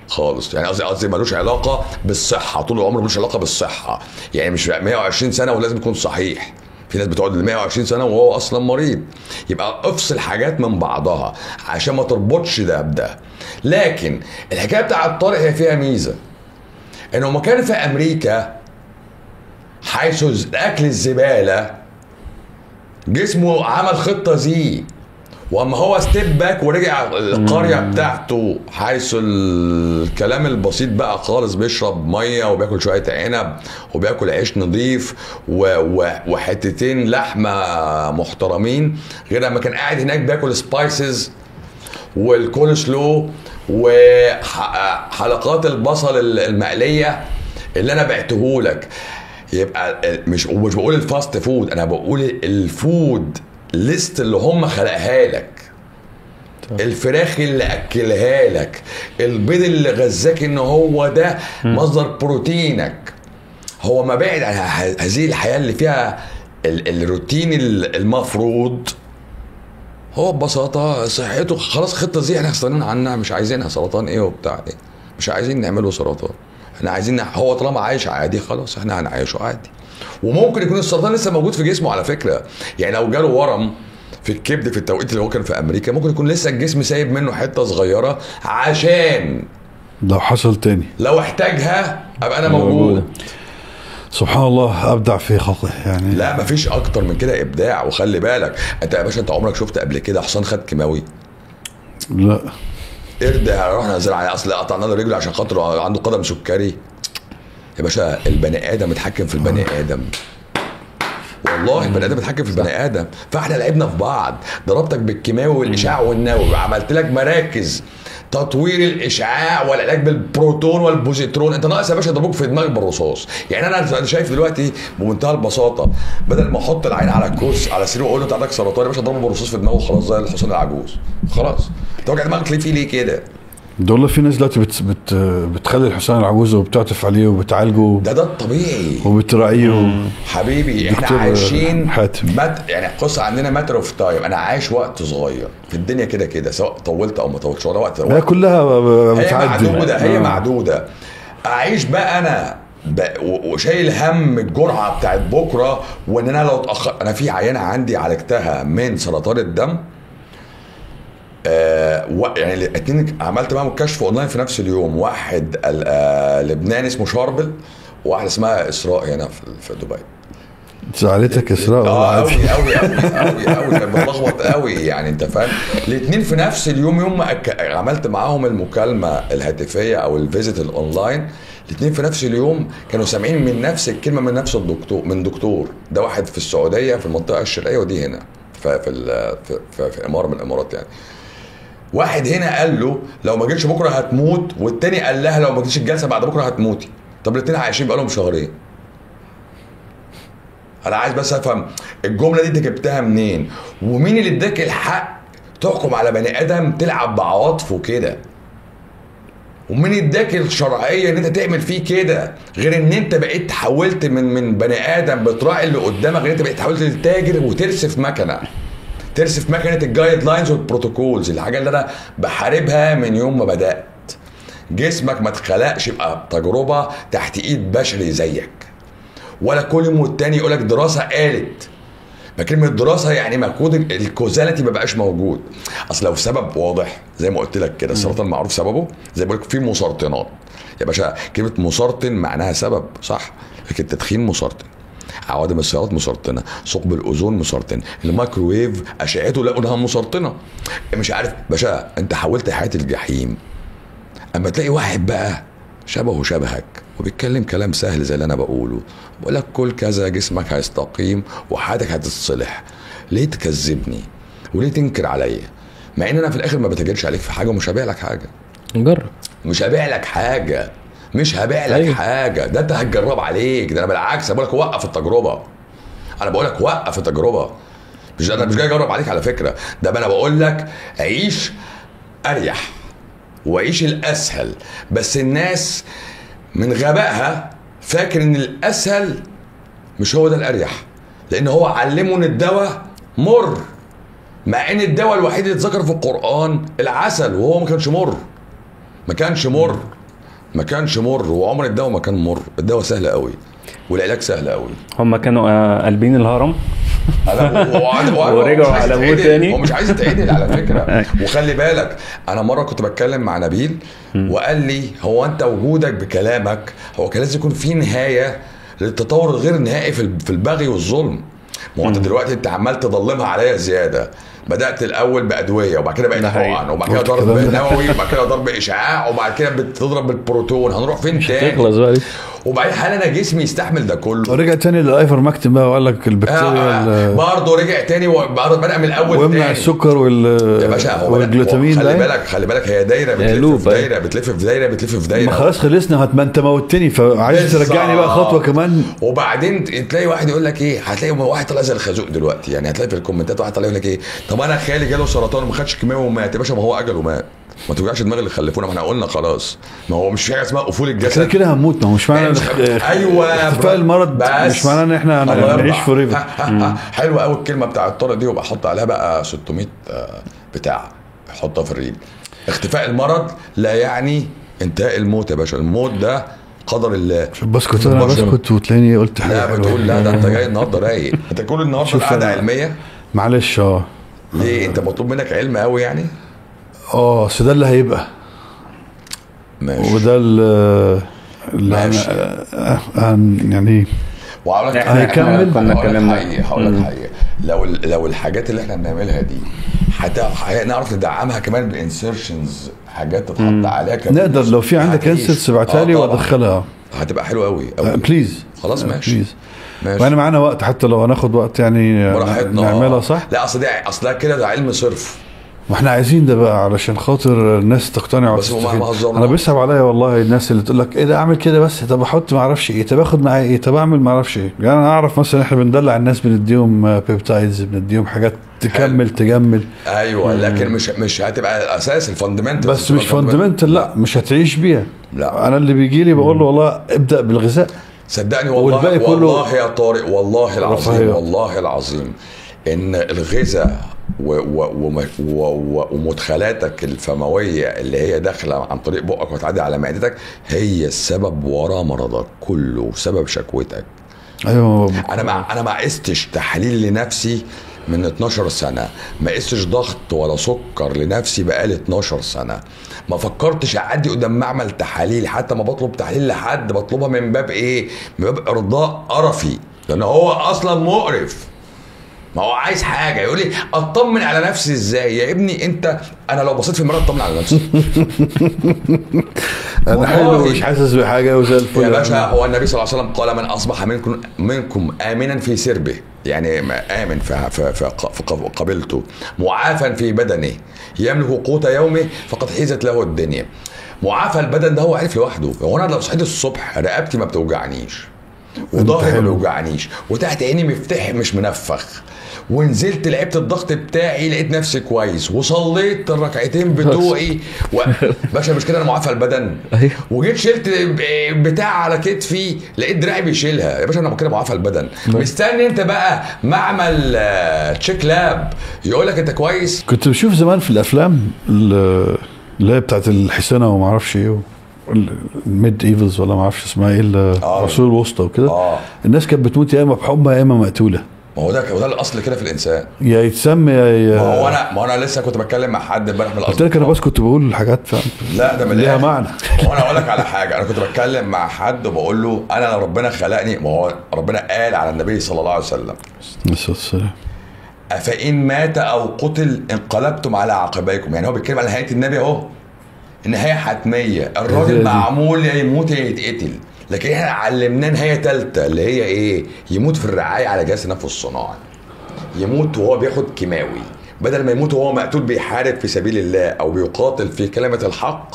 خالص يعني قصدي قصدي ملوش علاقه بالصحه طول العمر ملوش علاقه بالصحه يعني مش 120 سنه ولازم يكون صحيح في ناس بتقعد ل 120 سنه وهو اصلا مريض يبقى افصل حاجات من بعضها عشان ما تربطش ده بده لكن الحكايه بتاعت طارق هي فيها ميزه انه ما كان في امريكا حيث اكل الزباله جسمه عمل خطه زي واما هو ستيب باك ورجع القريه بتاعته حيث الكلام البسيط بقى خالص بيشرب ميه وبياكل شويه عنب وبياكل عيش نظيف و... و... وحتتين لحمه محترمين غير لما كان قاعد هناك بياكل سبايسز والكول سلو وحلقات البصل المقليه اللي انا بعته لك يبقى مش مش بقول الفاست فود انا بقول الفود ليست اللي هم خلقها لك الفراخ اللي اكلها لك البيض اللي غذاك ان هو ده مصدر بروتينك هو ما بعد عن ه- هذه الحياه اللي فيها ال- الروتين ال- المفروض هو ببساطه صحته خلاص خطه زي احنا استغنينا عنها مش عايزينها سرطان ايه وبتاع ايه مش عايزين نعمله سرطان احنا عايزين نع- هو طالما عايش عادي خلاص احنا هنعيشه عادي وممكن يكون السرطان لسه موجود في جسمه على فكره يعني لو جاله ورم في الكبد في التوقيت اللي هو كان في امريكا ممكن يكون لسه الجسم سايب منه حته صغيره عشان لو حصل تاني لو احتاجها ابقى انا موجود سبحان الله ابدع في خلقه يعني لا مفيش اكتر من كده ابداع وخلي بالك انت يا باشا انت عمرك شفت قبل كده حصان خد كيماوي لا قرد رحنا نزل على اصل قطعنا له رجله عشان خاطر عنده قدم سكري يا باشا البني ادم اتحكم في البني ادم والله البني ادم اتحكم في البني ادم فاحنا لعبنا في بعض ضربتك بالكيماوي والاشعاع والنووي وعملت لك مراكز تطوير الاشعاع والعلاج بالبروتون والبوزيترون انت ناقص يا باشا يضربوك في دماغك بالرصاص يعني انا انا شايف دلوقتي بمنتهى البساطه بدل ما احط العين على الكرسي على السرير واقول له انت عندك سرطان يا باشا اضربه بالرصاص في دماغه خلاص زي الحصان العجوز خلاص انت وجع دماغك ليه فيه ليه كده ده والله في ناس دلوقتي بت بت بتخلي الحصان العجوزه وبتعطف عليه وبتعالجه ده ده الطبيعي وبتراعيه و... حبيبي احنا دكتور عايشين حاتم. مت يعني قصه عندنا ماتر اوف تايم انا عايش وقت صغير في الدنيا كده كده سواء طولت او ما طولتش ولا وقت هي وقت كلها ب- هي بتعدي معدوده هي آه. معدوده اعيش بقى انا ب... و- وشايل هم الجرعه بتاعت بكره وان انا لو اتاخر انا في عينه عندي عالجتها من سرطان الدم آه و... يعني الاثنين عملت معاهم الكشف اونلاين في نفس اليوم واحد ال- آه لبناني اسمه شاربل وواحده اسمها اسراء هنا في, في دبي زعلتك اسراء ولا اه عادي قوي قوي قوي قوي قوي كان بتلخبط قوي يعني انت فاهم الاثنين في نفس اليوم يوم ما أك... عملت معاهم المكالمه الهاتفيه او الفيزيت الاونلاين الاثنين في نفس اليوم كانوا سامعين من نفس الكلمه من نفس الدكتور من دكتور ده واحد في السعوديه في المنطقه الشرقيه ودي هنا في في ال- في, في, في اماره من الامارات يعني واحد هنا قال له لو ما جيتش بكره هتموت والتاني قال لها لو ما جيتش الجلسه بعد بكره هتموتي طب الاثنين عايشين بقالهم شهرين انا عايز بس افهم الجمله دي انت جبتها منين ومين اللي اداك الحق تحكم على بني ادم تلعب بعواطفه كده ومين اداك الشرعيه ان انت تعمل فيه كده غير ان انت بقيت حولت من من بني ادم بتراعي اللي قدامك غير انت بقيت حولت لتاجر وترسف مكنه ترسف مكنه الجايد لاينز والبروتوكولز الحاجه اللي انا بحاربها من يوم ما بدات جسمك ما اتخلقش يبقى تجربه تحت ايد بشري زيك ولا كل يوم والتاني يقول لك دراسه قالت ما كلمة دراسة يعني مجهود الكوزاليتي ما بقاش موجود اصل لو سبب واضح زي ما قلت لك كده السرطان معروف سببه زي ما بقول لك في مسرطنات يا باشا كلمة مسرطن معناها سبب صح لكن التدخين مسرطن عوادم السيارات مسرطنه ثقب الاوزون مسرطن الميكروويف اشعته لقوا انها مسرطنه مش عارف باشا انت حولت حياه الجحيم اما تلاقي واحد بقى شبهه شبهك وبيتكلم كلام سهل زي اللي انا بقوله بقول لك كل كذا جسمك هيستقيم وحياتك هتتصلح ليه تكذبني وليه تنكر عليا مع ان انا في الاخر ما بتاجرش عليك في حاجه ومش هبيع لك حاجه نجرب مش هبيع لك حاجه مش هبيع لك أيوة. حاجه ده انت هتجرب عليك ده انا بالعكس بقول لك وقف التجربه انا بقول لك وقف التجربه مش انا مش جاي اجرب عليك على فكره ده انا بقول لك عيش اريح وعيش الاسهل بس الناس من غبائها فاكر ان الاسهل مش هو ده الاريح لان هو علمه ان الدواء مر مع ان الدواء الوحيد اللي اتذكر في القران العسل وهو ما كانش مر ما كانش مر ما كانش مر وعمر الدواء ما كان مر الدواء سهل قوي والعلاج سهل قوي هم كانوا آه، قلبين الهرم أنا- وقعد- وقعد- ورجعوا ومش عايز على أبوه يتعدل. تاني. هو مش عايز يتعدل على فكره وخلي بالك انا مره كنت بتكلم مع نبيل وقال لي هو انت وجودك بكلامك هو كان لازم يكون في نهايه للتطور الغير نهائي في ال- في البغي والظلم ما هو انت دلوقتي انت عمال تضلمها عليا زياده بدات الاول بادويه وبعد كده بقت ده حقيقي. حقن وبعد كده قلت ضرب الكلام ده. نووي وبعد كده ضرب اشعاع وبعد كده بتضرب بالبروتون هنروح فين تاني تخلص بقى لسه. وبعدين هل انا جسمي يستحمل ده كله ورجع تاني للايفر ماكتم بقى وقال لك البكتيريا ال- برضه رجع تاني وبدا من الاول ويمنع تاني. السكر وال يا باشا هو والجلوتامين خلي ده بالك خلي بالك هي دايره بتلف لوب، في أيوة. دايره بتلف في دايره بتلف في دايره ما خلاص خلصنا هت- ما انت موتني فعايز بالظبط. ترجعني بقى خطوه كمان وبعدين تلاقي واحد يقول لك ايه هتلاقي واحد طالع زي الخازوق دلوقتي يعني هتلاقي في الكومنتات واحد طالع يقول لك ايه طب انا خالي جاله سرطان وما خدش كيماوي ومات يا باشا ما هو اجله مات ما توجعش دماغ اللي خلفونا ما احنا قلنا خلاص ما هو مش في حاجه اسمها قفول كده الجسد كده هنموت ما هو مش معنى مش- ايوه اختفاء المرض بس. مش معناه ان احنا الله هنعيش يرضى. فور ايفر ها- ها- ها. حلوه قوي الكلمه بتاعت طارق دي وبقى احط عليها بقى 600 آه، بتاع حطها في الريل اختفاء المرض لا يعني انتهاء الموت يا باشا الموت ده قدر الله بسكت انا بشر. بسكت وتلاقيني قلت حاجه لا حلوة. بتقول لا ده انت جاي النهارده رايق انت كل النهارده شوف قاعده أنا- علميه معلش اه ليه انت مطلوب منك علم قوي يعني اه اصل ده اللي هيبقى ماشي وده اللي اللي ماشي. هن- هن- يعني وهقول لك إحنا- هيكمل؟ كنا هقول لك اتكلمنا. حقيقي هقول لك حقيقي لو ال- لو الحاجات اللي احنا بنعملها دي حتى نعرف ندعمها كمان بانسرشنز حاجات تتحط عليها كمان نقدر لو في عندك هتعيش. انسلتس ابعتها آه لي طبعاً. وادخلها هتبقى حلوه قوي آه، قوي بليز خلاص آه، ماشي. بليز ماشي وانا معانا وقت حتى لو هناخد وقت يعني براحتنا نعملها آه. صح لا اصل ده اصل ده كده ده علم صرف ما احنا عايزين ده بقى علشان خاطر الناس تقتنع بس هو ما- وتستفيد ما هزرنا. انا بيصعب عليا والله الناس اللي تقول لك ايه ده اعمل كده بس طب احط ما اعرفش ايه طب اخد معايا ايه طب اعمل ما اعرفش ايه يعني انا اعرف مثلا احنا بندلع الناس بنديهم بيبتايدز بنديهم حاجات تكمل تجمل ايوه لكن مش مش هتبقى الاساس الفاندمنتال بس مش فاندمنتال لا مش هتعيش بيها لا. انا اللي بيجي لي بقول له والله ابدا بالغذاء صدقني والله والباقي كله والله يا طارق والله العظيم رفاهية. والله العظيم ان الغذاء و و و و و ومدخلاتك الفمويه اللي هي داخله عن طريق بقك وتعدي على معدتك هي السبب ورا مرضك كله وسبب شكوتك ايوه انا ما انا ما قستش تحليل لنفسي من 12 سنه ما قستش ضغط ولا سكر لنفسي بقالي 12 سنه ما فكرتش اعدي قدام معمل تحاليل حتى ما بطلب تحليل لحد بطلبها من باب ايه من باب ارضاء قرفي لان هو اصلا مقرف ما هو عايز حاجه يقول لي اطمن على نفسي ازاي يا ابني انت انا لو بصيت في المرايه اطمن على نفسي انا حلو والله. مش حاسس بحاجه وزي الفل يا باشا هو النبي صلى الله عليه وسلم قال من اصبح منكم منكم امنا في سربه يعني ما امن في في في ق- في ق- قبيلته معافى في بدنه يملك قوت يومه فقد حيزت له الدنيا معافى البدن ده هو عارف لوحده هو انا لو صحيت الصبح رقبتي ما بتوجعنيش وظهري ما حلو. بيوجعنيش وتحت عيني مفتاح مش منفخ ونزلت لعبت الضغط بتاعي لقيت نفسي كويس وصليت الركعتين بتوعي و... باشا مش كده انا معافى البدن أيوه. وجيت شلت ب- بتاع على كتفي لقيت دراعي بيشيلها يا باشا انا كده معافى البدن مستني انت بقى معمل آه، تشيك لاب يقول لك انت كويس كنت بشوف زمان في الافلام ال- اللي هي بتاعت الحسنه وما اعرفش ايه الميد ايفلز ولا ما اعرفش اسمها ايه آه. العصور الوسطى وكده اه الناس كانت بتموت يا اما بحمى يا اما مقتوله ما هو ده هو ده الاصل كده في الانسان يا يتسمى يا ما هو يا انا ما هو انا لسه كنت بتكلم مع حد امبارح من قلت لك انا بس كنت بقول حاجات فعلا لا ده من ليها الآخر. معنى هو انا اقول لك على حاجه انا كنت بتكلم مع حد وبقول له انا لو ربنا خلقني ما هو ربنا قال على النبي صلى الله عليه وسلم الصلاة والسلام. افان مات او قتل انقلبتم على عقبيكم يعني هو بيتكلم على نهايه النبي اهو النهايه حتميه هي الراجل دي. معمول يا يموت يا يتقتل لكن احنا علمناه نهايه ثالثه اللي هي ايه يموت في الرعايه على جهاز النفس الصناعي يموت وهو بياخد كيماوي بدل ما يموت وهو مقتول بيحارب في سبيل الله او بيقاتل في كلمه الحق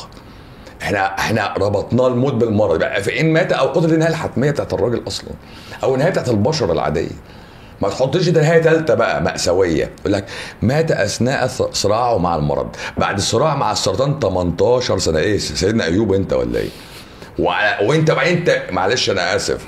احنا احنا ربطناه الموت بالمرض بقى فان مات او قتل دي النهايه الحتميه بتاعت الراجل اصلا او النهايه بتاعت البشر العاديه ما تحطش ده نهايه ثالثه بقى ماساويه يقول لك مات اثناء ث- صراعه مع المرض بعد الصراع مع السرطان 18 سنه ايه سيدنا ايوب انت ولا ايه وع- وانت بقى انت معلش انا اسف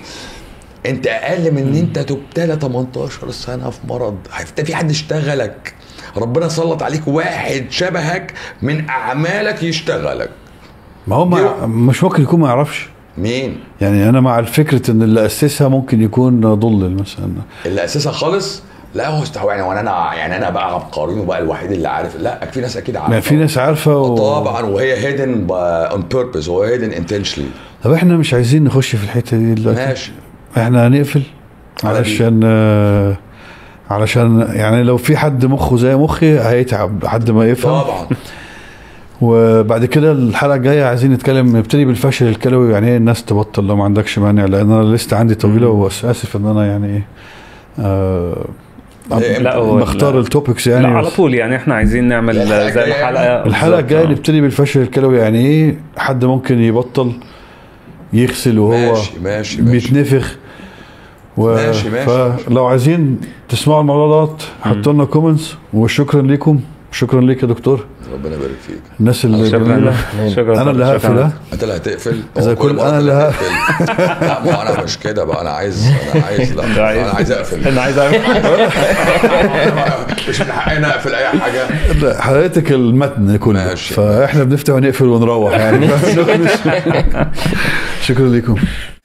انت اقل من ان انت تبتلى 18 سنه في مرض انت في حد اشتغلك ربنا سلط عليك واحد شبهك من اعمالك يشتغلك ما هو ما مش ممكن يكون ما يعرفش مين يعني انا مع الفكره ان اللي اسسها ممكن يكون ضلل مثلا اللي اساسها خالص لا هو استوى يعني وانا انا يعني انا بقى عبقري وبقى الوحيد اللي عارف لا في ناس اكيد عارفه يعني في ناس عارفه و... طبعا وهي هيدن اون بيربز وهي هيدن انتشنلي طب احنا مش عايزين نخش في الحته دي دلوقتي ماشي احنا هنقفل على علشان آه، علشان يعني لو في حد مخه زي مخي هيتعب لحد ما يفهم طبعا وبعد كده الحلقه الجايه عايزين نتكلم نبتدي بالفشل الكلوي يعني ايه الناس تبطل لو ما عندكش مانع لان انا لسه عندي طويله واسف ان انا يعني ايه آه إيه، لا هو بختار التوبكس يعني لا على بس طول يعني احنا عايزين نعمل الحلقة زي الجاية الحلقه الحلقه بالظبط، الجايه آه. نبتدي بالفشل الكلوي يعني ايه حد ممكن يبطل يغسل وهو ماشي ماشي ماشي بيتنفخ و... ماشي، ماشي. فلو عايزين تسمعوا الموضوع دوت حطوا لنا كومنتس وشكرا لكم شكرا ليك يا دكتور ربنا يبارك فيك الناس اللي شكرا بيقولوا- شكرا انا اللي شكراً. هقفل ها انت اللي هتقفل إذا هو كل كنت مرة أنا أنت اللي هتقفل. لا ما هو انا مش كده بقى انا عايز انا عايز لا أنت عايز- انا عايز اقفل انا عايز اعمل مش من حقنا اقفل اي حاجه لا، حضرتك المتن كله ماشي. فاحنا بنفتح ونقفل ونروح يعني شكرا لكم